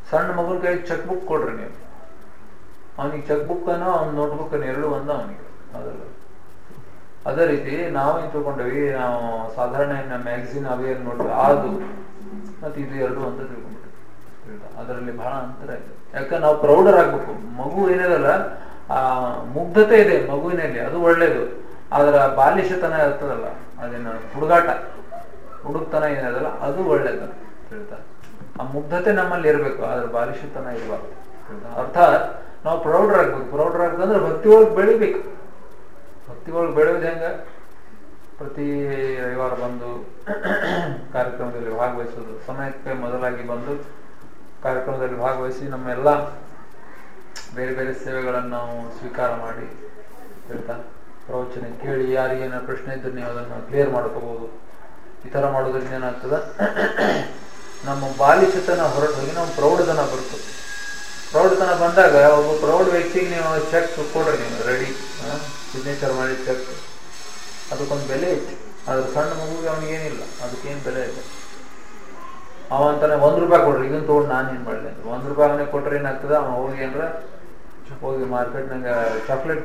ಸಣ್ಣ ಮಗನ ಕೈ ಚೆಕ್ ಬುಕ್ ಕೊಡ್ರಿ ನೀವು ಅವನಿಗೆ ಚೆಕ್ ಬುಕ್ ಅನ್ನೋ ಅವ್ನ ನೋಟ್ ಬುಕ್ ಅನ್ನು ಎರಡು ಒಂದ ಅವನಿಗೆ ಅದಲ್ಲ ಅದೇ ರೀತಿ ನಾವು ಏನ್ ತಿಳ್ಕೊಂಡವಿ ನಾವು ಸಾಧಾರಣ ಮ್ಯಾಗಝಿನ್ ಅವೇನು ನೋಡ್ತೀವಿ ಅದು ಮತ್ತೆ ಇದು ಎರಡು ಅಂತ ತಿಳ್ಕೊಂಡ್ಬಿಟ್ಟು ಅದರಲ್ಲಿ ಬಹಳ ಅಂತರ ಇದೆ ಯಾಕಂದ್ರೆ ನಾವು ಪ್ರೌಢರಾಗ್ಬೇಕು ಮಗು ಏನಿದಲ್ಲ ಆ ಮುಗ್ಧತೆ ಇದೆ ಮಗುವಿನಲ್ಲಿ ಅದು ಒಳ್ಳೇದು ಅದರ ಬಾಲಿಶತನ ಇರ್ತದಲ್ಲ ಅದೇನು ಹುಡುಗಾಟ ಹುಡುಕ್ತನ ಏನಿದಲ್ಲ ಅದು ಒಳ್ಳೇದು ಹೇಳ್ತಾ ಆ ಮುಗ್ಧತೆ ನಮ್ಮಲ್ಲಿ ಇರಬೇಕು ಅದ್ರ ಬಾಲಿಶತನ ಇರಬಾರ್ದು ಅರ್ಥಾತ್ ನಾವು ಪ್ರೌಢರಾಗ್ಬೇಕು ಪ್ರೌಢರಾಗ್ಬೇಕಂದ್ರೆ ಭಕ್ತಿ ಒಳಗೆ ಬೆಳಿಬೇಕು ಭಕ್ತಿ ಒಳಗೆ ಬೆಳೆಯೋದು ಹೆಂಗ ಪ್ರತಿ ರವಿವಾರ ಬಂದು ಕಾರ್ಯಕ್ರಮದಲ್ಲಿ ಭಾಗವಹಿಸೋದು ಸಮಯಕ್ಕೆ ಮೊದಲಾಗಿ ಬಂದು ಕಾರ್ಯಕ್ರಮದಲ್ಲಿ ಭಾಗವಹಿಸಿ ನಮ್ಮೆಲ್ಲ ಬೇರೆ ಬೇರೆ ಸೇವೆಗಳನ್ನು ನಾವು ಸ್ವೀಕಾರ ಮಾಡಿ ಹೇಳ್ತಾ ಪ್ರವಚನ ಕೇಳಿ ಯಾರಿಗೇನ ಪ್ರಶ್ನೆ ಇದ್ದರೆ ನೀವು ಅದನ್ನು ಕ್ಲಿಯರ್ ಮಾಡ್ಕೋಬಹುದು ಈ ಥರ ಮಾಡೋದ್ರಿಂದ ಏನಾಗ್ತದ ನಮ್ಮ ಬಾಲಿಶತನ ಹೊರಟು ಹೋಗಿ ನಮ್ಮ ಪ್ರೌಢತನ ಬರ್ತದೆ ಪ್ರೌಢತನ ಬಂದಾಗ ಒಬ್ಬ ಪ್ರೌಢ ವ್ಯಕ್ತಿಗೆ ನೀವು ಚೆಕ್ ಕೊಡ್ರಿ ನೀವು ರೆಡಿ ಸಿಗ್ನೇಚರ್ ಮಾಡಿ ಚೆಕ್ ಅದಕ್ಕೊಂದು ಬೆಲೆ ಐತಿ ಅದ್ರ ಸಣ್ಣ ಮಗುಗೆ ಅವನಿಗೇನಿಲ್ಲ ಅದಕ್ಕೇನು ಬೆಲೆ ಇಲ್ಲ ಅವ ಅಂತಾನೆ ಒಂದ್ ರೂಪಾಯಿ ಕೊಡ್ರಿ ಇದನ್ನ ತಗೊಂಡು ನಾನು ಏನ್ ಮಾಡಲಿ ಅಂತ ಒಂದ್ ರೂಪಾಯಿ ಅವನಿಗೆ ಕೊಟ್ರೆ ಏನಾಗ್ತದ ಅವ ಹೋಗಿ ಏನ್ರ ಹೋಗಿ ಮಾರ್ಕೆಟ್ನಾಗ ಚಾಕ್ಲೇಟ್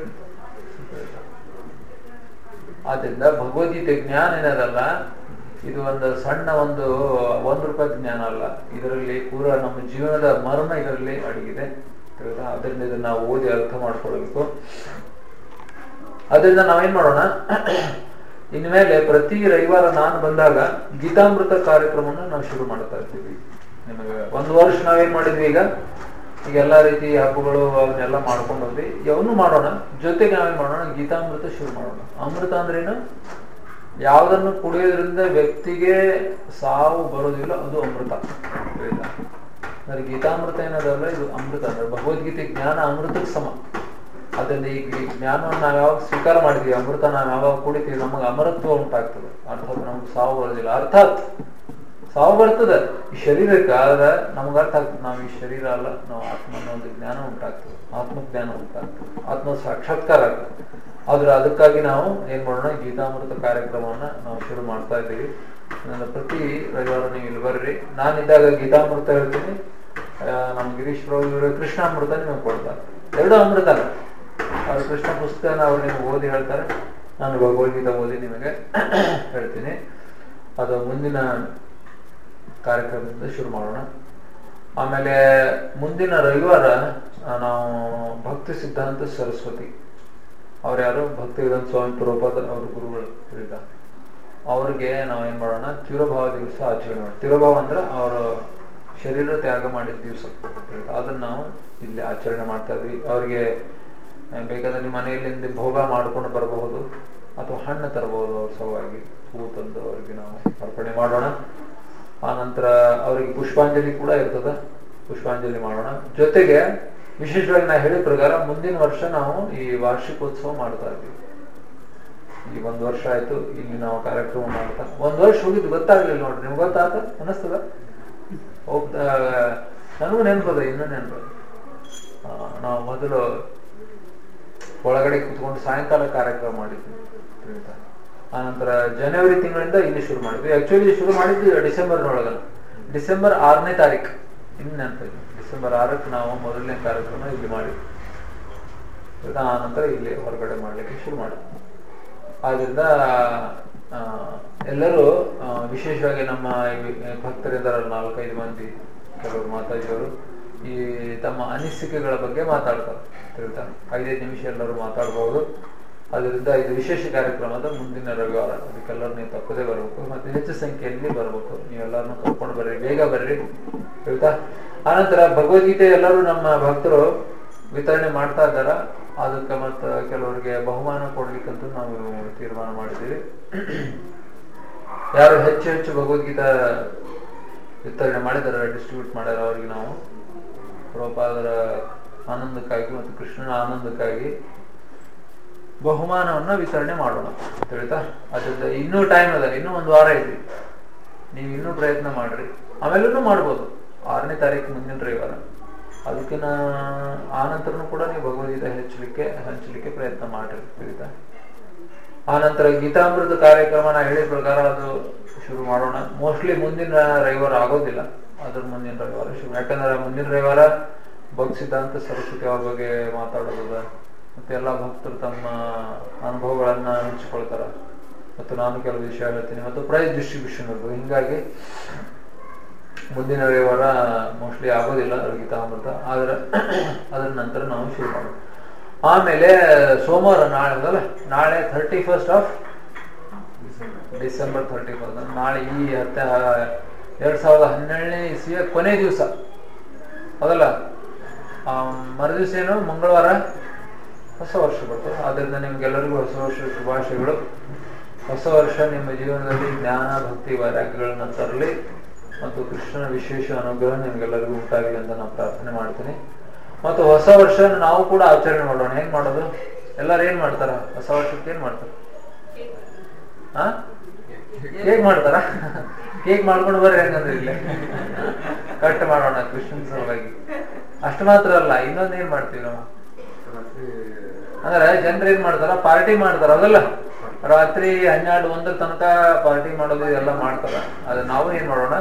ಆದ್ರಿಂದ ಭಗವದ್ಗೀತೆ ಜ್ಞಾನ ಏನದಲ್ಲ ಇದು ಒಂದು ಸಣ್ಣ ಒಂದು ಒಂದು ರೂಪಾಯಿ ಜ್ಞಾನ ಅಲ್ಲ ಇದರಲ್ಲಿ ಪೂರ ನಮ್ಮ ಜೀವನದ ಮರ್ಮ ಇದರಲ್ಲಿ ಅಡಗಿದೆ ಅದರಿಂದ ಇದನ್ನ ನಾವು ಓದಿ ಅರ್ಥ ಮಾಡ್ಕೊಳ್ಬೇಕು ಅದರಿಂದ ನಾವೇನ್ ಮಾಡೋಣ ಇನ್ಮೇಲೆ ಪ್ರತಿ ರವಿವಾರ ನಾನು ಬಂದಾಗ ಗೀತಾಮೃತ ಕಾರ್ಯಕ್ರಮವನ್ನು ನಾವು ಶುರು ಮಾಡ್ತಾ ಇರ್ತೀವಿ ನಿಮಗೆ ಒಂದು ವರ್ಷ ನಾವೇನ್ ಮಾಡಿದ್ವಿ ಈಗ ಈಗ ಎಲ್ಲಾ ರೀತಿ ಹಬ್ಬಗಳು ಅವನ್ನೆಲ್ಲ ಮಾಡ್ಕೊಂಡು ಹೋದ್ವಿ ಯಾವನು ಮಾಡೋಣ ಜೊತೆಗೆ ನಾವೇನ್ ಮಾಡೋಣ ಗೀತಾಮೃತ ಶುರು ಮಾಡೋಣ ಅಮೃತ ಅಂದ್ರೇನು ಯಾವುದನ್ನು ಕುಡಿಯೋದ್ರಿಂದ ವ್ಯಕ್ತಿಗೆ ಸಾವು ಬರೋದಿಲ್ಲ ಅದು ಅಮೃತ ಅಂದ್ರೆ ಗೀತಾಮೃತ ಏನದಲ್ಲ ಇದು ಅಮೃತ ಅಂದ್ರೆ ಭಗವದ್ಗೀತೆ ಜ್ಞಾನ ಅಮೃತಕ್ಕೆ ಸಮ ಅದರಿಂದ ಈಗ ಈ ಜ್ಞಾನವನ್ನು ನಾವು ಯಾವಾಗ ಸ್ವೀಕಾರ ಮಾಡಿದ್ವಿ ಅಮೃತ ನಾವು ಯಾವಾಗ ಕುಡಿತೀವಿ ನಮಗೆ ಅಮರತ್ವ ಉಂಟಾಗ್ತದೆ ಅರ್ಥಾತ್ ನಮ್ಗೆ ಸಾವು ಬರೋದಿಲ್ಲ ಅರ್ಥಾತ್ ಸಾವು ಬರ್ತದೆ ಈ ಶರೀರಕ್ಕೆ ಆದ್ರೆ ನಮ್ಗೆ ಅರ್ಥ ಆಗ್ತದೆ ನಾವು ಈ ಶರೀರ ಅಲ್ಲ ನಾವು ಆತ್ಮ ಅನ್ನೋ ಒಂದು ಜ್ಞಾನ ಉಂಟಾಗ್ತದೆ ಆತ್ಮಜ್ಞಾನ ಉಂಟಾಗ್ತದೆ ಆತ್ಮ ಸಾಕ್ಷಾತ್ಕಾರ ಆಗ್ತದೆ ಆದ್ರೆ ಅದಕ್ಕಾಗಿ ನಾವು ಏನ್ ಮಾಡೋಣ ಗೀತಾಮೃತ ಕಾರ್ಯಕ್ರಮವನ್ನ ನಾವು ಶುರು ಮಾಡ್ತಾ ಇದ್ದೀವಿ ನನ್ನ ಪ್ರತಿ ರವಿವಾರ ನೀವು ಇಲ್ಲಿ ಬರ್ರಿ ನಾನಿದ್ದಾಗ ಗೀತಾಮೃತ ಹೇಳ್ತೀನಿ ನಮ್ಮ ಗಿರೀಶ್ ಪ್ರಭು ಇವರು ಕೃಷ್ಣಾಮೃತ ನಿಮಗೆ ಕೊಡ್ತಾರೆ ಎರಡು ಅಮೃತ ಅಲ್ಲ ಅವ್ರು ಕೃಷ್ಣ ಪುಸ್ತಕನ ಅವ್ರು ನಿಮ್ಗೆ ಓದಿ ಹೇಳ್ತಾರೆ ನಾನು ಭಗವದ್ಗೀತಾ ಓದಿ ನಿಮಗೆ ಹೇಳ್ತೀನಿ ಅದು ಮುಂದಿನ ಕಾರ್ಯಕ್ರಮದಿಂದ ಶುರು ಮಾಡೋಣ ಆಮೇಲೆ ಮುಂದಿನ ರವಿವಾರ ನಾವು ಭಕ್ತಿ ಸಿದ್ಧಾಂತ ಸರಸ್ವತಿ ಅವ್ರು ಯಾರು ಭಕ್ತಿ ವಿಧಾನ ಸ್ವಾಮಿ ಪ್ರಭಾದ ಅವ್ರ ಗುರುಗಳು ಹೇಳಿದ ಅವ್ರಿಗೆ ನಾವೇನ್ ಮಾಡೋಣ ತಿರುಭಾವ ದಿವಸ ಆಚರಣೆ ಮಾಡಿ ತಿರುಭಾವ ಅಂದ್ರೆ ಅವರು ಶರೀರ ತ್ಯಾಗ ಮಾಡಿದ ದಿವಸ ಅದನ್ನ ನಾವು ಇಲ್ಲಿ ಆಚರಣೆ ಮಾಡ್ತಾ ಇದ್ವಿ ಅವ್ರಿಗೆ ಬೇಕಾದ್ರೆ ನಿಮ್ಮ ಮನೆಯಲ್ಲಿ ಭೋಗ ಮಾಡ್ಕೊಂಡು ಬರಬಹುದು ಅಥವಾ ಹಣ್ಣು ತರಬಹುದು ಅವ್ರ ಸಲುವಾಗಿ ಹೂ ತಂದು ಅವ್ರಿಗೆ ನಾವು ಅರ್ಪಣೆ ಮಾಡೋಣ ಆ ನಂತರ ಅವರಿಗೆ ಪುಷ್ಪಾಂಜಲಿ ಕೂಡ ಇರ್ತದ ಪುಷ್ಪಾಂಜಲಿ ಮಾಡೋಣ ಜೊತೆಗೆ ವಿಶೇಷವಾಗಿ ನಾ ಹೇಳಿದ ಪ್ರಕಾರ ಮುಂದಿನ ವರ್ಷ ನಾವು ಈ ವಾರ್ಷಿಕೋತ್ಸವ ಮಾಡ್ತಾ ಇದ್ದೀವಿ ಈ ಒಂದ್ ವರ್ಷ ಆಯ್ತು ಇಲ್ಲಿ ನಾವು ಕಾರ್ಯಕ್ರಮ ಮಾಡ್ತಾ ಒಂದ್ ವರ್ಷ ಹೋಗಿದ್ದು ಗೊತ್ತಾಗ್ಲಿಲ್ಲ ನೋಡ್ರಿ ನಿಮ್ಗೆ ಗೊತ್ತಾತ ಅನಿಸ್ತದ ಹೋಗ್ತಾ ನನಗೂ ನೆನ್ಪದ ಇನ್ನೂ ನೆನ್ಪದ ನಾವು ಮೊದಲು ಒಳಗಡೆ ಕುತ್ಕೊಂಡು ಸಾಯಂಕಾಲ ಕಾರ್ಯಕ್ರಮ ಮಾಡಿದ್ವಿ ಆನಂತರ ಜನವರಿ ತಿಂಗಳಿಂದ ಇಲ್ಲಿ ಶುರು ಮಾಡಿದ್ವಿ ಆಕ್ಚುಲಿ ಶುರು ಮಾಡಿದ್ವಿ ಡಿಸೆಂಬರ್ನೊಳಗ ಡಿಸೆಂಬರ್ ಆರನೇ ತಾರೀಕು ಇನ್ನು ನೆನಪಿದೆ ಡಿಸೆಂಬರ್ ಆರಕ್ಕೆ ನಾವು ಮೊದಲನೇ ಕಾರ್ಯಕ್ರಮ ಇಲ್ಲಿ ಮಾಡಿದ್ವಿ ಆ ನಂತರ ಇಲ್ಲಿ ಹೊರಗಡೆ ಮಾಡ್ಲಿಕ್ಕೆ ಶುರು ಮಾಡಿದ್ವಿ ಆದ್ರಿಂದ ಎಲ್ಲರೂ ವಿಶೇಷವಾಗಿ ನಮ್ಮ ಭಕ್ತರಿದ್ದಾರೆ ನಾಲ್ಕೈದು ಮಂದಿ ಕೆಲವರು ಮಾತಾಜಿಯವರು ಈ ತಮ್ಮ ಅನಿಸಿಕೆಗಳ ಬಗ್ಗೆ ಮಾತಾಡ್ತಾರೆ ತಿಳ್ತಾರೆ ಐದೈದು ನಿಮಿಷ ಎಲ್ಲರೂ ಮಾತಾಡಬಹುದು ಅದರಿಂದ ಇದು ವಿಶೇಷ ಕಾರ್ಯಕ್ರಮದ ಮುಂದಿನ ರವಿವಾರ ಅದಕ್ಕೆಲ್ಲರೂ ನೀವು ತಪ್ಪದೇ ಬರಬೇಕು ಮತ್ತೆ ಹೆಚ್ಚು ಸಂಖ್ಯೆಯಲ್ಲಿ ಬರಬೇಕು ನೀವೆಲ್ಲರನ್ನು ಕರ್ಕೊಂಡು ಬರ್ರಿ ಬೇಗ ಬರ್ರಿ ಹೇಳ್ತಾ ಆನಂತರ ಭಗವದ್ಗೀತೆ ಎಲ್ಲರೂ ನಮ್ಮ ಭಕ್ತರು ವಿತರಣೆ ಮಾಡ್ತಾ ಇದ್ದಾರ ಅದಕ್ಕೆ ಮತ್ತ ಕೆಲವರಿಗೆ ಬಹುಮಾನ ಕೊಡ್ಲಿಕ್ಕಂತ ನಾವು ತೀರ್ಮಾನ ಮಾಡಿದ್ದೀವಿ ಯಾರು ಹೆಚ್ಚು ಹೆಚ್ಚು ಭಗವದ್ಗೀತಾ ವಿತರಣೆ ಮಾಡಿದಾರ ಡಿಸ್ಟ್ರಿಬ್ಯೂಟ್ ಮಾಡ್ಯಾರ ಅವ್ರಿಗೆ ನಾವು ಪ್ರಭುಪಾದರ ಆನಂದಕ್ಕಾಗಿ ಮತ್ತು ಕೃಷ್ಣನ ಆನಂದಕ್ಕಾಗಿ ಬಹುಮಾನವನ್ನ ವಿತರಣೆ ಮಾಡೋಣ ತಿಳಿತಾ ಅದರಿಂದ ಇನ್ನೂ ಟೈಮ್ ಅದ ಇನ್ನೂ ಒಂದು ವಾರ ಐತಿ ನೀವು ಇನ್ನೂ ಪ್ರಯತ್ನ ಮಾಡ್ರಿ ಆಮೇಲೂ ಮಾಡ್ಬೋದು ಆರನೇ ತಾರೀಕು ಮುಂದಿನ ರವಿವಾರ ಅದಕ್ಕಿನ್ನ ಆ ನಂತರನೂ ಕೂಡ ನೀವು ಭಗವದ್ಗೀತೆ ಹೆಚ್ಚಲಿಕ್ಕೆ ಹಂಚಲಿಕ್ಕೆ ಪ್ರಯತ್ನ ಮಾಡ್ರಿ ತಿಳಿತಾ ಆ ನಂತರ ಗೀತಾಮೃತ ಕಾರ್ಯಕ್ರಮ ನಾ ಹೇಳಿದ ಪ್ರಕಾರ ಅದು ಶುರು ಮಾಡೋಣ ಮೋಸ್ಟ್ಲಿ ಮುಂದಿನ ರವಿವಾರ ಆಗೋದಿಲ್ಲ ಅದ್ರ ಮುಂದಿನ ರವಿವಾರ ಶುರು ಯಾಕಂದ್ರೆ ಮುಂದಿನ ರವಿವಾರ ಭಕ್ತ ಸಿದ್ಧಾಂತ ಸರಸ್ವತಿ ಅವ್ರ ಬಗ್ಗೆ ಮಾತಾಡೋದದ ಮತ್ತೆ ಎಲ್ಲ ಭಕ್ತರು ತಮ್ಮ ಅನುಭವಗಳನ್ನ ಹಂಚಿಕೊಳ್ತಾರ ಮತ್ತು ನಾನು ಕೆಲವು ವಿಷಯ ಹೇಳ್ತೀನಿ ಮತ್ತು ಪ್ರೈಸ್ ಡಿಸ್ಟ್ರಿಬ್ಯೂಷನ್ ಇರ್ತದೆ ಹಿಂಗಾಗಿ ಮುಂದಿನ ರವಿವಾರ ಮೋಸ್ಟ್ಲಿ ಆಗೋದಿಲ್ಲ ಗೀತಾಮೃತ ಆದ್ರೆ ಅದರ ನಂತರ ನಾವು ಶುರು ಮಾಡೋಣ ಆಮೇಲೆ ಸೋಮವಾರ ನಾಳೆ ಅದಲ್ಲ ನಾಳೆ thirty first of December thirty first ನಾಳೆ ಈ ಹತ್ತ ಎರಡ್ ಸಾವಿರದ ಹನ್ನೆರಡನೇ ಇಸ್ವಿಯ ಕೊನೆ ದಿವಸ ಹೌದಲ್ಲ ಆ, ಮರುದಿವಸ ಏನು ಮಂಗಳವಾರ ಹೊಸ ವರ್ಷ ಬರ್ತದೆ ಆದ್ದರಿಂದ ನಿಮ್ಗೆಲ್ಲರಿಗೂ ಹೊಸ ವರ್ಷ ಶುಭಾಶಯಗಳು ಹೊಸ ವರ್ಷ ನಿಮ್ಮ ಜೀವನದಲ್ಲಿ ಜ್ಞಾನ ಭಕ್ತಿ ವೈರಾಗ್ಯಗಳನ್ನ ತರಲಿ ಮತ್ತು ಕೃಷ್ಣನ ವಿಶೇಷ ಅನುಗ್ರಹ ನಿಮ್ಗೆಲ್ಲರಿಗೂ ಉಂಟಾಗಲಿ ಅಂತ ನಾನು ಪ್ರಾರ್ಥನೆ ಮಾಡ್ತೀನಿ ಮತ್ತು ಹೊಸ ವರ್ಷ ನಾವು ಕೂಡ ಆಚರಣೆ ಮಾಡೋಣ ಹೆಂಗ್ ಮಾಡೋದು ಎಲ್ಲರೂ ಏನ್ ಮಾಡ್ತಾರ ಹೊಸ ವರ್ಷಕ್ಕೆ ಏನ್ ಮಾಡ್ತಾರ ಹಾ ಕೇಕ್ ಮಾಡ್ತಾರ ಕೇಕ್ ಮಾಡ್ಕೊಂಡು ಬರ್ರಿ ಹಂಗಂದ್ರೆ ಇಲ್ಲೇ ಕಟ್ ಮಾಡೋಣ ಕೃಷ್ಣನ ಸಲುವಾಗಿ ಅಷ್ಟು ಮಾತ್ರ ಅಲ್ಲ ಇನ್ನೊಂದ್ ಏನ್ ಮಾಡ್ತೀವಿ ನಾವು ಅಂದ್ರೆ ಜನರು ಏನ್ ಮಾಡ್ತಾರ ಪಾರ್ಟಿ ಮಾಡ್ತಾರ ಅದಲ್ಲ ರಾತ್ರಿ ಹನ್ನೆರಡು ಒಂದರ ತನಕ ಪಾರ್ಟಿ ಮಾಡೋದು ಎಲ್ಲ ಮಾಡ್ತಾರ ಅದು ನಾವು ಏನ್ ಮಾಡೋಣ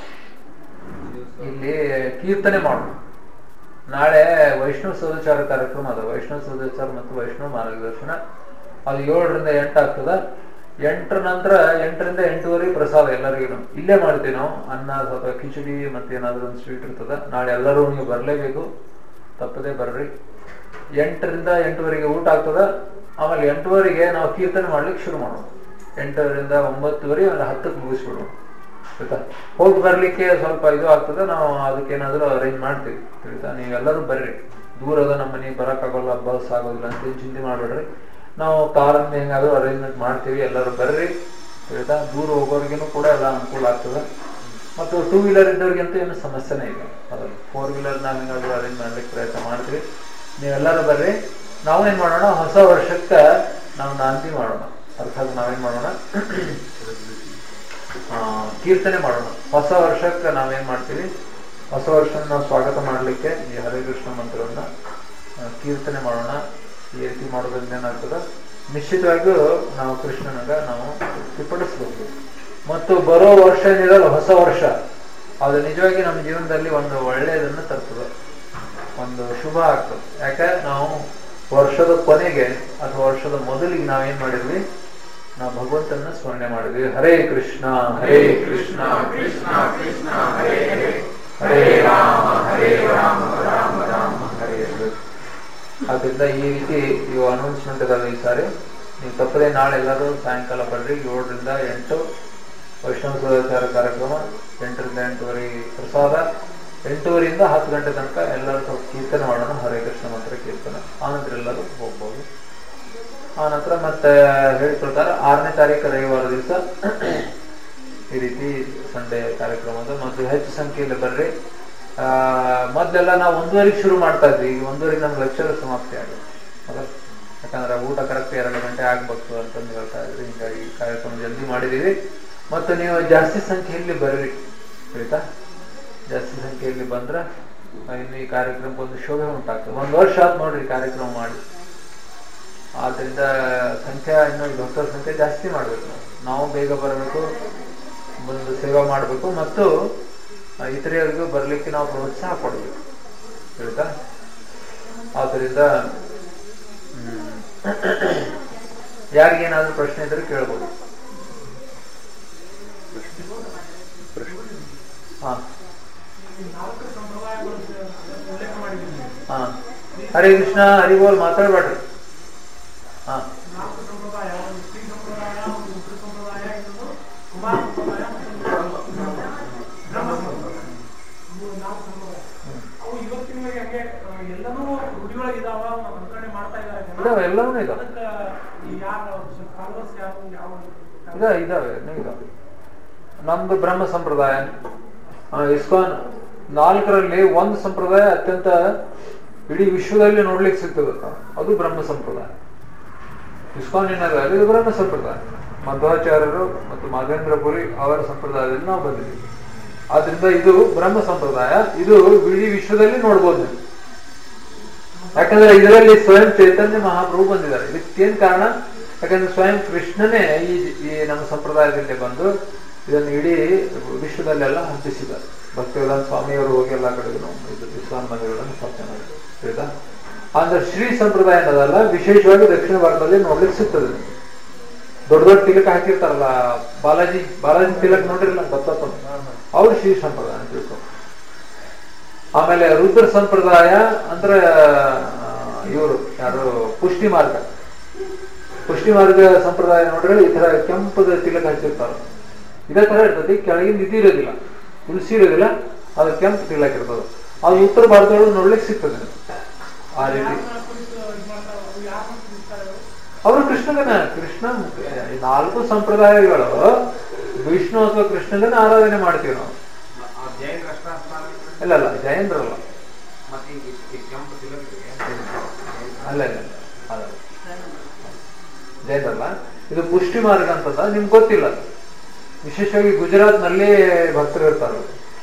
ಇಲ್ಲಿ ಕೀರ್ತನೆ ಮಾಡೋಣ ನಾಳೆ ವೈಷ್ಣವ ಸದಾಚಾರ ಕಾರ್ಯಕ್ರಮ ಅದ ವೈಷ್ಣವ ಸದಾಚಾರ ಮತ್ತು ವೈಷ್ಣವ ಮಾರ್ಗದರ್ಶನ ಅದು ಏಳರಿಂದ ಎಂಟು ಆಗ್ತದ ಎಂಟರ ನಂತರ ಎಂಟರಿಂದ ಎಂಟುವರೆಗೆ ಪ್ರಸಾದ ಎಲ್ಲರಿಗೂ ಇಲ್ಲೇ ಮಾಡ್ತೀವಿ ನಾವು ಅನ್ನ ಸ್ವಲ್ಪ ಕಿಚಡಿ ಮತ್ತೆ ಏನಾದ್ರು ಒಂದು ಸ್ವೀಟ್ ಇರ್ತದ ನಾಳೆ ಎಲ್ಲರೂ ನೀವು ಬರಲೇಬೇಕು ತಪ್ಪದೇ ಬರ್ರಿ ಎಂಟರಿಂದ ಎಂಟುವರೆಗೆ ಊಟ ಆಗ್ತದ ಆಮೇಲೆ ಎಂಟುವರೆಗೆ ನಾವು ಕೀರ್ತನೆ ಮಾಡ್ಲಿಕ್ಕೆ ಶುರು ಮಾಡೋಣ ಎಂಟರಿಂದ ಒಂಬತ್ತುವರೆ ಆಮೇಲೆ ಹತ್ತಕ್ಕೆ ಮುಗಿಸ್ಬಿಡೋಣ ಆಯ್ತಾ ಹೋಗಿ ಬರ್ಲಿಕ್ಕೆ ಸ್ವಲ್ಪ ಇದು ಆಗ್ತದೆ ನಾವು ಅದಕ್ಕೆ ಏನಾದ್ರು ಅರೇಂಜ್ ಮಾಡ್ತೀವಿ ತಿಳಿತಾ ನೀವೆಲ್ಲರೂ ಬರ್ರಿ ದೂರ ಅದ ನಮ್ಮ ಮನೆಗೆ ಬರೋಕ್ಕಾಗಲ್ಲ ಬಸ್ ಆಗೋದಿಲ್ಲ ಅಂತ ಏನ್ ಚಿಂತೆ ಮಾಡ್ಬೇಡ್ರಿ ನಾವು ಕಾರನ್ನ ಹೆಂಗಾದ್ರೂ ಅರೇಂಜ್ಮೆಂಟ್ ಮಾಡ್ತೀವಿ ಎಲ್ಲರೂ ಬರ್ರಿ ತಿಳಿತಾ ದೂರ ಹೋಗೋರಿಗೇನು ಕೂಡ ಎಲ್ಲ ಅನುಕೂಲ ಆಗ್ತದೆ ಮತ್ತು ಟೂ ವೀಲರ್ ಇದ್ದವ್ರಿಗಂತೂ ಏನು ಸಮಸ್ಯೆನೇ ಇಲ್ಲ ಅದಲ್ಲ ಫೋರ್ ವೀಲರ್ ನಾವು ಹೆಂಗಾದ್ರೂ ಅರೇಂಜ್ ಮಾಡ್ಲಿಕ್ಕೆ ಪ್ರಯತ್ನ ಮಾಡ್ತೀವಿ ನೀವೆಲ್ಲರೂ ಬರ್ರಿ ನಾವು ಏನ್ ಮಾಡೋಣ ಹೊಸ ವರ್ಷಕ್ಕೆ ನಾವು ನಾಂತಿ ಮಾಡೋಣ ಅರ್ಥಾತ್ ನಾವೇನ್ ಮಾಡೋಣ ಆ, ಕೀರ್ತನೆ ಮಾಡೋಣ ಹೊಸ ವರ್ಷಕ್ಕೆ ನಾವೇನ್ ಮಾಡ್ತೀವಿ ಹೊಸ ವರ್ಷ ನಾವು ಸ್ವಾಗತ ಮಾಡಲಿಕ್ಕೆ ಈ ಹರೇ ಕೃಷ್ಣ ಮಂತ್ರವನ್ನ ಆ, ಕೀರ್ತನೆ ಮಾಡೋಣ ಈ ರೀತಿ ಮಾಡೋದ್ರಿಂದ ಏನಾಗ್ತದ ನಿಶ್ಚಿತವಾಗಿಯೂ ನಾವು ಕೃಷ್ಣನಾಗ ನಾವು ತೃಪ್ತಿಪಡಿಸ್ಬೇಕು ಮತ್ತು ಬರೋ ವರ್ಷ ಏನಿರಲ್ಲ ಹೊಸ ವರ್ಷ ಅದು ನಿಜವಾಗಿ ನಮ್ಮ ಜೀವನದಲ್ಲಿ ಒಂದು ಒಳ್ಳೆಯದನ್ನು ತರ್ತದೆ ಒಂದು ಶುಭ ಆಗ್ತದೆ ಯಾಕೆ ನಾವು ವರ್ಷದ ಕೊನೆಗೆ ಅಥವಾ ವರ್ಷದ ಮೊದಲಿಗೆ ನಾವೇನ್ ಮಾಡಿದ್ವಿ ನಾವು ಭಗವಂತನ ಸ್ಮರಣೆ ಮಾಡಿದ್ವಿ ಹರೇ ಕೃಷ್ಣ ಹರೇ ಕೃಷ್ಣ ಕೃಷ್ಣ ಕೃಷ್ಣ ಹರೇ ಹರೇ ಹರೇ ರಾಮ ಹರೇ ರಾಮ ರಾಮ ರಾಮ ಹರೇ ಹರೇ ಆದ್ರಿಂದ ಈ ರೀತಿ ಇವು ಅನೌನ್ಸ್ಮೆಂಟ್ ಇದಾವೆ ಈ ಸಾರಿ ನೀವು ತಪ್ಪದೆ ನಾಳೆ ಎಲ್ಲರೂ ಸಾಯಂಕಾಲ ಬರ್ರಿ ಏಳರಿಂದ ಎಂಟು ವೈಷ್ಣವ ಸದಾಚಾರ ಕಾರ್ಯಕ್ರಮ ಎಂಟರಿಂದ ಎಂಟುವರೆ ಪ್ರಸಾದ ಎಂಟೂವರೆಯಿಂದ ಹತ್ತು ಗಂಟೆ ತನಕ ಎಲ್ಲರೂ ಸ್ವಲ್ಪ ಕೀರ್ತನೆ ಮಾಡೋಣ ಹರೇ ಕೃಷ್ಣ ಮಂತ್ರ ಕೀರ್ತನೆ ಆನಂತರ ಎಲ್ಲರೂ ಹೋಗ್ಬೋದು ಆ ನಂತರ ಮತ್ತೆ ಹೇಳಿದ ಪ್ರಕಾರ ಆರನೇ ತಾರೀಕು ರವಿವಾರ ದಿವಸ ಈ ರೀತಿ ಸಂಡೇ ಕಾರ್ಯಕ್ರಮದ ಮತ್ತು ಹೆಚ್ಚು ಸಂಖ್ಯೆಯಲ್ಲಿ ಬರ್ರಿ ಆ, ಮೊದ್ಲೆಲ್ಲ ನಾವು ಒಂದೂವರೆಗೆ ಶುರು ಮಾಡ್ತಾ ಇದ್ವಿ ಈಗ ಒಂದೂವರೆಗೆ ನಮ್ಗೆ ಲೆಕ್ಚರ್ ಸಮಾಪ್ತಿ ಆಗುತ್ತೆ ಹೌದಾ ಯಾಕಂದ್ರೆ ಊಟ ಕರೆಕ್ಟ್ ಎರಡು ಗಂಟೆ ಆಗ್ಬೇಕು ಅಂತಂದು ಹೇಳ್ತಾ ಇದ್ರಿ ಹಿಂಗಾಗಿ ಈ ಕಾರ್ಯಕ್ರಮ ಜಲ್ದಿ ಮಾಡಿದೀವಿ ಮತ್ತು ನೀವು ಜಾಸ್ತಿ ಸಂಖ್ಯೆಯಲ್ಲಿ ಬರ್ರಿ ಆಯ್ತಾ ಜಾಸ್ತಿ ಸಂಖ್ಯೆಯಲ್ಲಿ ಬಂದ್ರೆ ಆ, ಇನ್ನು ಈ ಕಾರ್ಯಕ್ರಮಕ್ಕೆ ಒಂದು ಶೋಭೆ ಉಂಟಾಗ್ತದೆ ಒಂದು ವರ್ಷ ಆತ್ ನೋಡ್ರಿ ಈ ಕಾರ್ಯಕ್ರಮ ಮಾಡಿ ಆದ್ರಿಂದ ಸಂಖ್ಯೆ ಇನ್ನು ಭಕ್ತರ ಸಂಖ್ಯೆ ಜಾಸ್ತಿ ಮಾಡ್ಬೇಕು ನಾವು ನಾವು ಬೇಗ ಬರಬೇಕು ಮುಂದೆ ಸೇವಾ ಮಾಡಬೇಕು ಮತ್ತು ಆ, ಇತರರಿಗೂ ಬರಲಿಕ್ಕೆ ನಾವು ಪ್ರೋತ್ಸಾಹ ಕೊಡಬೇಕು ಹೇಳ್ತಾ ಆದ್ದರಿಂದ ಹ್ಮ್, ಯಾರಿಗೇನಾದ್ರೂ ಪ್ರಶ್ನೆ ಇದ್ರೆ ಕೇಳ್ಬೋದು ಹಾ ಹಾ ಹರೇ ಕೃಷ್ಣ ಹರಿ ಬೋಲ್ ಮಾತಾಡ್ಬೇಡ್ರಿ ಹಾ ನಾಲ್ಕು ಸಂಪ್ರದಾಯ ಒಂದು ಸ್ತ್ರೀ ಸಂಪ್ರದಾಯ ಒಂದು ಪುರುಷ ಸಂಪ್ರದಾಯ ಇನ್ನೊಂದು ಕುಮಾರ ಸಂಪ್ರದಾಯ ಮತ್ತೊಂದು ಬ್ರಹ್ಮ ಸಂಪ್ರದಾಯ ಮೂರು ನಾಲ್ಕು ಸಂಪ್ರದಾಯ ಅವು ಇವತ್ತಿನವರೆಗೆ ಹಂಗೆ ಆ, ಎಲ್ಲನೂ ರೂಢಿಯೊಳಗೆ ಇದಾವ ಅನುಕರಣೆ ಮಾಡ್ತಾ ಇದ್ದಾರೆ ಜನ. ಇದಾವೆ ಎಲ್ಲವೂ ಇದಾವೆ ಅದಕ್ಕೆ ಈ ಯಾರು ಕಾಂಗ್ರೆಸ್ ಯಾರು ಯಾವ ಇದ ಇದಾವೆ ಇನ್ನೂ ಇದಾವೆ ನಮ್ದು ಬ್ರಹ್ಮ ಸಂಪ್ರದಾಯ ಆ, ಇಸ್ಕಾನ್ ನಾಲ್ಕರಲ್ಲಿ ಒಂದು ಸಂಪ್ರದಾಯ ಅತ್ಯಂತ ಇಡೀ ವಿಶ್ವದಲ್ಲಿ ನೋಡ್ಲಿಕ್ಕೆ ಸಿಗ್ತದೆ ಅದು ಬ್ರಹ್ಮ ಸಂಪ್ರದಾಯ ಇಸ್ಕಾನ್ ಏನಾದ್ರೆ ಇದು ಬ್ರಹ್ಮ ಸಂಪ್ರದಾಯ ಮಧ್ವಾಚಾರ್ಯರು ಮತ್ತು ಮಾಧೇಂದ್ರ ಪುರಿ ಅವರ ಸಂಪ್ರದಾಯದಲ್ಲಿ ನಾವು ಬಂದಿದ್ದೀವಿ ಆದ್ರಿಂದ ಇದು ಬ್ರಹ್ಮ ಸಂಪ್ರದಾಯ ಇದು ಇಡೀ ವಿಶ್ವದಲ್ಲಿ ನೋಡ್ಬೋದು ನೀವು ಯಾಕಂದ್ರೆ ಇದರಲ್ಲಿ ಸ್ವಯಂ ಚೈತನ್ಯ ಮಹಾಪ್ರಭು ಬಂದಿದ್ದಾರೆ ಇದಕ್ಕೇನ್ ಕಾರಣ ಯಾಕಂದ್ರೆ ಸ್ವಯಂ ಕೃಷ್ಣನೇ ಈ ಈ ನಮ್ಮ ಸಂಪ್ರದಾಯದಲ್ಲಿ ಬಂದು ಇದನ್ನು ಇಡೀ ವಿಶ್ವದಲ್ಲೆಲ್ಲ ಹಂಚಿಸಿದ್ದಾರೆ ಭಕ್ತಿವೇದಾಂತ ಸ್ವಾಮಿಯವರು ಹೋಗಿ ಎಲ್ಲ ಕಡೆಗೂ ಇದು ಇಸ್ಲಾಂ ಮಂದಿರಗಳನ್ನು ಸ್ಥಾಪನೆ ಮಾಡಿದ್ರು ಆಯ್ತಾ ಅಂದ್ರೆ ಶ್ರೀ ಸಂಪ್ರದಾಯ ಅನ್ನೋದಲ್ಲ ವಿಶೇಷವಾಗಿ ದಕ್ಷಿಣ ಭಾರತದಲ್ಲಿ ನೋಡ್ಲಿಕ್ಕೆ ಸಿಗ್ತದೆ ನಿಮ್ಗೆ. ದೊಡ್ಡ ದೊಡ್ಡ ತಿಲಕ ಹಾಕಿರ್ತಾರಲ್ಲ ಬಾಲಾಜಿ ಬಾಲಾಜಿ ತಿಲಕ್ ನೋಡಿರಲ್ಲ ಗೊತ್ತಾತ ಅವ್ರು ಶ್ರೀ ಸಂಪ್ರದಾಯ ಅಂತ ತಿಳ್ಕೊ ಆಮೇಲೆ ರುದ್ರ ಸಂಪ್ರದಾಯ ಅಂದ್ರೆ ಇವರು ಯಾರು ಪುಷ್ಟಿ ಮಾರ್ಗ ಪುಷ್ಟಿ ಮಾರ್ಗ ಸಂಪ್ರದಾಯ ನೋಡ್ರೆ ಈ ತರ ಕೆಂಪದ ತಿಲಕ ಹಚ್ಚಿರ್ತಾರ ಇದೇ ತರ ಇರ್ತದೆ ಕೆಳಗಿಂದ ಇದು ಇರೋದಿಲ್ಲ ತುಳಸಿ ಇರೋದಿಲ್ಲ ಅದು ಕೆಂಪು ತಿಲಕ ಇರ್ತದೆ ಅದು ಉತ್ತರ ಭಾರತದೊಳಗೆ ನೋಡ್ಲಿಕ್ಕೆ ಸಿಗ್ತದೆ ನಿಮ್ಗೆ. ಆ ರೀತಿ ಯಾರನ್ನ ಕುರಿತು ಇದು ಮಾಡ್ತಾರೆ ಅವ್ರು ಯಾರನ್ನ ಕುರಿತಾರೆ ಅವರು ಅವರು ಕೃಷ್ಣಗನ ಕೃಷ್ಣ ಈ ನಾಲ್ಕು ಸಂಪ್ರದಾಯಗಳು ವಿಷ್ಣು ಅಥವಾ ಕೃಷ್ಣಗನ ಆರಾಧನೆ ಮಾಡ್ತೀವಿ ನಾವು ಆ ಜೈನ ರಾಷ್ಟ್ರ ಇಲ್ಲ ಅಲ್ಲ ಜೈನರಲ್ಲ ಮತ್ತೆ ಈ ಈ ಕೆಂಪು ತಿಲಕರಿಗೆ ಅಲ್ಲ ಇಲ್ಲ ಇಲ್ಲ. ಅದಲ್ಲ. ಜೈನರಲ್ಲ ಇದು ಪುಷ್ಟಿ ಮಾರ್ಗ ಅಂತದ ನಿಮ್ಗೆ ಗೊತ್ತಿಲ್ಲ ಅದು. ವಿಶೇಷವಾಗಿ ಗುಜರಾತ್ ನಲ್ಲಿ ಭಕ್ತರು ಇರ್ತಾರೆ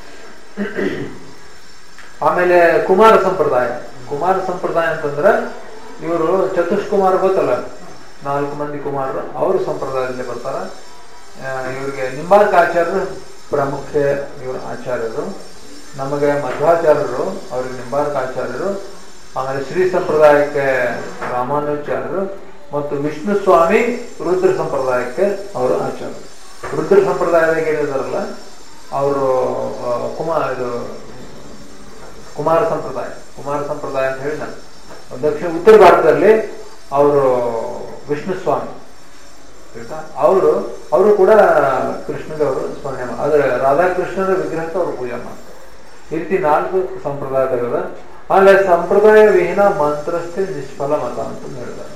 ಆಮೇಲೆ ಕುಮಾರ ಸಂಪ್ರದಾಯ ಕುಮಾರ ಸಂಪ್ರದಾಯ ಅಂತಂದ್ರೆ ಇವರು ಚತುಷ್ಕುಮಾರ್ ಗೊತ್ತಲ್ಲ ನಾಲ್ಕು ಮಂದಿ ಕುಮಾರರು ಅವರು ಸಂಪ್ರದಾಯದಲ್ಲಿ ಬರ್ತಾರ ಆ, ಇವ್ರಿಗೆ ನಿಂಬಾರ್ಕ ಆಚಾರ್ಯರು ಪ್ರಮುಖ ಇವರು ಆಚಾರ್ಯರು ನಮಗೆ ಮಧ್ವಾಚಾರ್ಯರು ಅವ್ರಿಗೆ ನಿಂಬಾರ್ಕ ಆಚಾರ್ಯರು ಆಮೇಲೆ ಶ್ರೀ ಸಂಪ್ರದಾಯಕ್ಕೆ ರಾಮಾನುಚಾರ್ಯರು ಮತ್ತು ವಿಷ್ಣು ಸ್ವಾಮಿ ರುದ್ರ ಸಂಪ್ರದಾಯಕ್ಕೆ ಅವರು ಆಚಾರ್ಯರು ರುದ್ರ ಸಂಪ್ರದಾಯದಾಗ ಏನಿದಾರಲ್ಲ ಅವರು ಕುಮಾರ್ ಇದು ಕುಮಾರ ಸಂಪ್ರದಾಯ ಕುಮಾರ ಸಂಪ್ರದಾಯ ಅಂತ ಹೇಳಿ ನಾನು ದಕ್ಷಿಣ ಉತ್ತರ ಭಾರತದಲ್ಲಿ ಅವರು ವಿಷ್ಣು ಸ್ವಾಮಿ ಆಯ್ತಾ ಅವರು ಅವರು ಕೂಡ ಕೃಷ್ಣಗೆ ಅವರು ಸ್ಮರಣೆ ಮಾಡಿ ಆದರೆ ರಾಧಾಕೃಷ್ಣರ ವಿಗ್ರಹಕ್ಕೆ ಅವರು ಪೂಜೆ ಮಾಡ್ತಾರೆ ಈ ರೀತಿ ನಾಲ್ಕು ಸಂಪ್ರದಾಯಗಳಿವೆ ಆಮೇಲೆ ಸಂಪ್ರದಾಯ ವಿಹೀನ ಮಂತ್ರಸ್ಥೆ ನಿಷ್ಫಲ ಮತ ಅಂತ ಹೇಳಿದ್ದಾರೆ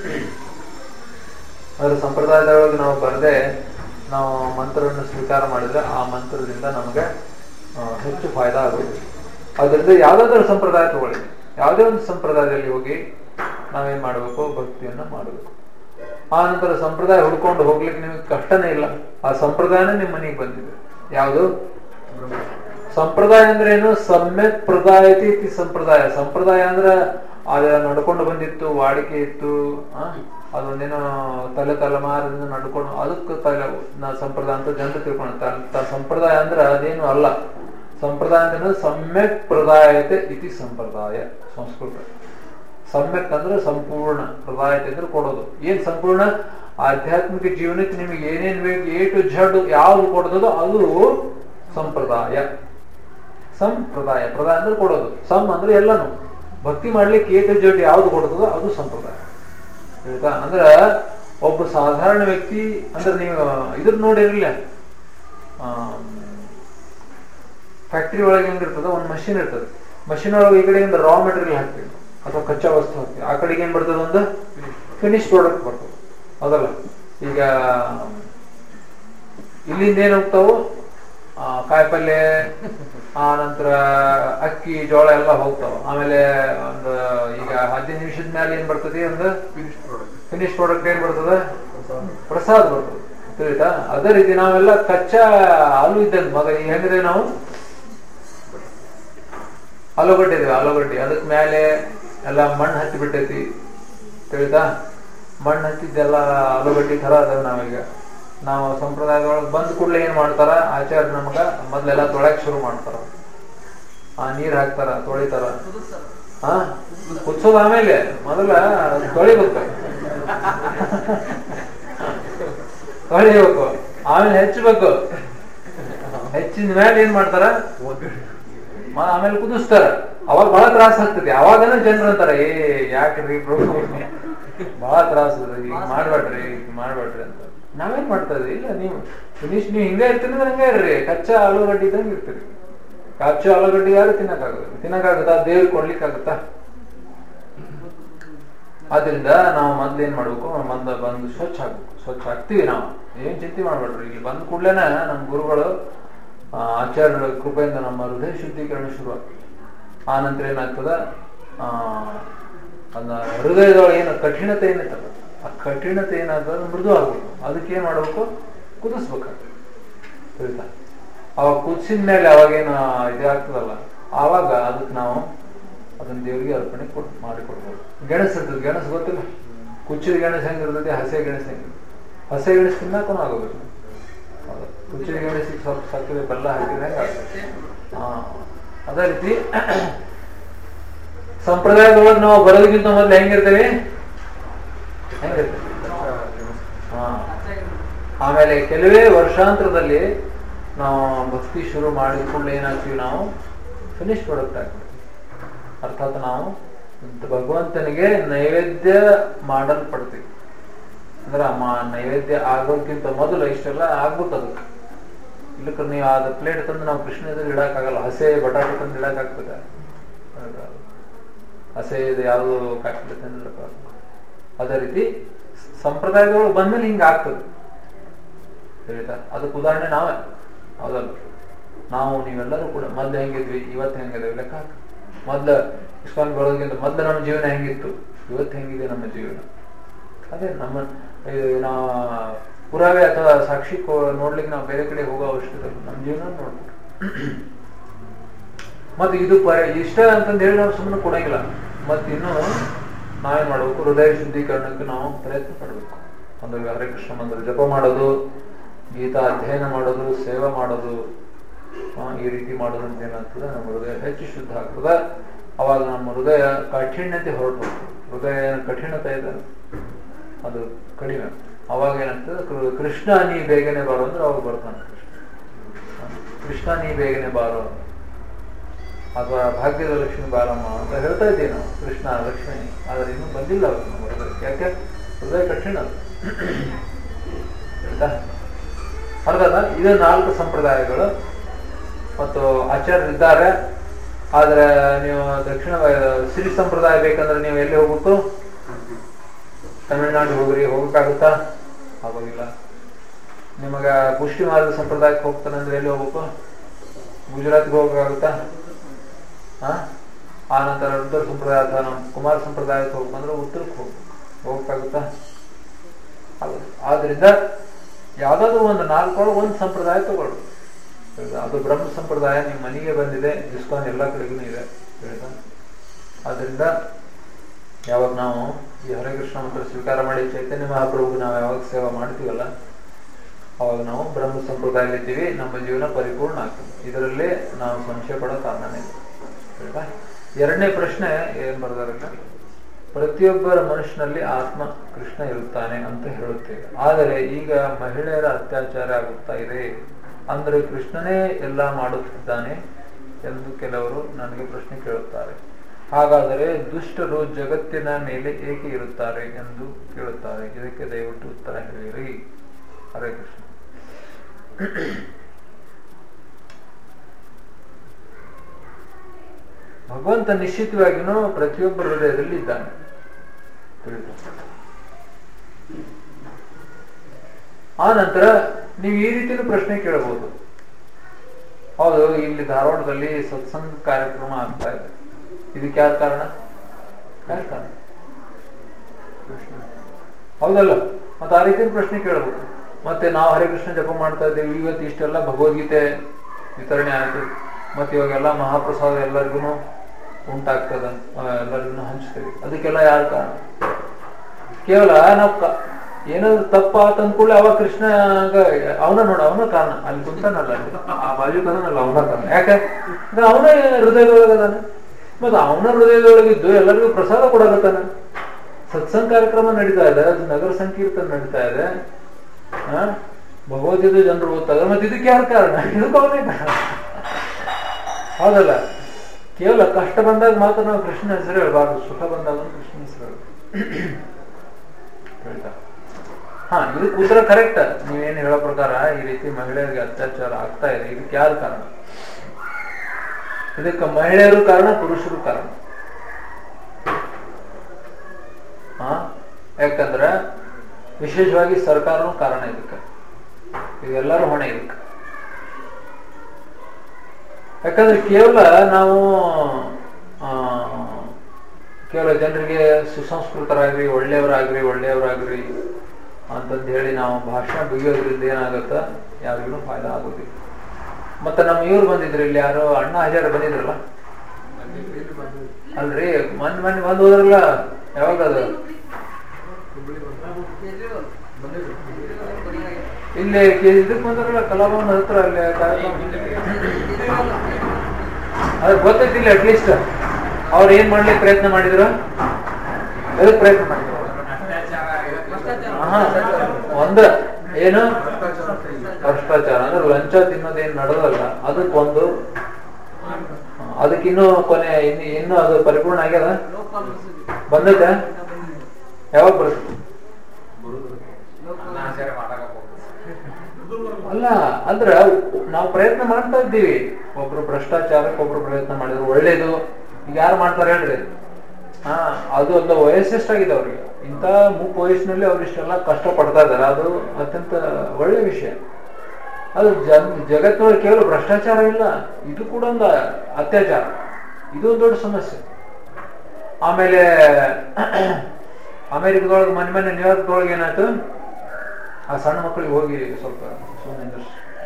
ಅದರ ಸಂಪ್ರದಾಯದೊಳಗೆ ನಾವು ಬರದೆ ನಾವು ಮಂತ್ರವನ್ನು ಸ್ವೀಕಾರ ಮಾಡಿದ್ರೆ ಆ ಮಂತ್ರದಿಂದ ನಮಗೆ ಆ, ಹೆಚ್ಚು ಫಾಯ್ದಾ ಆಗುತ್ತೆ ಅದರಿಂದ ಯಾವುದಾದ್ರೂ ಸಂಪ್ರದಾಯ ತಗೊಳ್ಳಿ ಯಾವುದೇ ಒಂದು ಸಂಪ್ರದಾಯದಲ್ಲಿ ಹೋಗಿ ನಾವೇನ್ ಮಾಡಬೇಕು ಭಕ್ತಿಯನ್ನ ಮಾಡಬೇಕು ಆ ನಂತರ ಸಂಪ್ರದಾಯ ಹುಡ್ಕೊಂಡು ಹೋಗ್ಲಿಕ್ಕೆ ನಿಮಗೆ ಕಷ್ಟನೇ ಇಲ್ಲ ಆ ಸಂಪ್ರದಾಯನೇ ನಿಮ್ಮ ಮನೆಗೆ ಬಂದಿದೆ ಯಾವುದು ಸಂಪ್ರದಾಯ ಅಂದ್ರೆ ಏನು ಸಮ್ಯಕ್ ಪ್ರದಾಯತಿ ಇತಿ ಸಂಪ್ರದಾಯ ಸಂಪ್ರದಾಯ ಅಂದ್ರೆ ಅದ ನಡ್ಕೊಂಡು ಬಂದಿತ್ತು ವಾಡಿಕೆ ಇತ್ತು ಆ, ಅದೊಂದೇನೋ ತಲೆ ತಲೆಮಾರದಿಂದ ನಡ್ಕೊಂಡು ಅದಕ್ಕೆ ತಲೆ ನಾ ಸಂಪ್ರದಾಯ ಅಂತ ಜನರು ತಿಳ್ಕೊಂಡು ತ- ತ- ಸಂಪ್ರದಾಯ ಅಂದ್ರೆ ಅದೇನು ಅಲ್ಲ ಸಂಪ್ರದಾಯ ಅಂದ್ರೆ ಸಮ್ಯಕ್ ಪ್ರದಾಯತೆ ಇತಿ ಸಂಪ್ರದಾಯ ಸಂಸ್ಕೃತ ಸಮ್ಯಕ್ ಅಂದ್ರೆ ಸಂಪೂರ್ಣ ಪ್ರದಾಯತೆ ಅಂದ್ರೆ ಕೊಡೋದು ಏನ್ ಸಂಪೂರ್ಣ ಆಧ್ಯಾತ್ಮಿಕ ಜೀವನಕ್ಕೆ ನಿಮಗೆ ಏನೇನ್ ಬೇಕು ಎ ಟು ಝಡ್ ಯಾವ್ದು ಕೊಡ್ತದೋ ಅದು ಸಂಪ್ರದಾಯ ಸಂಪ್ರದಾಯ ಪ್ರದಾಯ ಅಂದ್ರೆ ಕೊಡೋದು ಸಮ್ ಅಂದ್ರೆ ಎಲ್ಲಾನು ಭಕ್ತಿ ಮಾಡ್ಲಿಕ್ಕೆ ಎ ಟು ಝಡ್ ಯಾವ್ದು ಕೊಡ್ತದೋ ಅದು ಸಂಪ್ರದಾಯ ಆಯ್ತಾ ಅಂದ್ರ ಒಬ್ಬ ಸಾಧಾರಣ ವ್ಯಕ್ತಿ ಅಂದ್ರೆ ನೀವು ಇದ್ರ ನೋಡಿರ್ಲಿಲ್ಲ ಫ್ಯಾಕ್ಟ್ರಿ ಒಳಗೆ ಹೆಂಗಿರ್ತದ ಒಂದು ಮಷಿನ್ ಇರ್ತದೆ ಮಷಿನ್ ಒಳಗೆ ಈ ಕಡೆಯಿಂದ ರಾ ಮೆಟೀರಿಯಲ್ ಹಾಕ್ತೀವಿ ಅಥವಾ ಕಚ್ಚಾ ವಸ್ತು ಹಾಕ್ತೀವಿ ಆ ಕಡೆಗೆ ಏನ್ ಬರ್ತದೆ ಒಂದು ಫಿನಿಶ್ ಪ್ರಾಡಕ್ಟ್ ಬರ್ತದೆ ಅದಲ್ಲ ಈಗ ಇಲ್ಲಿಂದ ಏನ್ ಹೋಗ್ತಾವು ಆ, ಕಾಯಿಪಲ್ಯ ಆ ನಂತರ ಅಕ್ಕಿ ಜೋಳ ಎಲ್ಲ ಹೋಗ್ತಾವ ಆಮೇಲೆ ಒಂದು ಈಗ ಹದಿನೈದು ನಿಮಿಷದ ಮೇಲೆ ಏನ್ ಬರ್ತದೆ ಒಂದು ಫಿನಿಶ್ ಪ್ರಾಡಕ್ಟ್ ಏನ್ ಬರ್ತದೆ ಪ್ರಸಾದ ಬರ್ತದೆ ತಿಳಿತಾ ಅದೇ ರೀತಿ ನಾವೆಲ್ಲ ಕಚ್ಚಾ ಆಲೂ ಇದ್ದಂಗೆ ಮಗ ಈಗ ಹೆಂಗಿದೆ ನಾವು ಆಲೂಗಡ್ಡೆ ಇದೆ ಆಲೂಗಡ್ಡೆ ಅದಕ್ ಮೇಲೆ ಎಲ್ಲ ಮಣ್ಣು ಹತ್ತಿ ಬಿಟ್ಟೈತಿ ತಿಳಿತಾ ಮಣ್ಣು ಹತ್ತಿದ್ದೆಲ್ಲ ಆಲೂಗಡ್ಡೆ ತರ ಅದಾವ ನಾವೀಗ ನಾವು ಸಂಪ್ರದಾಯದೊಳಗೆ ಬಂದ ಕೂಡಲೇ ಏನ್ ಮಾಡ್ತಾರ ಆಚಾರ್ಯ ನಮಗ ಮೊದ್ಲೆಲ್ಲ ತೊಳಕ್ ಶುರು ಮಾಡ್ತಾರ ಆ ನೀರ್ ಹಾಕ್ತಾರ ತೊಳಿತಾರ ಹಾ ಕುಚ್ಚೋದು ಆಮೇಲೆ ಮೊದಲ ತೊಳಿಬೇಕು ತೊಳಿಬೇಕು ಆಮೇಲೆ ಹೆಚ್ಚಬೇಕು ಹೆಚ್ಚಿದ ಮೇಲೆ ಏನ್ ಮಾಡ್ತಾರ ಮ- ಆಮೇಲೆ ಕುದಿಸ್ತಾರ ಅವಾಗ ಬಹಳ ತ್ರಾಸ ಆಗ್ತದೆ ಅವಾಗನ ಜನರು ಅಂತಾರ ಏ ಯಾಕ್ರಿ ಪ್ರಭು ಬಹಳ ತ್ರಾಸ ಈಗ ಮಾಡ್ಬೇಡ್ರಿ ಈಗ ಮಾಡ್ಬೇಡ್ರಿ ಅಂತ ನಾವೇನ್ ಮಾಡ್ತಾ ಇದ್ವಿ ಇಲ್ಲ ನೀವು ಫಿನಿಶ್ ನೀವು ಹಿಂಗೆ ಇರ್ತೀರಿ ಅಂದ್ರೆ ಹಂಗೆ ಇರ್ರಿ ಕಚ್ಚಾ ಆಲೂಗಡ್ಡೆ ಇದ್ದಂಗೆ ಇರ್ತೀರಿ ಕಚ್ಚಾ ಆಲೂಗಡ್ಡೆ ಯಾರು ತಿನ್ನಕ್ಕಾಗಲ್ಲ ತಿನ್ನಕ್ಕಾಗತ್ತಾ ದೇವ್ರಿಗೆ ಕೊಡ್ಲಿಕ್ಕಾಗತ್ತಾ ಆದ್ರಿಂದ ನಾವು ಮೊದ್ಲು ಏನ್ ಮಾಡ್ಬೇಕು ಮೊದ್ಲು ಬಂದು ಸ್ವಚ್ಛ ಹಾಕ್ಬೇಕು ಸ್ವಚ್ಛ ಹಾಕ್ತಿವಿ ನಾವು ಏನ್ ಚಿಂತೆ ಮಾಡ್ಬೇಡ್ರಿ ಇಲ್ಲಿ ಬಂದ ಕೂಡ್ಲೇನ ನಮ್ಮ ಗುರುಗಳು ಆ, ಆಚಾರ್ಯರ ಕೃಪೆಯಿಂದ ನಮ್ಮ ಹೃದಯ ಶುದ್ಧೀಕರಣ ಶುರು ಆಗ್ತದೆ ಆ ನಂತರ ಏನಾಗ್ತದ ಆ ಅದನ್ನ ಹೃದಯದೊಳಗೆ ಏನು ಕಠಿಣತೆ ಏನಿರ್ತದ ಆ ಕಠಿಣತೆ ಏನಾಗ್ತದ ಮೃದು ಆಗ್ಬೇಕು ಅದಕ್ಕೆ ಏನ್ ಮಾಡ್ಬೇಕು ಕುದಿಸ್ಬೇಕಾಗ್ತದೆ ತಿಳಿತಾ ಅವಾಗ ಕುದಿಸಿದ ಮೇಲೆ ಅವಾಗೇನು ಇದಾಗ್ತದಲ್ಲ ಆವಾಗ ಅದಕ್ಕೆ ನಾವು ಅದನ್ನ ದೇವರಿಗೆ ಅರ್ಪಣೆ ಕೊಡ್ ಮಾಡಿಕೊಡ್ಬೋದು ಗೆಣಸು ಇರ್ತದೆ ಗೆಣಸು ಗೊತ್ತಿಲ್ಲ ಕುಚ್ಚಿದ ಗೆಣಸು ಹೆಂಗಿರ್ತದೆ ಹಸೆ ಗೆಣಸು ಹೆಂಗಿರ್ತದೆ ಹಸೆ ಗೆಣಸು ತಿನ್ನಕ್ಕೂ ಆಗೋದಿಲ್ಲ ಹೌದಾ ರುಚಿಗೆ ಸ್ವಲ್ಪ ಸಕ್ಕರೆ ಬೆಲ್ಲ ಹಾಕಿದ್ರೆ ಆಗ್ತದೆ ಹಾ ಅದೇ ರೀತಿ ಸಂಪ್ರದಾಯದೊಳಗೆ ನಾವು ಬರೋದಕ್ಕಿಂತ ಮೊದಲು ಹೆಂಗಿರ್ತೇವೆ ಹೆಂಗಿರ್ತೇವೆ ಹಾ ಆಮೇಲೆ ಕೆಲವೇ ವರ್ಷಾಂತರದಲ್ಲಿ ನಾವು ಭಕ್ತಿ ಶುರು ಮಾಡಿದ ಕೂಡಲೇ ಏನಾಗ್ತೀವಿ ನಾವು ಫಿನಿಶ್ ಪ್ರಾಡಕ್ಟ್ ಆಗ್ತೀವಿ ಅರ್ಥಾತ್ ನಾವು ಭಗವಂತನಿಗೆ ನೈವೇದ್ಯ ಮಾಡಲ್ಪಡ್ತೀವಿ ಅಂದ್ರೆ ಮ- ನೈವೇದ್ಯ ಆಗೋಕ್ಕಿಂತ ಮೊದಲು ಇಷ್ಟೆಲ್ಲ ಆಗ್ಬೇಕು ಅದಕ್ಕೆ ಇಲ್ಲಕ್ಕೆ ನೀವು ಅದ ಪ್ಲೇಟ್ ತಂದು ನಾವು ಕೃಷ್ಣ ಎದುರು ಇಡಕ್ಕಾಗಲ್ಲ ಹಸೆ ಬಟಾಟೆ ತಂದು ಇಡಕ್ಕಾಗ್ತದೆ ಆಗಲ್ಲ. ಹಸೆ ಇದು ಯಾವುದು ಕಾಯಿಲೆ ತಂದು ಇಡಕ್ಕಾಗಲ್ಲ. ಅದೇ ರೀತಿ ಸಂಪ್ರದಾಯದೊಳಗೆ ಬಂದ್ಮೇಲೆ ಹಿಂಗೆ ಆಗ್ತದೆ ಹೇಳಿದ ಅದಕ್ಕೆ ಉದಾಹರಣೆ ನಾವೇ ಹೌದಲ್ಲ ನಾವು ನೀವೆಲ್ಲರೂ ಕೂಡ ಮೊದ್ಲು ಹೆಂಗಿದ್ವಿ ಇವತ್ತು ಹೆಂಗಿದ್ವಿ ಲೆಕ್ಕ ಹಾಕು. ಮೊದ್ಲು ಇಸ್ಕಾನ್ ಬರೋದಕ್ಕಿಂತ ಮೊದ್ಲು ನಮ್ಮ ಜೀವನ ಹೆಂಗಿತ್ತು ಇವತ್ತು ಹೆಂಗಿದೆ ನಮ್ಮ ಜೀವನ ಅದೇ ನಮ್ಮ ಈ ನಾ ಪುರಾವೆ ಅಥವಾ ಸಾಕ್ಷಿ ಕೋ- ನೋಡ್ಲಿಕ್ಕೆ ನಾವು ಬೇರೆ ಕಡೆ ಹೋಗೋ ಅವಶ್ಯಕತೆ ಇಲ್ಲ ನಮ್ಮ ಜೀವನ ನೋಡ್ಬೇಕು ಮತ್ತೆ ಇದು ಪರ ಇಷ್ಟ ಅಂತಂದು ಹೇಳಿ ನಾವು ಸುಮ್ಮನೆ ಕೊಡಂಗಿಲ್ಲ ಮತ್ತೆ ಇನ್ನು ನಾವೇನ್ ಮಾಡ್ಬೇಕು ಹೃದಯ ಶುದ್ಧೀಕರಣಕ್ಕೆ ನಾವು ಪ್ರಯತ್ನ ಪಡಬೇಕು ಅಂದ್ರೆ ಹರೇ ಕೃಷ್ಣ ಮಂತ್ರ ಜಪ ಮಾಡೋದು ಗೀತಾ ಅಧ್ಯಯನ ಮಾಡೋದು ಸೇವೆ ಮಾಡೋದು ಆ, ಈ ರೀತಿ ಮಾಡೋದ್ರಿಂದ ಏನಾಗ್ತದೆ ನಮ್ಮ ಹೃದಯ ಹೆಚ್ಚು ಶುದ್ಧ ಆಗ್ತದೆ ಅವಾಗ ನಮ್ಮ ಹೃದಯ ಕಾಠಿಣ್ಯತೆ ಹೊರಟು ಹೃದಯ ಏನು ಕಠಿಣತೆ ಇದೆ ಅದು ಕಡಿಮೆ ಅವಾಗ ಏನಾಗ್ತದೆ ಕೃ- ಕೃಷ್ಣ ನೀ ಬೇಗನೆ ಬಾರೋ ಅಂದ್ರೆ ಅವಾಗ ಬರ್ತಾನೆ ಕೃಷ್ಣ ಆ, ಕೃಷ್ಣ ನೀ ಬೇಗನೆ ಬಾರೋ ಅಥವಾ ಭಾಗ್ಯದ ಲಕ್ಷ್ಮಿ ಬಾರಮ್ಮ ಅಂತ ಹೇಳ್ತಾ ಇದ್ದೀವಿ ನಾವು ಕೃಷ್ಣ ಲಕ್ಷ್ಮಿ ಆದ್ರೆ ಇನ್ನೂ ಬಂದಿಲ್ಲ ಅವರು ನಮ್ಮ ಹೃದಯಕ್ಕೆ ಯಾಕೆ ಹೃದಯ ಕಠಿಣ ಅದು. ಆಯ್ತಾ ಅರ್ಥದ ಇದು ನಾಲ್ಕು ಸಂಪ್ರದಾಯಗಳು ಮತ್ತು ಆಚಾರ್ಯರಿದ್ದಾರೆ ಆದ್ರೆ ನೀವು ದಕ್ಷಿಣ ವ- ಸಿರಿ ಸಂಪ್ರದಾಯ ಬೇಕಂದ್ರೆ ನೀವು ಎಲ್ಲಿ ಹೋಗ್ಬೇಕು ತಮಿಳ್ನಾಡು ಹೋಗ್ರಿ ಹೋಗಕ್ಕಾಗುತ್ತಾ ಆಗೋದಿಲ್ಲ ನಿಮಗ ಪುಷ್ಟಿ ಮಾರ್ಗ ಸಂಪ್ರದಾಯಕ್ಕೆ ಹೋಗ್ತಾನಂದ್ರೆ ಎಲ್ಲಿ ಹೋಗ್ಬೇಕು ಗುಜರಾತ್ಗೆ ಹೋಗಕ್ಕಾಗುತ್ತಾ ಆ ಆ ನಂತರ ರುದ್ರ ಸಂಪ್ರದಾಯ ಅಥವಾ ನಮ್ಮ ಕುಮಾರ ಸಂಪ್ರದಾಯಕ್ಕೆ ಹೋಗ್ಬೇಕಂದ್ರೆ ಉತ್ತರಕ್ಕೆ ಹೋಗ್ಬೇಕು ಹೋಗಕ್ಕಾಗುತ್ತಾ ಆಗೋದು. ಆದ್ರಿಂದ ಯಾವ್ದಾದ್ರು ಒಂದು ನಾಲ್ಕೊಳಗೆ ಒಂದು ಸಂಪ್ರದಾಯ ತಗೊಳ್ಳಿ ಹೌದಾ? ಅದು ಬ್ರಹ್ಮ ಸಂಪ್ರದಾಯ ನಿಮ್ಮ ಮನೆಗೆ ಬಂದಿದೆ ಇಸ್ಕಾನ್ ಎಲ್ಲ ಕಡೆಗೂ ಇದೆ ಹೌದಾ? ಆದ್ರಿಂದ ಯಾವಾಗ ನಾವು ಈ ಹರೇ ಕೃಷ್ಣ ಮಂತ್ರ ಸ್ವೀಕಾರ ಮಾಡಿ ಚೈತನ್ಯ ಮಹಾಪ್ರಭುಗೆ ನಾವು ಯಾವಾಗ ಸೇವೆ ಮಾಡ್ತೀವಲ್ಲ ಅವಾಗ ನಾವು ಬ್ರಹ್ಮ ಸಂಪ್ರದಾಯದಲ್ಲಿದ್ದೀವಿ ನಮ್ಮ ಜೀವನ ಪರಿಪೂರ್ಣ ಆಗ್ತದೆ ಇದರಲ್ಲಿ ನಾವು ಸಂಶಯ ಪಡೋ ಕಾರಣನೇ ಇಲ್ಲ ಹೌದಾ? ಎರಡನೇ ಪ್ರಶ್ನೆ ಏನ್ ಬರ್ದಾರಲ್ಲ ಪ್ರತಿಯೊಬ್ಬರ ಮನುಷ್ಯನಲ್ಲಿ ಆತ್ಮ ಕೃಷ್ಣ ಇರುತ್ತಾನೆ ಅಂತ ಹೇಳುತ್ತೇವೆ ಆದರೆ ಈಗ ಮಹಿಳೆಯರ ಅತ್ಯಾಚಾರ ಆಗುತ್ತಾ ಇದೆ ಅಂದ್ರೆ ಕೃಷ್ಣನೇ ಎಲ್ಲ ಮಾಡುತ್ತಿದ್ದಾನೆ ಎಂದು ಕೆಲವರು ನನಗೆ ಪ್ರಶ್ನೆ ಕೇಳುತ್ತಾರೆ ಹಾಗಾದರೆ ದುಷ್ಟರು ಜಗತ್ತಿನ ಮೇಲೆ ಏಕೆ ಇರುತ್ತಾರೆ ಎಂದು ಕೇಳುತ್ತಾರೆ ಇದಕ್ಕೆ ದಯವಿಟ್ಟು ಉತ್ತರ ಹೇಳಿರಿ ಹರೇ ಕೃಷ್ಣ ಭಗವಂತ ನಿಶ್ಚಿತವಾಗಿನೂ ಪ್ರತಿಯೊಬ್ಬರ ಹೃದಯದಲ್ಲಿ ಇದ್ದಾನೆ ತಿಳಿದು ಆ ನಂತರ ನೀವು ಈ ರೀತಿಯ ಪ್ರಶ್ನೆ ಕೇಳಬಹುದು ಹೌದು ಇಲ್ಲಿ ಧಾರವಾಡದಲ್ಲಿ ಸತ್ಸಂಗ ಕಾರ್ಯಕ್ರಮ ಆಗ್ತಾ ಇದೆ ಇದಕ್ಕೆ ಯಾರ ಕಾರಣ ಯಾರ ಕಾರಣ ಹೌದಲ್ಲ ಮತ್ತೆ ಆ ರೀತಿಯ ಪ್ರಶ್ನೆ ಕೇಳಬಹುದು ಮತ್ತೆ ನಾವು ಹರೇ ಕೃಷ್ಣ ಜಪ ಮಾಡ್ತಾ ಇದ್ದೇವೆ ಇವತ್ತು ಇಷ್ಟೆಲ್ಲ ಭಗವದ್ಗೀತೆ ವಿತರಣೆ ಆಯ್ತು ಮತ್ತೆ ಇವಾಗೆಲ್ಲ ಮಹಾಪ್ರಸಾದ ಎಲ್ಲರಿಗೂ ಉಂಟಾಗ್ತದ ಆ, ಎಲ್ಲರಿಗೂ ಹಂಚ್ತೇವೆ ಅದಕ್ಕೆಲ್ಲ ಯಾರ ಕಾರಣ ಕೇವಲ ನಾವು ಕ- ಏನಾದ್ರು ತಪ್ಪ ಆತ ಅಂದ್ಕೂಡ್ಲೆ ಅವಾಗ ಕೃಷ್ಣ ಅವನ ನೋಡ ಅವನ ಕಾರಣ ಅಲ್ಲಿ ಕುಂತಾನಲ್ಲ ಅಲ್ಲಿ ಆ ಬಾಜು ಕದನಲ್ಲ ಅವನ ಕಾರಣ ಯಾಕೆ ಅಂದ್ರೆ ಅವನ ಹೃದಯದೊಳಗದಾನೆ ಮತ್ತೆ ಅವನ ಹೃದಯದೊಳಗಿದ್ದು ಎಲ್ಲರಿಗೂ ಪ್ರಸಾದ ಕೊಡಕತ್ತಾನೆ ಸತ್ಸಂಗ ಕಾರ್ಯಕ್ರಮ ನಡೀತಾ ಇದೆ ಅದು ನಗರ ಸಂಕೀರ್ತನ ನಡೀತಾ ಇದೆ ಆ ಭಗವದ್ಗೀತೆ ಜನರು ಓದ್ತಾರೆ ಮತ್ತೆ ಇದಕ್ಕೆ ಯಾರು ಕಾರಣ ಇದಕ್ಕೆ ಅವನೇ ಕಾರಣ ಹೌದಲ್ಲ ಕೇವಲ ಕಷ್ಟ ಬಂದಾಗ ಮಾತ್ರ ನಾವು ಕೃಷ್ಣ ಹೆಸರು ಹೇಳ್ಬಾರ್ದು ಸುಖ ಬಂದಾಗ ಕೃಷ್ಣ ಹೆಸರು ಹೇಳ್ಬೇಕು ಹೇಳ್ತಾ ಹಾ ಇದಕ್ಕೆ ಉತ್ತರ ಕರೆಕ್ಟ್ ನೀವೇನು ಹೇಳೋ ಪ್ರಕಾರ ಈ ರೀತಿ ಮಹಿಳೆಯರಿಗೆ ಅತ್ಯಾಚಾರ ಆಗ್ತಾ ಇದೆ ಇದಕ್ಕೆ ಯಾರು ಕಾರಣ ಇದಕ್ಕೆ ಮಹಿಳೆಯರು ಕಾರಣ ಪುರುಷರು ಕಾರಣ ಹಾ ಯಾಕಂದ್ರೆ ವಿಶೇಷವಾಗಿ ಸರ್ಕಾರನೂ ಕಾರಣ ಇದಕ್ಕೆ ಇದೆಲ್ಲರೂ ಹೊಣೆ ಇದಕ್ಕೆ ಯಾಕಂದ್ರೆ ಕೇವಲ ನಾವು ಆ, ಕೇವಲ ಜನರಿಗೆ ಸುಸಂಸ್ಕೃತರಾಗ್ರಿ ಒಳ್ಳೆಯವರಾಗ್ರಿ ಒಳ್ಳೆಯವರಾಗ್ರಿ ಅಂತಂದು ಹೇಳಿ ನಾವು ಭಾಷಣ ಬಿಗಿಯೋದ್ರಿಂದ ಏನಾಗತ್ತ ಯಾರಿಗೂ ಫಾಯ್ದಾ ಆಗೋದಿಲ್ಲ ಮತ್ತೆ ನಮ್ಮ ಇವ್ರು ಬಂದಿದ್ರು ಇಲ್ಲಿ ಯಾರೋ ಅಣ್ಣ ಹಜಾರ ಬಂದಿದ್ರಲ್ಲ ಅಲ್ರಿ ಮೊನ್ನೆ ಮೊನ್ನೆ ಬಂದು ಹೋದ್ರಲ್ಲ ಯಾವಾಗ ಅದು ಇಲ್ಲಿ ಕೆ- ಇದಕ್ಕೆ ಬಂದ್ರಲ್ಲ ಕಲಾಭವನ ಹತ್ರ ಅಲ್ಲಿ ಕಾರ್ಯಕ್ರಮ ಅದು ಗೊತ್ತೈತಿಲ್ಲ ಅಟ್ಲೀಸ್ಟ್ ಅವ್ರು ಏನ್ ಮಾಡ್ಲಿಕ್ಕೆ ಪ್ರಯತ್ನ ಮಾಡಿದ್ರು ಎದಕ್ ಪ್ರಯತ್ನ ಮಾಡಿದ್ರು ಆಹಾ, ಒಂದ ಏನು ಭ್ರಷ್ಟಾಚಾರ ಅಂದ್ರೆ ಲಂಚ ತಿನ್ನೋದೇನ್ ನಡೆದಲ್ಲ ಅದಕ್ಕೊಂದು ಅದಕ್ಕಿನ್ನೂ ಕೊನೆ ಇನ್ನು ಇನ್ನು ಅದು ಪರಿಪೂರ್ಣ ಆಗ್ಯದ ಬಂದೈತೆ ಯಾವಾಗ ಬರುತ್ತೆ ಅಲ್ಲ ಅಂದ್ರ ನಾವು ಪ್ರಯತ್ನ ಮಾಡ್ತಾ ಇದ್ದೀವಿ ಒಬ್ರು ಭ್ರಷ್ಟಾಚಾರಕ್ಕೆ ಒಬ್ರು ಪ್ರಯತ್ನ ಮಾಡಿದ್ರು ಒಳ್ಳೇದು ಈಗ ಯಾರು ಮಾಡ್ತಾರೆ ಹೇಳ್ರಿ ಹಾ ಅದು ಅಲ್ಲ ವಯಸ್ಸೆಷ್ಟಾಗಿದೆ ಅವ್ರಿಗೆ ಇಂಥ ಮೂಕ್ ವಯಸ್ಸಿನಲ್ಲಿ ಅವ್ರು ಇಷ್ಟೆಲ್ಲ ಕಷ್ಟ ಪಡ್ತಾ ಇದಾರೆ ಅದು ಅತ್ಯಂತ ಒಳ್ಳೆ ವಿಷಯ ಅದು ಜನ್ ಜಗತ್ತಿನೊಳಗೆ ಕೇವಲ ಭ್ರಷ್ಟಾಚಾರ ಇಲ್ಲ ಇದು ಕೂಡ ಒಂದು ಅತ್ಯಾಚಾರ ಇದು ಒಂದು ದೊಡ್ಡ ಸಮಸ್ಯೆ ಆಮೇಲೆ ಅಮೆರಿಕದೊಳಗೆ ಮನೆ ಮನೆ ನ್ಯೂಯಾರ್ಕ್ದೊಳಗೆ ಏನಾಯ್ತು ಆ ಸಣ್ಣ ಮಕ್ಕಳಿಗೆ ಹೋಗಿ ಸ್ವಲ್ಪ ಸುಮ್ಮನೆ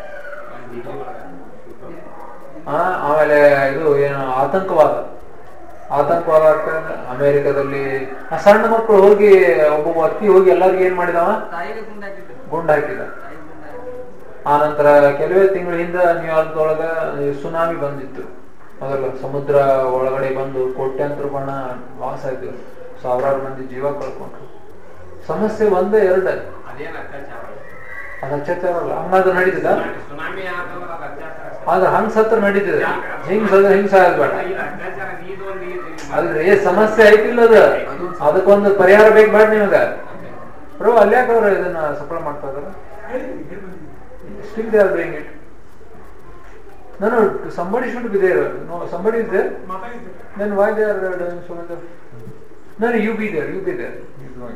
ಆ ಆಮೇಲೆ ಇದು ಏನು ಆತಂಕವಾದ ಆತಂಕವಾದ ಆಗ್ತಾ ಇದೆ ಅಮೆರಿಕದಲ್ಲಿ ಆ ಸಣ್ಣ ಮಕ್ಕಳು ಹೋಗಿ ಒಬ್ಬ ವ್ಯಕ್ತಿ ಹೋಗಿ ಎಲ್ಲರಿಗೂ ಏನ್ ಮಾಡಿದವ ಗುಂಡ್ ಹಾಕಿದ ಆ ನಂತರ ಕೆಲವೇ ತಿಂಗಳ ಹಿಂದ ನ್ಯೂಯಾರ್ಕ್ದೊಳಗ ಈ ಸುನಾಮಿ ಬಂದಿತ್ತು ಮೊದಲು ಸಮುದ್ರ ಒಳಗಡೆ ಬಂದು ಕೋಟ್ಯಾಂತರ ಬಣ ಲಾಸ್ ಆಯ್ತು ಸಾವಿರಾರು ಮಂದಿ ಜೀವ ಕಳ್ಕೊಂಡ್ರು ಸಮಸ್ಯೆ ಒಂದೇ ಎರಡ ಅದೇನ್ ಅತ್ಯಾಚಾರ ಅದು ಅತ್ಯಾಚಾರ ಅಲ್ಲ ಹಂಗಾದ್ರೆ ನಡೀತದ ಸುನಾಮಿ ಆತಂದ್ರೆ ಅದು ಅತ್ಯಾಚಾರ ಆದ್ರೆ ಹಂಗ್ ಸತ್ರ ನಡೀತದೆ ಹಿಂಗ್ ಸದ ಹಿಂಗ್ ಸಾಯೋದ್ ಬೇಡ ಇದು ಅತ್ಯಾಚಾರ ಇದು ಒಂದು ಇದು ಅಲ್ರಿ ಸಮಸ್ಯೆ ಐತಿಲ್ಲ ಅದ ಅದಕ್ಕೊಂದು ಪರಿಹಾರ ಬೇಕು ಬೇಡ ನಿಮಗ ಬ್ರೋ ಅಲ್ಯಾಕ ಅವ್ರು ಇದನ್ನ ಸಫಲ ಮಾಡ್ತಾ ಇದಾರ still they are doing it ನಾನು somebody should be there no somebody is there ಮಾತಾಡಿದ್ದೆ then why they are uh, doing so much of no no you be there you be there He's going.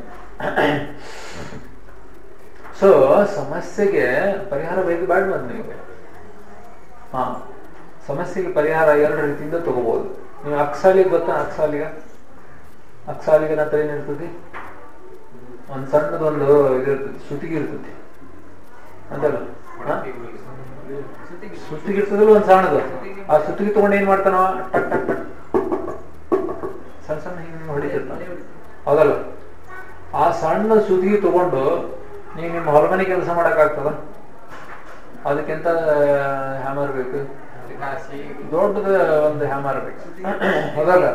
So ಸಮಸ್ಯೆಗೆ ಪರಿಹಾರ ಬೇಕು ಬೇಡ ಬಂದ್ ನಿಮಗೆ ಹಾ ಸಮಸ್ಯೆಗೆ ಪರಿಹಾರ ಎರಡು ರೀತಿಯಿಂದ ತಗೋಬಹುದು ನೀವು ಅಕ್ಸಾಲಿಗೆ ಗೊತ್ತಾ ಅಕ್ಸಾಲಿಗ ಅಕ್ಸಾಲಿಗೆ ನಂತರ ಏನಿರ್ತದೆ ಒಂದ್ ಸಣ್ಣದೊಂದು ಇದಿರ್ತದೆ ಸುತಿಗೆ ಇರ್ತದೆ ಅಂತಲ್ಲ ಹಾ? ಸುತ್ತಿಗೆ ಇರ್ತದಲ್ಲ ಒಂದ್ ಸಣ್ಣದು ಆ ಸುತ್ತಿಗೆ ತಗೊಂಡು ಏನ್ ಮಾಡ್ತಾನವ ಟಕ್ ಟಕ್ ಟಕ್ ಸಣ್ಣ ಸಣ್ಣ ಹಿಂಗ್ ಹೊಡಿತಿರ್ತಾನ ಹೌದಲ್ಲ ಆ ಸಣ್ಣ ಸುತ್ತಿಗೆ ತಗೊಂಡು ನೀವು ನಿಮ್ಮ ಹೊಲಮನೆ ಕೆಲಸ ಮಾಡಕ್ ಆಗ್ತದ ಅದಕ್ಕಿಂತ ಹ್ಯಾಮರ್ ಬೇಕು ಕಾಸಿ ದೊಡ್ಡದ ಒಂದು ಹ್ಯಾಮರ್ ಬೇಕು ಹೌದಲ್ಲ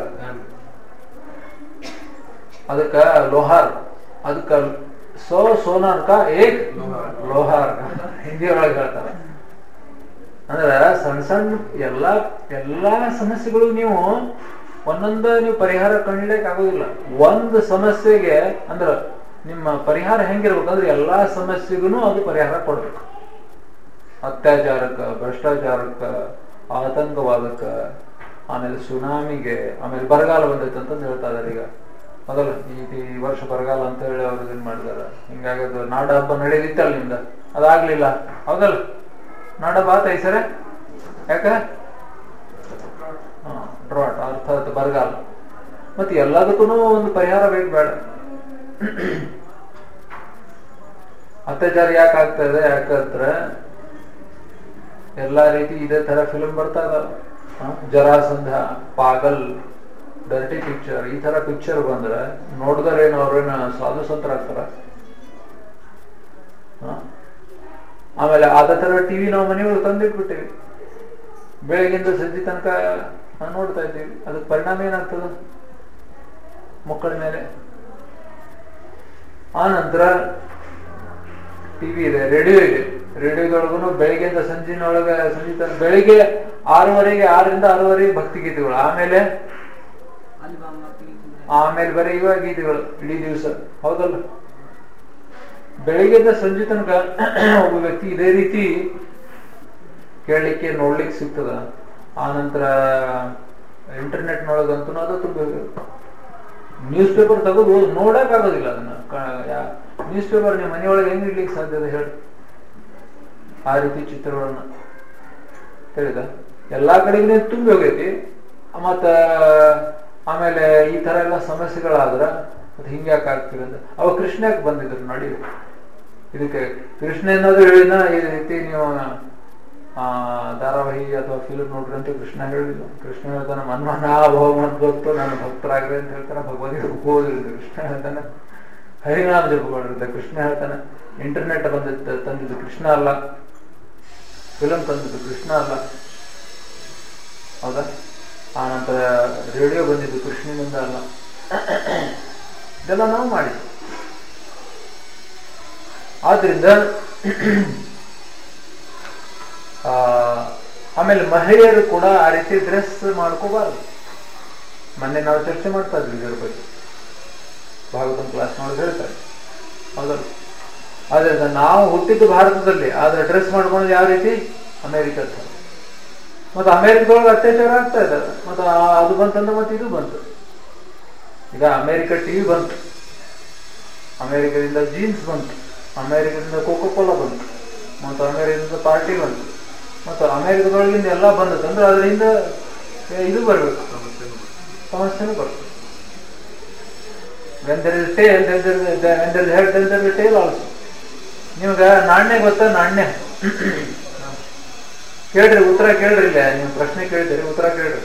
ಅದಕ್ಕ ಲೋಹಾರ್ ಅದಕ್ಕ ಸೋ ಸೋನಾರ್ಕ ಏಕ್ ಲೋಹಾರ್ ಹಿಂದಿ ಒಳಗೆ ಹೇಳ್ತಾರ ಅಂದ್ರ ಸಣ್ಣ ಸಣ್ಣ ಎಲ್ಲಾ ಎಲ್ಲಾ ಸಮಸ್ಯೆಗಳು ನೀವು ಒಂದೊಂದ ನೀವು ಪರಿಹಾರ ಕಂಡಿಡಕ್ ಆಗೋದಿಲ್ಲ ಒಂದು ಸಮಸ್ಯೆಗೆ ಅಂದ್ರ ನಿಮ್ಮ ಪರಿಹಾರ ಹೆಂಗಿರ್ಬೇಕಂದ್ರೆ ಎಲ್ಲಾ ಸಮಸ್ಯೆಗೂ ಅದು ಪರಿಹಾರ ಕೊಡ್ಬೇಕು ಅತ್ಯಾಚಾರಕ್ಕ ಭ್ರಷ್ಟಾಚಾರಕ್ಕ ಆತಂಕವಾದಕ್ಕ ಆಮೇಲೆ ಸುನಾಮಿಗೆ ಆಮೇಲೆ ಬರಗಾಲ ಬಂದೈತೆ ಅಂತಂದು ಹೇಳ್ತಾ ಇದಾರೆ ಈಗ ಮೊದಲ ಈ ಈ ವರ್ಷ ಬರಗಾಲ ಅಂತ ಹೇಳಿ ಅವ್ರು ಇದನ್ ಮಾಡಿದಾರ ಹಿಂಗಾಗಿ ಅದು ನಾಡ ಹಬ್ಬ ನಡೆದಿತ್ತಲ್ಲ ನಿಮ್ದ ಅದಾಗ್ಲಿಲ್ಲ ಹೌದಲ್ಲ ನಾಡ ಹಬ್ಬ ಆತ ಈ ಸರ ಯಾಕ ಡ್ರಾಟ್ ಅರ್ಥಾತ್ ಬರಗಾಲ ಮತ್ತೆ ಎಲ್ಲದಕ್ಕೂ ಒಂದು ಪರಿಹಾರ ಬೇಕು ಬೇಡ ಅತ್ಯಾಚಾರ ಯಾಕೆ ಆಗ್ತಾ ಇದೆ ಯಾಕಂದ್ರೆ ಎಲ್ಲಾ ರೀತಿ ಇದೇ ತರ ಫಿಲ್ಮ್ ಬರ್ತಾ ಇದಾವ ಹ? ಜರಾಸಂಧ ಪಾಗಲ್ ಡರ್ಟಿ ಪಿಕ್ಚರ್ ಈ ತರ ಪಿಕ್ಚರ್ ಬಂದ್ರೆ ನೋಡಿದರೇನು ಅವ್ರೇನ ಸಾಧು ಸಂತರಾಗ್ತಾರ ಹ? ಆಮೇಲೆ ಅದ ತರ ಟಿವಿ ನಾವು ಮನೆಯೊಳಗೆ ತಂದಿಟ್ಬಿಟ್ಟಿವಿ ಬೆಳಗಿಂದ ಸಂಜೆ ತನಕ ನಾವ್ ನೋಡ್ತಾ ಇದ್ದೀವಿ ಅದಕ್ಕೆ ಪರಿಣಾಮ ಏನಾಗ್ತದ ಮಕ್ಕಳ ಮೇಲೆ ಆ ನಂತರ ಟಿವಿ ಇದೆ ರೇಡಿಯೋ ಇದೆ ರೇಡಿಯೋದೊಳಗೂ ಬೆಳಿಗ್ಗೆಯಿಂದ ಸಂಜಿನೊಳಗ ಸಂಜೆ ತನಕ ಬೆಳಿಗ್ಗೆ ಆರೂವರೆಗೆ ಆರರಿಂದ ಆರೂವರೆಗೆ ಭಕ್ತಿ ಗೀತೆಗಳು ಆಮೇಲೆ ಆಮೇಲೆ ಬರೀ ಇವಾಗ ಗೀತೆಗಳು ಇಡೀ ದಿವಸ ಹೌದಲ್ಲ ಬೆಳಿಗ್ಗೆಯಿಂದ ಸಂಜೆ ತನಕ ಒಬ್ಬ ವ್ಯಕ್ತಿ ಇದೇ ರೀತಿ ಕೇಳಲಿಕ್ಕೆ ನೋಡ್ಲಿಕ್ಕೆ ಸಿಗ್ತದ ಆ ನಂತರ ಇಂಟರ್ನೆಟ್ನೊಳಗಂತೂ ಅದು ತುಂಬ ನ್ಯೂಸ್ ಪೇಪರ್ ತೆಗೆದು ನೋಡಕ್ ಆಗೋದಿಲ್ಲ ಅದನ್ನ ನ್ಯೂಸ್ ಪೇಪರ್ ನಿಮ್ಮ ಮನೆಯೊಳಗೆ ಹೆಂಗ್ ಇಡ್ಲಿಕ್ಕೆ ಸಾಧ್ಯದ ಹೇಳಿ ಆ ರೀತಿ ಚಿತ್ರಗಳನ್ನ ತಿಳಿದ ಎಲ್ಲಾ ಕಡೆಗೂ ತುಂಬಿ ಹೋಗೈತಿ ಮತ್ತ ಆಮೇಲೆ ಈ ತರ ಎಲ್ಲ ಸಮಸ್ಯೆಗಳಾದ್ರ ಅದು ಹಿಂಗ್ಯಾಕೆ ಆಗ್ತಿದೆ ಅಂತ ಅವ ಕೃಷ್ಣಕ್ಕೆ ಬಂದಿದ್ರು ನಡಿ ಇದಕ್ಕೆ ಕೃಷ್ಣ ಏನಾದ್ರು ಹೇಳಿದ ಈ ರೀತಿ ನೀವು ಆ ಧಾರಾವಾಹಿ ಅಥವಾ ಫಿಲ್ಮ್ ನೋಡ್ರಿ ಅಂತ ಕೃಷ್ಣ ಹೇಳಿಲ್ಲ ಕೃಷ್ಣ ಹೇಳ್ತಾನೆ ಮನ್ಮನ ಭಾವ ಗೊತ್ತು ನನ್ನ ಭಕ್ತರಾಗ್ರಿ ಅಂತ ಹೇಳ್ತಾನೆ ಭಗವದ್ಗೀತೆ ಹೋದ್ರಿ ಕೃಷ್ಣ ಹೇಳ್ತಾನೆ ಹರಿನಾಮ ಜಪಗಳಿರುತ್ತೆ ಕೃಷ್ಣ ಹೇಳ್ತಾನೆ ಇಂಟರ್ನೆಟ್ ಬಂದಿದ್ದ ತಂದಿದ್ದು ಕೃಷ್ಣ ಅಲ್ಲ ಫಿಲಮ್ ತಂದಿದ್ದು ಕೃಷ್ಣ ಅಲ್ಲ ಹೌದಾ ಆ ನಂತರ ರೇಡಿಯೋ ಬಂದಿದ್ದು ಕೃಷ್ಣನಿಂದ ಅಲ್ಲ ಇದೆಲ್ಲ ನಾವು ಮಾಡಿ ಆದ್ರಿಂದ ಆ, ಆಮೇಲೆ ಮಹಿಳೆಯರು ಕೂಡ ಆ ರೀತಿ ಡ್ರೆಸ್ ಮಾಡ್ಕೋಬಾರ್ದು ಮೊನ್ನೆ ನಾವು ಚರ್ಚೆ ಮಾಡ್ತಾ ಇದ್ವಿ ಇದ್ರ ಬಗ್ಗೆ ಭಾಗವತಂ ಕ್ಲಾಸ್ ನೋಡಿ ಹೇಳ್ತಾರೆ ಹೌದಲ್ಲ ಆದ್ರಿಂದ ನಾವು ಹುಟ್ಟಿದ್ದು ಭಾರತದಲ್ಲಿ ಆದ್ರೆ ಡ್ರೆಸ್ ಮಾಡ್ಕೊಂಡು ಯಾವ ರೀತಿ ಅಮೆರಿಕದ ಮತ್ತೆ ಅಮೆರಿಕದೊಳಗೆ ಅತ್ಯಾಚಾರ ಆಗ್ತಾ ಇದ್ದಾರೆ ಮತ್ತೆ ಆ- ಅದು ಬಂತಂದ್ರೆ ಮತ್ತೆ ಇದು ಬಂತು ಈಗ ಅಮೆರಿಕ ಟಿವಿ ಬಂತು ಅಮೆರಿಕದಿಂದ ಜೀನ್ಸ್ ಬಂತು ಅಮೆರಿಕದಿಂದ ಕೋಕೋ ಕೋಲಾ ಬಂತು ಮತ್ತು ಅಮೆರಿಕದಿಂದ ಪಾರ್ಟಿ ಬಂತು ಮತ್ತು ಅಮೆರಿಕದೊಳಗಿಂದ ಎಲ್ಲ ಬಂದದ್ದು ಅಂದ್ರೆ ಅದರಿಂದ ಇದು ಬರಬೇಕು ಸಮಸ್ಯೆನೂ ಬರ್ತದೆ when there is tail then there is when there is head then there is tail also ನಿಮ್ಗ ನಾಣ್ಯ ಗೊತ್ತಾ ನಾಣ್ಯ ಕೇಳ್ರಿ ಉತ್ತರ ಕೇಳ್ರಿ ಇಲ್ಲ ನೀವು ಪ್ರಶ್ನೆ ಕೇಳ್ತೀರಿ ಉತ್ತರ ಕೇಳ್ರಿ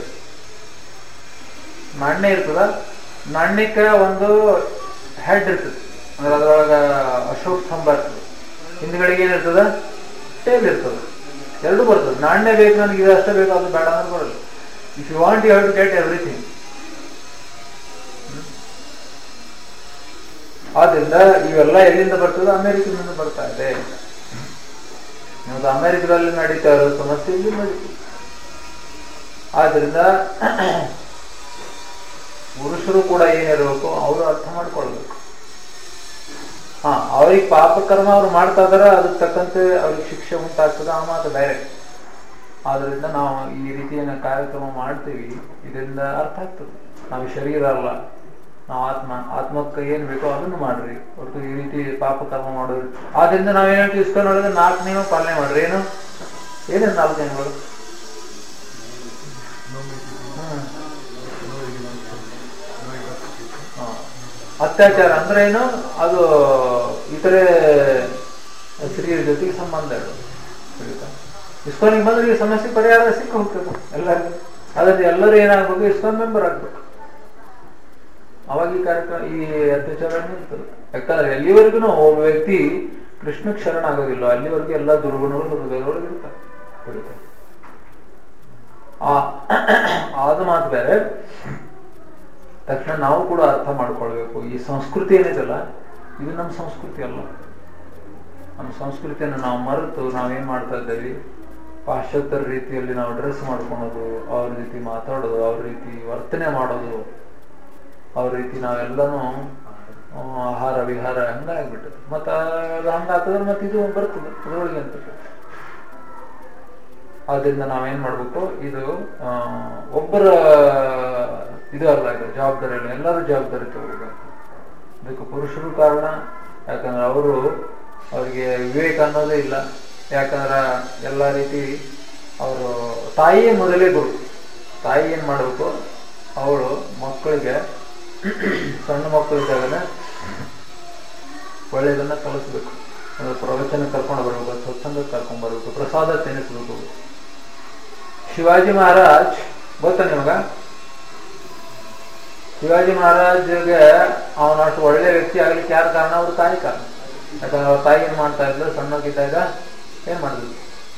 ನಾಣ್ಯ ಇರ್ತದ ನಾಣ್ಯಕ್ಕ ಒಂದು ಹೆಡ್ ಇರ್ತದೆ ಅಂದ್ರೆ ಅದ್ರೊಳಗ ಅಶೋಕ್ ಸ್ತಂಭ ಇರ್ತದೆ ಹಿಂದ್ಗಡೆಗೆ ಏನಿರ್ತದ ಟೇಲ್ ಇರ್ತದ ಎರಡು ಬರ್ತದೆ ನಾಣ್ಯ ಬೇಕು ನನಗೆ ಇದು ಅಷ್ಟೇ ಬೇಕು ಅದು ಬೇಡ ಅಂದ್ರೆ ಬರಲ್ಲ if you want you have to get everything ಆದ್ರಿಂದ ಇವೆಲ್ಲ ಎಲ್ಲಿಂದ ಬರ್ತದೆ ಅಮೆರಿಕದಿಂದ ಬರ್ತಾ ಇದೆ ಇವತ್ತು ಅಮೆರಿಕದಲ್ಲಿ ನಡೀತಾ ಇರೋ ಸಮಸ್ಯೆ ಇಲ್ಲಿ ನಡೀತದೆ ಆದ್ರಿಂದ ಪುರುಷರು ಕೂಡ ಏನಿರಬೇಕು ಅವರು ಅರ್ಥ ಮಾಡ್ಕೊಳ್ಬೇಕು ಹಾ ಅವ್ರಿಗೆ ಪಾಪ ಕರ್ಮ ಅವ್ರು ಮಾಡ್ತಾ ಇದಾರ ಅದಕ್ಕೆ ತಕ್ಕಂತೆ ಅವ್ರಿಗೆ ಶಿಕ್ಷೆ ಉಂಟಾಗ್ತದೆ ಆ ಮಾತು ಬೇರೆ ಆದ್ರಿಂದ ನಾವು ಈ ರೀತಿಯ ಕಾರ್ಯಕ್ರಮ ಮಾಡ್ತೀವಿ ಇದರಿಂದ ಅರ್ಥ ಆಗ್ತದೆ ನಾವು ಶರೀರ ಅಲ್ಲ ನಾವು ಆತ್ಮ ಆತ್ಮಕ್ಕೆ ಏನ್ ಬೇಕೋ ಅದನ್ನು ಮಾಡ್ರಿ ಹೊರತು ಈ ರೀತಿ ಪಾಪ ಕರ್ಮ ಮಾಡೋದು ಆದ್ರಿಂದ ನಾವೇನ್ ಹೇಳ್ತೀವಿ ಇಸ್ಕೊಂಡು ನೋಡಿದ್ರೆ ನಾಲ್ಕು ನೀವು ಪಾಲನೆ ಮಾಡ್ರಿ ಏನು ಏನೇನು ನಾಲ್ಕು ನಿಯಮಗಳು ಹ್ಮ್ ಹಾ. ಅತ್ಯಾಚಾರ ಅಂದ್ರೆ ಏನು ಅದು ಇತರೆ ಸ್ತ್ರೀಯರ ಜೊತೆಗೆ ಸಂಬಂಧ ಇರೋದು ತಿಳಿತಾ? ಇಸ್ಕಾನಿಗೆ ಬಂದ್ರೆ ಈ ಸಮಸ್ಯೆ ಪರಿಹಾರ ಸಿಕ್ಕ ಹೋಗ್ತದೆ ಎಲ್ಲರಿಗೂ ಅದ್ರಲ್ಲಿ ಎಲ್ಲರೂ ಏನಾಗ್ಬೇಕು ಇಸ್ಕಾನ್ ಮೆಂಬರ್ ಆಗ್ಬೇಕು ಅವಾಗ ಈ ಕಾರ್ಯಕ್ರಮ ಈ ಅತ್ಯಾಚಾರ ನಿಲ್ತದೆ ಯಾಕಂದ್ರೆ ಎಲ್ಲಿವರೆಗೂ ಒಬ್ಬ ವ್ಯಕ್ತಿ ಕೃಷ್ಣಕ್ಕೆ ಶರಣ ಆಗೋದಿಲ್ಲ ಅಲ್ಲಿವರೆಗೂ ಎಲ್ಲ ದುರ್ಗುಣಗಳು ಹೃದಯದೊಳಗೆ ಇರ್ತಾರೆ ತಿಳಿತಾ? ಆ ಆದ ಮಾತು ಬೇರೆ ತಕ್ಷಣ ನಾವು ಕೂಡ ಅರ್ಥ ಮಾಡ್ಕೊಳ್ಬೇಕು ಈ ಸಂಸ್ಕೃತಿ ಏನಿದೆಲ್ಲ ಇದು ನಮ್ಮ ಸಂಸ್ಕೃತಿ ಅಲ್ಲ ನಮ್ಮ ಸಂಸ್ಕೃತಿಯನ್ನು ನಾವು ಮರೆತು ನಾವೇನ್ ಮಾಡ್ತಾ ಇದ್ದೇವೆ ಪಾಶ್ಚಾತ್ಯರ ರೀತಿಯಲ್ಲಿ ನಾವು ಡ್ರೆಸ್ ಮಾಡ್ಕೊಳೋದು ಅವ್ರ ರೀತಿ ಮಾತಾಡೋದು ಅವ್ರ ರೀತಿ ವರ್ತನೆ ಮಾಡೋದು ಅವ್ರ ರೀತಿ ನಾವೆಲ್ಲನೂ ಆ, ಆಹಾರ ವಿಹಾರ ಹಂಗಾಗ್ಬಿಟ್ಟது ಮತ್ತ ಅದು ಹಂಗಾಗ್ತದ್ರೆ ಮತ್ತೆ ಇದು ಬರ್ತದೆ ಅದ್ರೊಳಗೆ ಅಂತ ಆದ್ರಿಂದ ನಾವೇನ್ ಮಾಡ್ಬೇಕು ಇದು ಆ, ಒಬ್ಬರ ಇದು ಅಲ್ಲ ಇದು ಜವಾಬ್ದಾರಿ ಅಲ್ಲ ಎಲ್ಲರೂ ಜವಾಬ್ದಾರಿ ತಗೋಬೇಕು ಇದಕ್ಕೆ ಪುರುಷರು ಕಾರಣ ಯಾಕಂದ್ರೆ ಅವರು ಅವರಿಗೆ ವಿವೇಕ ಅನ್ನೋದೇ ಇಲ್ಲ ಯಾಕಂದ್ರೆ ಎಲ್ಲ ರೀತಿ ಅವರು ತಾಯಿಯೇ ಮೊದಲೇ ಗುರು ತಾಯಿ ಏನ್ ಮಾಡ್ಬೇಕು ಅವಳು ಮಕ್ಕಳಿಗೆ ಸಣ್ಣ ಮಕ್ಕಳಿದ್ದಾಗಲೇ ಒಳ್ಳೇದನ್ನ ಕಲಿಸ್ಬೇಕು ಅಂದ್ರೆ ಪ್ರವಚನ ಕರ್ಕೊಂಡು ಬರ್ಬೇಕು ಸತ್ಸಂಗ ಕರ್ಕೊಂಡ್ ಬರ್ಬೇಕು ಪ್ರಸಾದ ತಿನ್ನಿಸ್ಬೇಕು ಶಿವಾಜಿ ಮಹಾರಾಜ್ ಗೊತ್ತಾ ನಿಮಗ ಶಿವಾಜಿ ಮಹಾರಾಜ್ಗೆ ಅವನ ಅಷ್ಟು ಒಳ್ಳೆ ವ್ಯಕ್ತಿ ಆಗ್ಲಿಕ್ಕೆ ಯಾರ ಕಾರಣ ಅವ್ರ ತಾಯಿ ಕಾರಣ ಯಾಕಂದ್ರೆ ಅವ್ರ ತಾಯಿ ಏನ್ ಮಾಡ್ತಾ ಇದ್ರು ಸಣ್ಣಗಿದ್ದಾಗ ಏನ್ ಮಾಡಿದ್ರು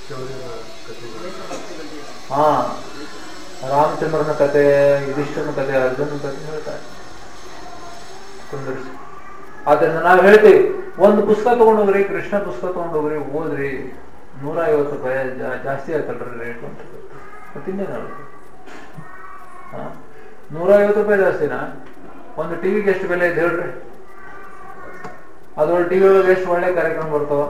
ಹಾ ರಾಮಚಂದ್ರನ ಕತೆ ಯುಧಿಷ್ಠರನ ಕತೆ ಅರ್ಜುನನ ಕತೆ ಹೇಳ್ತಾರೆ ಕುಂದರ್ಸಿ ಆದ್ರಿಂದ ನಾವು ಹೇಳ್ತೀವಿ ಒಂದು ಪುಸ್ತಕ ತಗೊಂಡೋಗ್ರಿ ಕೃಷ್ಣ ಪುಸ್ತಕ ತಗೊಂಡೋಗ್ರಿ ಓದ್ರಿ ನೂರ ಐವತ್ತು ರೂಪಾಯಿ ಜಾ- ಜಾಸ್ತಿ ಆಯ್ತಲ್ರಿ ರೇಟ್ ಅಂತ ಮತ್ತೆ ಇನ್ನೇನು ಹೇಳೋದು ಹಾ ನೂರ ಐವತ್ತು ರೂಪಾಯಿ ಜಾಸ್ತಿನಾ ಒಂದು ಟಿವಿಗೆ ಎಷ್ಟು ಬೆಲೆ ಇದೆ ಹೇಳ್ರಿ ಅದ್ರೊಳಗೆ ಟಿವಿ ಒಳಗೆ ಎಷ್ಟು ಒಳ್ಳೆ ಕಾರ್ಯಕ್ರಮ ಬರ್ತಾವ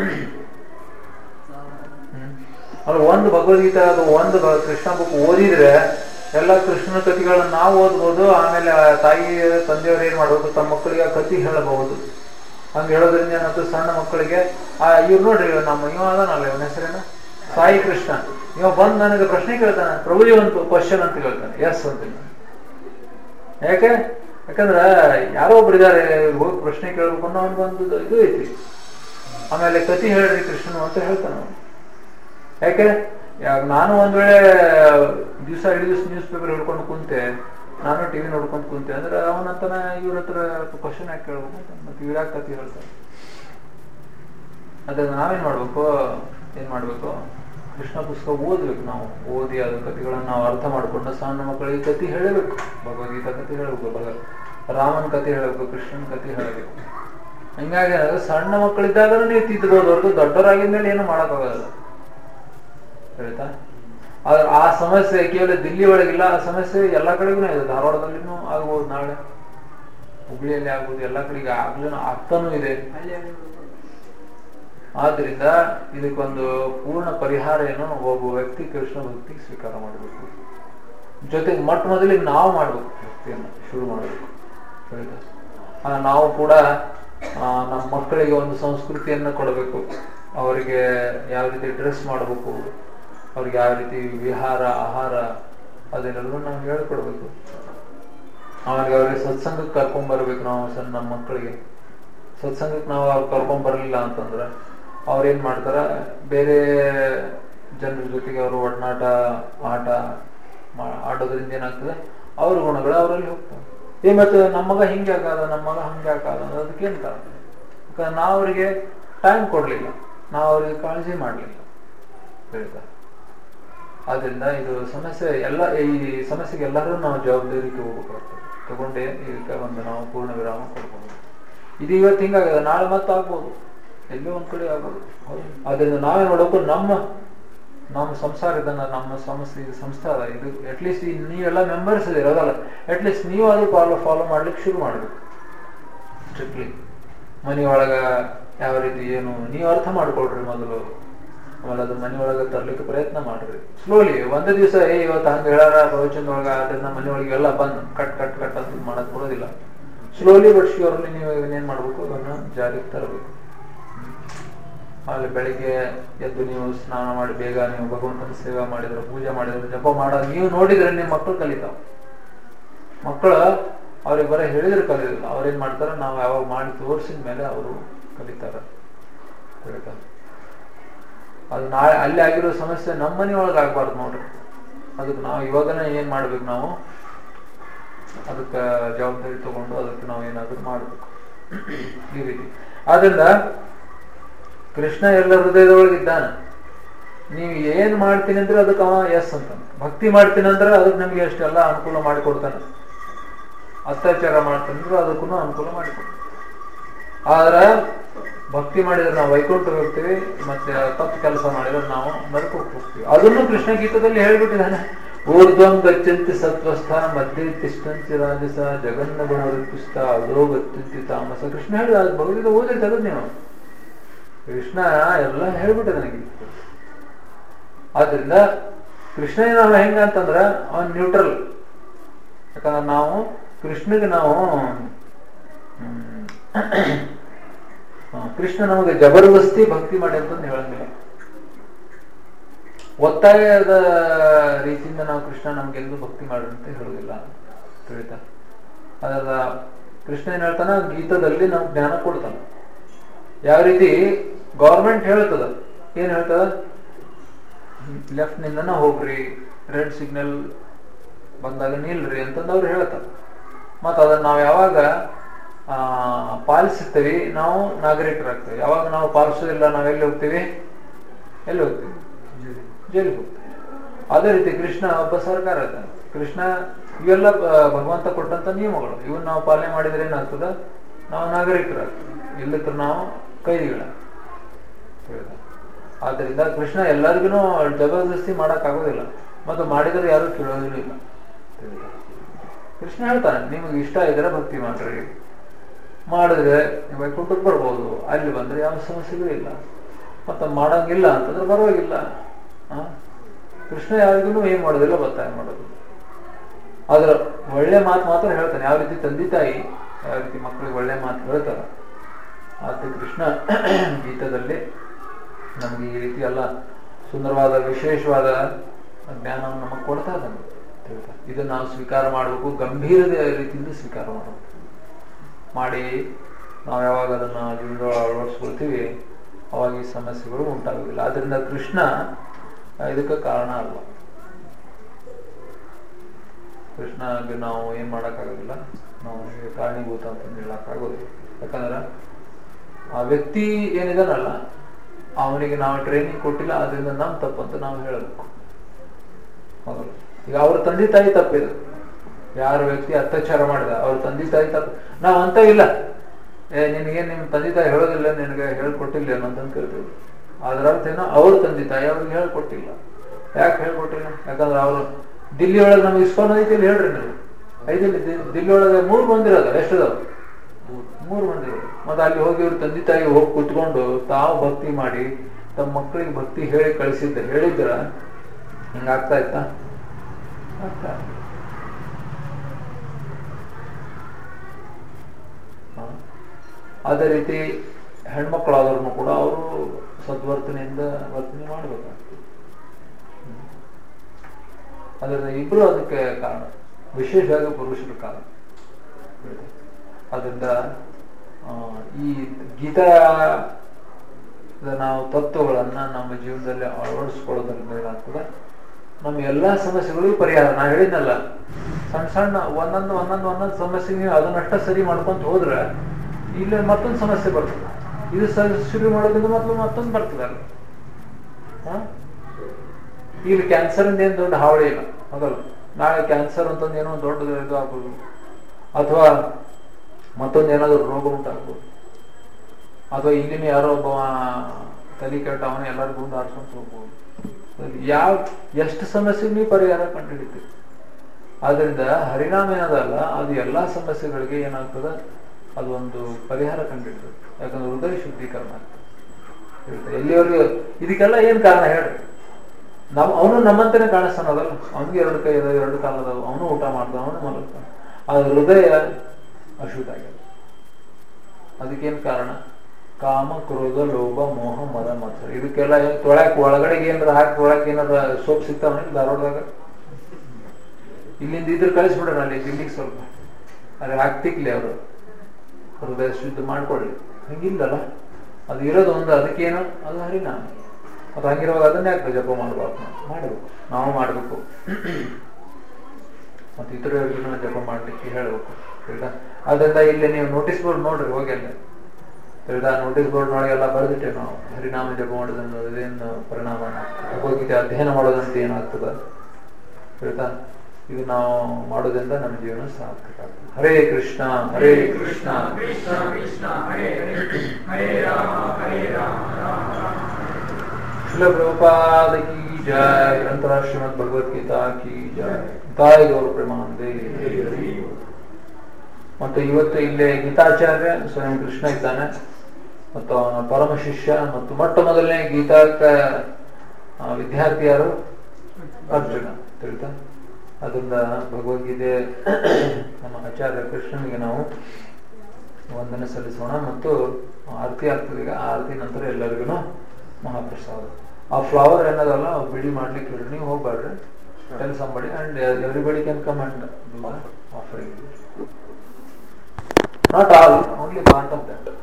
ಹ್ಮ್. ಅಲ್ಲ ಒಂದು ಭಗವದ್ಗೀತೆ ಅದು ಒಂದು ಭ- ಕೃಷ್ಣ ಬುಕ್ ಓದಿದ್ರೆ ಎಲ್ಲ ಕೃಷ್ಣನ ಕಥೆಗಳನ್ನ ನಾವು ಓದ್ಬೋದು ಆಮೇಲೆ ಆ ತಾಯಿ ತಂದೆಯವರು ಏನ್ ಮಾಡ್ಬೋದು ತಮ್ಮ ಮಕ್ಕಳಿಗೆ ಆ ಕಥೆ ಹೇಳಬಹುದು ಹಂಗ ಹೇಳೋದ್ರಿಂದ ಏನಾಯ್ತು ಸಣ್ಣ ಮಕ್ಕಳಿಗೆ ಆ ಇವ್ರು ನೋಡ್ರಿ ಇವ್ರು ನಮ್ಮ ಇವ ಅದಾನಲ್ಲ ಇವನ ಹೆಸರೇನ ಸಾಯಿ ಕೃಷ್ಣ ಇವ ಬಂದ್ ನನಗೆ ಪ್ರಶ್ನೆ ಕೇಳ್ತಾನೆ ಪ್ರಭುಜಿ ಒಂದು ಕ್ವಶನ್ ಅಂತ ಕೇಳ್ತಾನೆ ಎಸ್ ಅಂತೀನಿ ಯಾಕೆ ಯಾಕಂದ್ರೆ ಯಾರೋ ಒಬ್ರು ಇದಾರೆ ಹೋಗಿ ಪ್ರಶ್ನೆ ಕೇಳ್ಬೇಕು ಅನ್ನೋ ಒಂದು ಇದು ಐತಿ ಆಮೇಲೆ ಕತಿ ಹೇಳ್ರಿ ಕೃಷ್ಣನು ಅಂತ ಹೇಳ್ತಾನೆ ಅವನು ಯಾಕೆ ಯಾಕೆ ನಾನು ಒಂದ್ ವೇಳೆ ದಿವಸ ಇಡೀ ದಿವಸ ನ್ಯೂಸ್ ಪೇಪರ್ ಹಿಡ್ಕೊಂಡು ಕುಂತೆ ನಾನು ಟಿವಿ ನೋಡ್ಕೊಂತ ಕುಂತೆ ಅಂದ್ರೆ ಅವನಂತನ ಇವ್ರ ಹತ್ರ ಕ್ವಶನ್ ಯಾಕೆ ಕೇಳ್ಬೇಕು ಅಂತ ಮತ್ತೆ ಇವ್ರ ಯಾಕೆ ಕತಿ ಹೇಳ್ತಾರೆ ಅದೇ ನಾವೇನ್ ಮಾಡ್ಬೇಕು ಏನ್ ಮಾಡ್ಬೇಕು ಕೃಷ್ಣ ಪುಸ್ತಕ ಓದ್ಬೇಕು ನಾವು ಓದಿ ಅದ್ರ ಕಥೆಗಳನ್ನ ನಾವು ಅರ್ಥ ಮಾಡ್ಕೊಂಡು ಸಣ್ಣ ಮಕ್ಕಳಿಗೆ ಕತಿ ಹೇಳಬೇಕು ಭಗವದ್ಗೀತಾ ಕತೆ ಹೇಳಬೇಕು ಭಗ ರಾಮನ ಕತೆ ಹೇಳಬೇಕು ಕೃಷ್ಣನ ಕತೆ ಹೇಳಬೇಕು ಹಿಂಗಾಗಿ ಅದು ಸಣ್ಣ ಮಕ್ಕಳಿದ್ದಾಗ ನೀವು ತಿದ್ಬೋದು ಹೊರತು ದೊಡ್ಡವರಾಗಿದ್ಮೇಲೆ ಏನು ಮಾಡೋಕ್ಕಾಗಲ್ಲ ಹೇಳ್ತಾ ಆದ್ರೆ ಆ ಸಮಸ್ಯೆ ಕೇವಲ ದಿಲ್ಲಿ ಒಳಗಿಲ್ಲ ಆ ಸಮಸ್ಯೆ ಎಲ್ಲಾ ಕಡೆಗೂ ಇದೆ ಧಾರವಾಡದಲ್ಲಿನೂ ಆಗ್ಬೋದು ನಾಳೆ ಹುಬ್ಳಿಯಲ್ಲಿ ಆಗ್ಬೋದು ಎಲ್ಲಾ ಕಡೆಗೆ ಆಗ್ಲೂ ಆಗ್ತಾನೂ ಇದೆ ಅಲ್ಲಿ ಅಲ್ಲಿ ಆದ್ರಿಂದ ಇದಕ್ಕೊಂದು ಪೂರ್ಣ ಪರಿಹಾರ ಏನು ಒಬ್ಬ ವ್ಯಕ್ತಿ ಕೃಷ್ಣ ಭಕ್ತಿ ಸ್ವೀಕಾರ ಮಾಡಬೇಕು ಜೊತೆಗೆ ಮೊಟ್ಟ ಮೊದಲಿಗೆ ನಾವು ಮಾಡ್ಬೇಕು ಭಕ್ತಿಯನ್ನು ಶುರು ಮಾಡಬೇಕು ಹೇಳಿದ ಆ, ನಾವು ಕೂಡ ಆ, ನಮ್ಮ ಮಕ್ಕಳಿಗೆ ಒಂದು ಸಂಸ್ಕೃತಿಯನ್ನು ಕೊಡಬೇಕು ಅವರಿಗೆ ಯಾವ ರೀತಿ ಡ್ರೆಸ್ ಮಾಡಬೇಕು ಅವ್ರಿಗೆ ಯಾವ ರೀತಿ ವಿಹಾರ ಆಹಾರ ಅದನ್ನೆಲ್ಲ ನಾವು ಹೇಳ್ಕೊಡ್ಬೇಕು ಅವ್ರಿಗೆ ಅವ್ರಿಗೆ ಸತ್ಸಂಗಕ್ಕೆ ಕರ್ಕೊಂಡ್ ಬರ್ಬೇಕು ನಾವು ಸಣ್ಣ ನಮ್ಮ ಮಕ್ಕಳಿಗೆ ಸತ್ಸಂಗಕ್ಕೆ ನಾವು ಅವ್ರು ಕರ್ಕೊಂಡ್ ಬರಲಿಲ್ಲ ಅಂತಂದ್ರೆ ಅವ್ರು ಏನ್ ಮಾಡ್ತಾರ ಬೇರೆ ಜನರ ಜೊತೆಗೆ ಅವರು ಒಡನಾಟ ಆಟ ಮಾ- ಆಡೋದ್ರಿಂದ ಏನಾಗ್ತದೆ ಅವ್ರ ಗುಣಗಳು ಅವರಲ್ಲಿ ಹೋಗ್ತವೆ ಏ ಮತ್ತೆ ನಮ್ಮ ಮಗ ಹಿಂಗೆ ಆಗಾದ ನಮ್ಮ ಮಗ ಹಂಗೆ ಆಗಾದ ಅನ್ನೋದಕ್ಕೆ ಏನ್ ಕಾರಣ ಯಾಕಂದ್ರೆ ನಾವು ಅವರಿಗೆ ಟೈಮ್ ಕೊಡ್ಲಿಲ್ಲ ನಾವು ಅವ್ರಿಗೆ ಕಾಳಜಿ ಮಾಡ್ಲಿಲ್ಲ ಹೇಳ್ತಾ ಆದ್ರಿಂದ ಇದು ಸಮಸ್ಯೆ ಎಲ್ಲ ಈ ಸಮಸ್ಯೆಗೆ ಎಲ್ಲರೂ ನಾವು ಜವಾಬ್ದಾರಿಗೆ ಹೋಗ್ಬೇಕಾಗ್ತದೆ ತಗೊಂಡೇ ಇದಕ್ಕೆ ಒಂದು ನಾವು ಪೂರ್ಣ ವಿರಾಮ ಕೊಡ್ಬೋದು ಇದು ಇವತ್ತು ಹಿಂಗಾಗದ ನಾಳೆ ಮತ್ತೆ ಆಗ್ಬೋದು ಎಲ್ಲೋ ಒಂದ್ ಕಡೆ ಆಗ್ಬೋದು ಹೌದು. ಆದ್ರಿಂದ ನಾವೇ ನೋಡಬೇಕು ನಮ್ಮ ನಮ್ಮ ಸಂಸಾರ ಇದನ್ನ ನಮ್ಮ ಸಮಸ್ಯೆ ಇದು ಸಂಸ್ಥೆ ಅದ ಇದು ಅಟ್ಲೀಸ್ಟ್ ನೀವೆಲ್ಲ ಮೆಂಬರ್ಸ್ ಇದೆ ಇರೋದಲ್ಲ ಅಟ್ಲೀಸ್ಟ್ ನೀವು ಅದು ಫಾಲೋ ಫಾಲೋ ಮಾಡ್ಲಿಕ್ಕೆ ಶುರು ಮಾಡ್ಬೇಕು ಸ್ಟ್ರಿಕ್ಟ್ಲಿ ಮನೆಯೊಳಗ ಯಾವ ರೀತಿ ಏನು ನೀವು ಅರ್ಥ ಮಾಡ್ಕೊಳ್ರಿ ಮೊದಲು ಆಮೇಲೆ ಅದು ಮನೆಯೊಳಗೆ ತರ್ಲಿಕ್ಕೆ ಪ್ರಯತ್ನ ಮಾಡ್ರಿ ಸ್ಲೋಲಿ ಒಂದೇ ದಿವಸ ಏ ಇವತ್ತು ಹಂಗ ಹೇಳಾರ ಪ್ರವಚನದೊಳಗ ಅದನ್ನ ಮನೆಯೊಳಗೆ ಎಲ್ಲ ಬಂದ್ ಕಟ್ ಕಟ್ ಕಟ್ ಅಂತ ಮಾಡಕ್ ಕೊಡೋದಿಲ್ಲ ಸ್ಲೋಲಿ ಬಟ್ ಶ್ಯೂರ್ಲಿ ನೀವು ಏನ್ ಮಾಡ್ಬೇಕು ಅದನ್ನ ಜಾರಿಗೆ ತರಬೇಕು ಆಮೇಲೆ ಬೆಳಿಗ್ಗೆ ಎದ್ದು ನೀವು ಸ್ನಾನ ಮಾಡಿ ಬೇಗ ನೀವು ಭಗವಂತನ ಸೇವೆ ಮಾಡಿದ್ರೆ ಪೂಜೆ ಮಾಡಿದ್ರೆ ಜಪ ಮಾಡೋದು ನೀವು ನೋಡಿದ್ರೆ ನಿಮ್ಮ ಮಕ್ಕಳು ಕಲಿತಾವ ಮಕ್ಕಳು ಅವ್ರಿಗೆ ಬರೀ ಹೇಳಿದ್ರೆ ಕಲಿಯೋದಿಲ್ಲ ಅವ್ರೇನ್ ಮಾಡ್ತಾರೆ ನಾವು ಯಾವಾಗ ಮಾಡಿ ತೋರಿಸಿದ ಮೇಲೆ ಅವರು ಕಲಿತಾರ ಹೇಳ್ತಾರೆ ಅದು ನಾಳೆ ಅಲ್ಲಿ ಆಗಿರೋ ಸಮಸ್ಯೆ ನಮ್ಮ ಮನೆಯೊಳಗೆ ಆಗ್ಬಾರ್ದು ನೋಡ್ರಿ ಅದಕ್ಕೆ ನಾವು ಇವಾಗನೇ ಏನ್ ಮಾಡ್ಬೇಕು ನಾವು ಅದಕ್ಕೆ ಜವಾಬ್ದಾರಿ ತಗೊಂಡು ಅದಕ್ಕೆ ನಾವು ಏನಾದ್ರೂ ಮಾಡ್ಬೇಕು ಈ ರೀತಿ ಆದ್ರಿಂದ ಕೃಷ್ಣ ಎಲ್ಲ ಹೃದಯದೊಳಗೆ ಇದ್ದಾನೆ ನೀವು ಏನ್ ಮಾಡ್ತೀನಿ ಅಂದ್ರೆ ಅದಕ್ಕೆ ಅವ ಎಸ್ ಅಂತ ಭಕ್ತಿ ಮಾಡ್ತೀನಿ ಅಂದ್ರೆ ಅದಕ್ಕೆ ನಮ್ಗೆ ಎಷ್ಟೆಲ್ಲ ಅನುಕೂಲ ಮಾಡಿಕೊಡ್ತಾನೆ ಅತ್ಯಾಚಾರ ಮಾಡ್ತಾನೆ ಅಂದ್ರೆ ಅದಕ್ಕೂ ಅನುಕೂಲ ಮಾಡಿಕೊಡ್ತಾನೆ ಆದ್ರೆ ಭಕ್ತಿ ಮಾಡಿದ್ರೆ ನಾವು ವೈಕುಂಠ ಹೋಗ್ತೀವಿ ಮತ್ತೆ ತಪ್ಪು ಕೆಲಸ ಮಾಡಿದ್ರೆ ನಾವು ನರಕಕ್ಕೆ ಹೋಗ್ತೀವಿ ಅದನ್ನು ಕೃಷ್ಣ ಗೀತದಲ್ಲಿ ಹೇಳ್ಬಿಟ್ಟಿದ್ದಾನೆ ಊರ್ಧ್ವಂ ಗಚ್ಚಂತಿ ಸತ್ವಸ್ಥ ಮಧ್ಯೆ ತಿಷ್ಟಂತಿ ರಾಜಸ ಜಗನ್ನ ಗುಣವೃತ್ತಿಸ್ಥ ಅದೋ ಗಚ್ಚಂತಿ ತಾಮಸ ಕೃಷ್ಣ ಹೇಳಿದ ಅದು ಭಗವದ್ಗೀತೆ ಓದಿರ್ತ ಅದನ್ನ ನೀವು ಕೃಷ್ಣ ಎಲ್ಲ ಹೇಳ್ಬಿಟ್ಟೆ ನನಗೆ ಆದ್ರಿಂದ ಕೃಷ್ಣ ನಾವು ಹೆಂಗ ಅಂತಂದ್ರ ಅವನ್ ನ್ಯೂಟ್ರಲ್ ಯಾಕಂದ್ರೆ ನಾವು ಕೃಷ್ಣಗೆ ನಾವು ಹ್ಮ್, ಹಾ, ಕೃಷ್ಣ ನಮಗೆ ಜಬರ್ದಸ್ತಿ ಭಕ್ತಿ ಮಾಡಿ ಅಂತಂದು ಹೇಳಂಗಿಲ್ಲ ಒತ್ತಾಯದ ರೀತಿಯಿಂದ ನಾವು ಕೃಷ್ಣ ನಮ್ಗೆಂದು ಭಕ್ತಿ ಮಾಡ್ರಿ ಅಂತ ಹೇಳುದಿಲ್ಲ ತಿಳಿತಾ ಅದರ ಕೃಷ್ಣ ಏನ್ ಹೇಳ್ತಾನ ಗೀತದಲ್ಲಿ ನಾವು ಜ್ಞಾನ ಕೊಡ್ತಾನ ಯಾವ ರೀತಿ ಗೌರ್ಮೆಂಟ್ ಹೇಳ್ತದ ಏನ್ ಹೇಳ್ತದ ಲೆಫ್ಟ್ ನಿಂದನ ಹೋಗ್ರಿ ರೆಡ್ ಸಿಗ್ನಲ್ ಬಂದಾಗ ನಿಲ್ರಿ ಅಂತಂದು ಅವ್ರು ಹೇಳ್ತಾರೆ ಮತ್ತ ಅದನ್ನ ನಾವು ಯಾವಾಗ ಆ ಪಾಲಿಸುತ್ತೇವೆ ನಾವು ನಾಗರಿಕರಾಗ್ತೇವೆ ಯಾವಾಗ ನಾವು ಪಾಲಿಸೋದಿಲ್ಲ ನಾವು ಎಲ್ಲಿ ಹೋಗ್ತೀವಿ ಎಲ್ಲಿ ಹೋಗ್ತೀವಿ ಜೈಲಿಗೆ ಹೋಗ್ತೀವಿ ಅದೇ ರೀತಿ ಕೃಷ್ಣ ಒಬ್ಬ ಸರ್ಕಾರ ಇದ್ದಾನೆ ಕೃಷ್ಣ ಇವೆಲ್ಲ ಬ- ಭಗವಂತ ಕೊಟ್ಟಂತ ನಿಯಮಗಳು ಇವನ್ ನಾವು ಪಾಲನೆ ಮಾಡಿದ್ರೆ ಏನಾಗ್ತದ ನಾವು ನಾಗರಿಕರಾಗ್ತೀವಿ ಇಲ್ಲತ್ರ ನಾವು ಕೈದಿಗಳ ಆದ್ದರಿಂದ ಕೃಷ್ಣ ಎಲ್ಲರಿಗೂ ಜಬರ್ದಸ್ತಿ ಮಾಡಕ್ ಆಗೋದಿಲ್ಲ ಮತ್ತು ಮಾಡಿದ್ರೆ ಯಾರು ಕೇಳೋದಿಲ್ಲ ಇಲ್ಲ ತಿಳಿತಾ? ಕೃಷ್ಣ ಹೇಳ್ತಾನೆ ನಿಮಗೆ ಇಷ್ಟ ಇದ್ರೆ ಭಕ್ತಿ ಮಾಡ್ರಿ ಮಾಡಿದ್ರೆ ನೀವು ವೈಕುಂಠಕ್ಕೆ ಬರ್ಬೋದು ಅಲ್ಲಿ ಬಂದ್ರೆ ಯಾವ ಸಮಸ್ಯೆಗಳು ಇಲ್ಲ ಮತ್ತೆ ಮಾಡಂಗಿಲ್ಲ ಅಂತಂದ್ರೆ ಪರವಾಗಿಲ್ಲ ಆ? ಕೃಷ್ಣ ಯಾರಿಗೂ ಏನ್ ಮಾಡೋದಿಲ್ಲ ಒತ್ತಾಯ ಮಾಡೋದು ಆದ್ರೆ ಒಳ್ಳೆ ಮಾತು ಮಾತ್ರ ಹೇಳ್ತಾನೆ ಯಾವ ರೀತಿ ತಂದೆ ತಾಯಿ ಯಾವ ರೀತಿ ಮಕ್ಕಳಿಗೆ ಒಳ್ಳೆ ಮಾತು ಹೇಳ್ತಾರ ಆತ ಕೃಷ್ಣ ಗೀತದಲ್ಲಿ ನಮ್ಗೆ ಈ ರೀತಿ ಎಲ್ಲ ಸುಂದರವಾದ ವಿಶೇಷವಾದ ಜ್ಞಾನವನ್ನು ನಮಗೆ ಕೊಡ್ತಾ ಇದ್ದಾನೆ ತಿಳ್ತಾ. ಇದನ್ನ ನಾವು ಸ್ವೀಕಾರ ಮಾಡಬೇಕು ಗಂಭೀರದ ರೀತಿಯಿಂದ ಸ್ವೀಕಾರ ಮಾಡಬೇಕು ಮಾಡಿ ನಾವು ಯಾವಾಗ ಅದನ್ನ ಜೀವನದೊಳಗೆ ಅಳವಡಿಸ್ಕೊಳ್ತೀವಿ ಅವಾಗ ಈ ಸಮಸ್ಯೆಗಳು ಉಂಟಾಗುವುದಿಲ್ಲ ಆದ್ರಿಂದ ಕೃಷ್ಣ ಆ, ಇದಕ್ಕೆ ಕಾರಣ ಅಲ್ಲ ಕೃಷ್ಣಗೆ ನಾವು ಏನ್ ಮಾಡೋಕ್ಕಾಗೋದಿಲ್ಲ ನಾವು ಅವನಿಗೆ ಕಾರಣೀಭೂತ ಅಂತ ಹೇಳಕ್ಕಾಗೋದಿಲ್ಲ ಯಾಕಂದ್ರೆ ಆ ವ್ಯಕ್ತಿ ಏನಿದಾನಲ್ಲ ಅವನಿಗೆ ನಾವು ಟ್ರೈನಿಂಗ್ ಕೊಟ್ಟಿಲ್ಲ ಅದರಿಂದ ನಮ್ ತಪ್ಪಂತ ನಾವು ಹೇಳಬೇಕು ಹೌದಲ್ಲ ಈಗ ಅವ್ರ ತಂದೆ ತಾಯಿ ತಪ್ಪಿದೆ ಯಾರ ವ್ಯಕ್ತಿ ಅತ್ಯಾಚಾರ ಮಾಡಿದ ಅವ್ರ ತಂದೆ ತಾಯಿ ತಪ್ಪು ನಾವು ಅಂತ ಇಲ್ಲ ಏ ನಿನಗೆ ನಿಮ್ ತಂದೆ ತಾಯಿ ಹೇಳೋದಿಲ್ಲ ನಿನಗೆ ಹೇಳ್ಕೊಟ್ಟಿಲ್ಲ ಏನೋ ಅಂತ ಕೇಳ್ತೀವಿ ಅದ್ರ ಅರ್ಥ ಏನೋ ಅವ್ರ ತಂದೆ ತಾಯಿ ಅವ್ರಿಗೆ ಹೇಳ್ಕೊಟ್ಟಿಲ್ಲ ಯಾಕೆ ಹೇಳ್ಕೊಟ್ಟಿಲ್ಲ ಯಾಕಂದ್ರೆ ಅವರು ದಿಲ್ಲಿ ಒಳಗೆ ನಮ್ಗೆ ಇಸ್ಕೊಂಡು ಐತಿ ಇಲ್ಲಿ ಹೇಳ್ರಿ ನೀವು ಐದಿಲ್ಲ ದಿಲ್ಲಿ ಒಳಗೆ ಮೂರು ಮಂದಿ ಇರೋದು ಎಷ್ಟದಾವ ಮೂರು ಮಂದಿ ಇರೋದು ಮತ್ತೆ ಅಲ್ಲಿ ಹೋಗಿ ಇವ್ರ ತಂದೆ ತಾಯಿ ಹೋಗಿ ಕುತ್ಕೊಂಡು ತಾವು ಭಕ್ತಿ ಮಾಡಿ ತಮ್ಮ ಮಕ್ಕಳಿಗೆ ಭಕ್ತಿ ಹೇಳಿ ಕಳಿಸಿದ್ದ ಹೇಳಿದ್ರ ಹಿಂಗಾಗ್ತಾ ಇತ್ತಾ ಆಗ್ತಾ ಇಲ್ಲ. ಹ. ಅದೇ ರೀತಿ ಹೆಣ್ಮಕ್ಳಾದ್ರೂ ಕೂಡ ಅವರು ಸದ್ವರ್ತನೆಯಿಂದ ವರ್ತನೆ ಮಾಡಬೇಕಾಗ್ತದೆ ಅದರಿಂದ ಇಬ್ರು ಅದಕ್ಕೆ ಕಾರಣ ವಿಶೇಷವಾಗಿ ಪುರುಷರ ಕಾರಣ ಅದರಿಂದ ಆ, ಈ ಗೀತಾ ನಾವು ತತ್ವಗಳನ್ನ ನಮ್ಮ ಜೀವನದಲ್ಲಿ ಅಳವಡಿಸ್ಕೊಳ್ಳೋದ್ರಿಂದ ಏನಾಗ್ತದೆ ನಮ್ಮ ಎಲ್ಲಾ ಸಮಸ್ಯೆಗಳಿಗೂ ಪರಿಹಾರ ನಾ ಹೇಳಿದ್ನಲ್ಲ ಸಣ್ಣ ಸಣ್ಣ ಒಂದೊಂದು ಒಂದೊಂದು ಒಂದೊಂದು ಸಮಸ್ಯೆ ನೀವು ಅದನ್ನಷ್ಟ ಸರಿ ಮಾಡ್ಕೊಂತ ಹೋದ್ರೆ ಇಲ್ಲಿ ಮತ್ತೊಂದು ಸಮಸ್ಯೆ ಬರ್ತದೆ ಇದು ಸರಿ ಶುರು ಮಾಡೋದ್ರಿಂದ ಮತ್ತೆ ಮತ್ತೊಂದು ಬರ್ತದೆ ಅಲ್ಲಿ ಹ? ಇಲ್ಲಿ ಕ್ಯಾನ್ಸರ್ ಏನ್ ದೊಡ್ಡ ಹಾವಳಿ ಇಲ್ಲ ಹೌದಲ್ಲ ನಾಳೆ ಕ್ಯಾನ್ಸರ್ ಅಂತಂದು ಏನೋ ಒಂದು ದೊಡ್ಡ ಇದು ಆಗ್ಬೋದು ಅಥವಾ ಮತ್ತೊಂದು ಏನಾದ್ರು ರೋಗ ಉಂಟಾಗ್ಬೋದು ಅಥವಾ ಇಲ್ಲಿನ ಯಾರೋ ಒಬ್ಬ ತಲೆ ಕೆಟ್ಟ ಅವನ ಎಲ್ಲರೂ ಗುಂಡು ಹಾರ್ಸ್ಕೊಂತ ಹೋಗ್ಬೋದು ಅದ್ರಲ್ಲಿ ಯಾವ ಎಷ್ಟು ಸಮಸ್ಯೆ ನೀವು ಪರಿಹಾರ ಕಂಡುಹಿಡಿತೀವಿ ಆದ್ರಿಂದ ಹರಿನಾಮ ಏನದಲ್ಲ ಅದು ಎಲ್ಲಾ ಸಮಸ್ಯೆಗಳಿಗೆ ಏನಾಗ್ತದೆ ಅದು ಒಂದು ಪರಿಹಾರ ಕಂಡುಹಿಡ್ತದೆ ಯಾಕಂದ್ರೆ ಹೃದಯ ಶುದ್ಧೀಕರಣ ಆಗ್ತದೆ ಇರುತ್ತೆ. ಎಲ್ಲಿವರೆಗೂ ಇದಕ್ಕೆಲ್ಲ ಏನ್ ಕಾರಣ ಹೇಳ್ರಿ ನಮ್ ಅವನು ನಮ್ಮಂತಾನೆ ಕಾಣಿಸ್ತಾನದಲ್ಲ ಅವನಿಗೆ ಎರಡು ಕೈ ಅದಾವ ಎರಡು ಕಾಲ ಅದಾವ ಅವನು ಊಟ ಮಾಡ್ದ ಅವನು ಮಲಗ್ತಾನ ಆ ಹೃದಯ ಅಶುದ್ಧ ಆಗ್ಯದ ಅದಕ್ಕೇನ್ ಕಾರಣ ಕಾಮ ಕ್ರೋಧ ಲೋಭ ಮೋಹ ಮದ ಮತ್ಸರ ಇದಕ್ಕೆಲ್ಲ ಏನ್ ತೊಳ್ಯಾಕ ಒಳಗಡೆಗೆ ಏನಾರ ಹಾಕಿ ತೊಳ್ಯಾಕ ಏನಾರ ಸೋಪ್ ಸಿಗ್ತಾವ ಧಾರವಾಡದಾಗ ಇಲ್ಲಿಂದ ಇದ್ರ ಕಳಿಸ್ಬಿಡೋಣ ಅಲ್ಲಿ ದಿಲ್ಲಿಗೆ ಸ್ವಲ್ಪ ಅಲ್ಲಿ ಹಾಕ್ತಿಕ್ಲಿ ಅವರು ಹೃದಯ ಶುದ್ಧ ಮಾಡ್ಕೊಳ್ಳಿ ಹಂಗಿಲ್ಲಲ್ಲ ಅದು ಇರೋದು ಒಂದು ಅದಕ್ಕೇನು ಅದು ಹರಿನಾಮ ಅದು ಹಂಗಿರುವಾಗ ಅದನ್ನೇ ಯಾಕೆ ಜಪ ಮಾಡಬಾರ್ದು ನಾವು ಮಾಡಬೇಕು ನಾವು ಮಾಡಬೇಕು ಮತ್ತೆ ಇತರರಿಗೂ ಜಪ ಮಾಡ್ಲಿಕ್ಕೆ ಹೇಳಬೇಕು ತಿಳಿದ ಅದರಿಂದ ಇಲ್ಲಿ ನೀವು ನೋಟಿಸ್ ಬೋರ್ಡ್ ನೋಡ್ರಿ ಹೋಗಿ ಅಲ್ಲಿ ತಿಳಿದ ನೋಟಿಸ್ ಬೋರ್ಡ್ ನೋಡಿ ಎಲ್ಲ ಬರೆದಿಟ್ಟೆ ನಾವು ಹರಿನಾಮ ಜಪ ಮಾಡೋದ್ರಿಂದ ಅದೇನು ಪರಿಣಾಮ ಭಗವದ್ಗೀತೆ ಅಧ್ಯಯನ ಮಾಡೋದಂತ ಏನಾಗ್ತದ ತಿಳಿತಾ ಇದು ನಾವು ಮಾಡೋದ್ರಿಂದ ನಮ್ಮ ಜೀವನ ಸಾರ್ಥಕ ಆಗ್ತದೆ ಹರೇ ಕೃಷ್ಣ ಹರೇ ಕೃಷ್ಣ ಕೃಷ್ಣ ಕೃಷ್ಣ ಹರೇ ಹರೇ ಹರೇ ರಾಮ ಹರೇ ರಾಮ ರಾಮ ರಾಮ ಶಿಲ ಪ್ರಭುಪಾದ ಕಿ ಜಯ ಗ್ರಂಥರ ಶ್ರೀಮದ್ ಭಗವದ್ಗೀತಾ ಕಿ ಜಯ ತಾಯಿ ಗೌರ ಪ್ರೇಮಾನಂದೇ ಮತ್ತು ಇವತ್ತು ಇಲ್ಲಿ ಗೀತಾಚಾರ್ಯ ಸ್ವಯಂ ಕೃಷ್ಣ ಇದ್ದಾನೆ ಮತ್ತು ಅವನ ಪರಮ ಶಿಷ್ಯ ಮತ್ತು ಮೊಟ್ಟ ಮೊದಲನೇ ಗೀತಾಕ ಆ, ವಿದ್ಯಾರ್ಥಿ ಯಾರು ಅರ್ಜುನ ತಿಳಿತಾ ಅದರಿಂದ ಭಗವದ್ಗೀತೆ ನಮ್ಮ ಆಚಾರ್ಯ ಕೃಷ್ಣನಿಗೆ ನಾವು ವಂದನೆ ಸಲ್ಲಿಸೋಣ ಮತ್ತು ಆರತಿ ಆಗ್ತದೆ ಈಗ ಆರತಿ ನಂತರ ಎಲ್ಲರಿಗೂ ಮಹಾಪ್ರಸಾದ ಆ ಫ್ಲವರ್ ಏನದಲ್ಲ ಅವು ಬಿಡಿ ಮಾಡ್ಲಿಕ್ಕೆ ಹೇಳಿ ನೀವು ಹೋಗ್ಬಾರ್ರಿ tell somebody and everybody can come and offering not all only part of that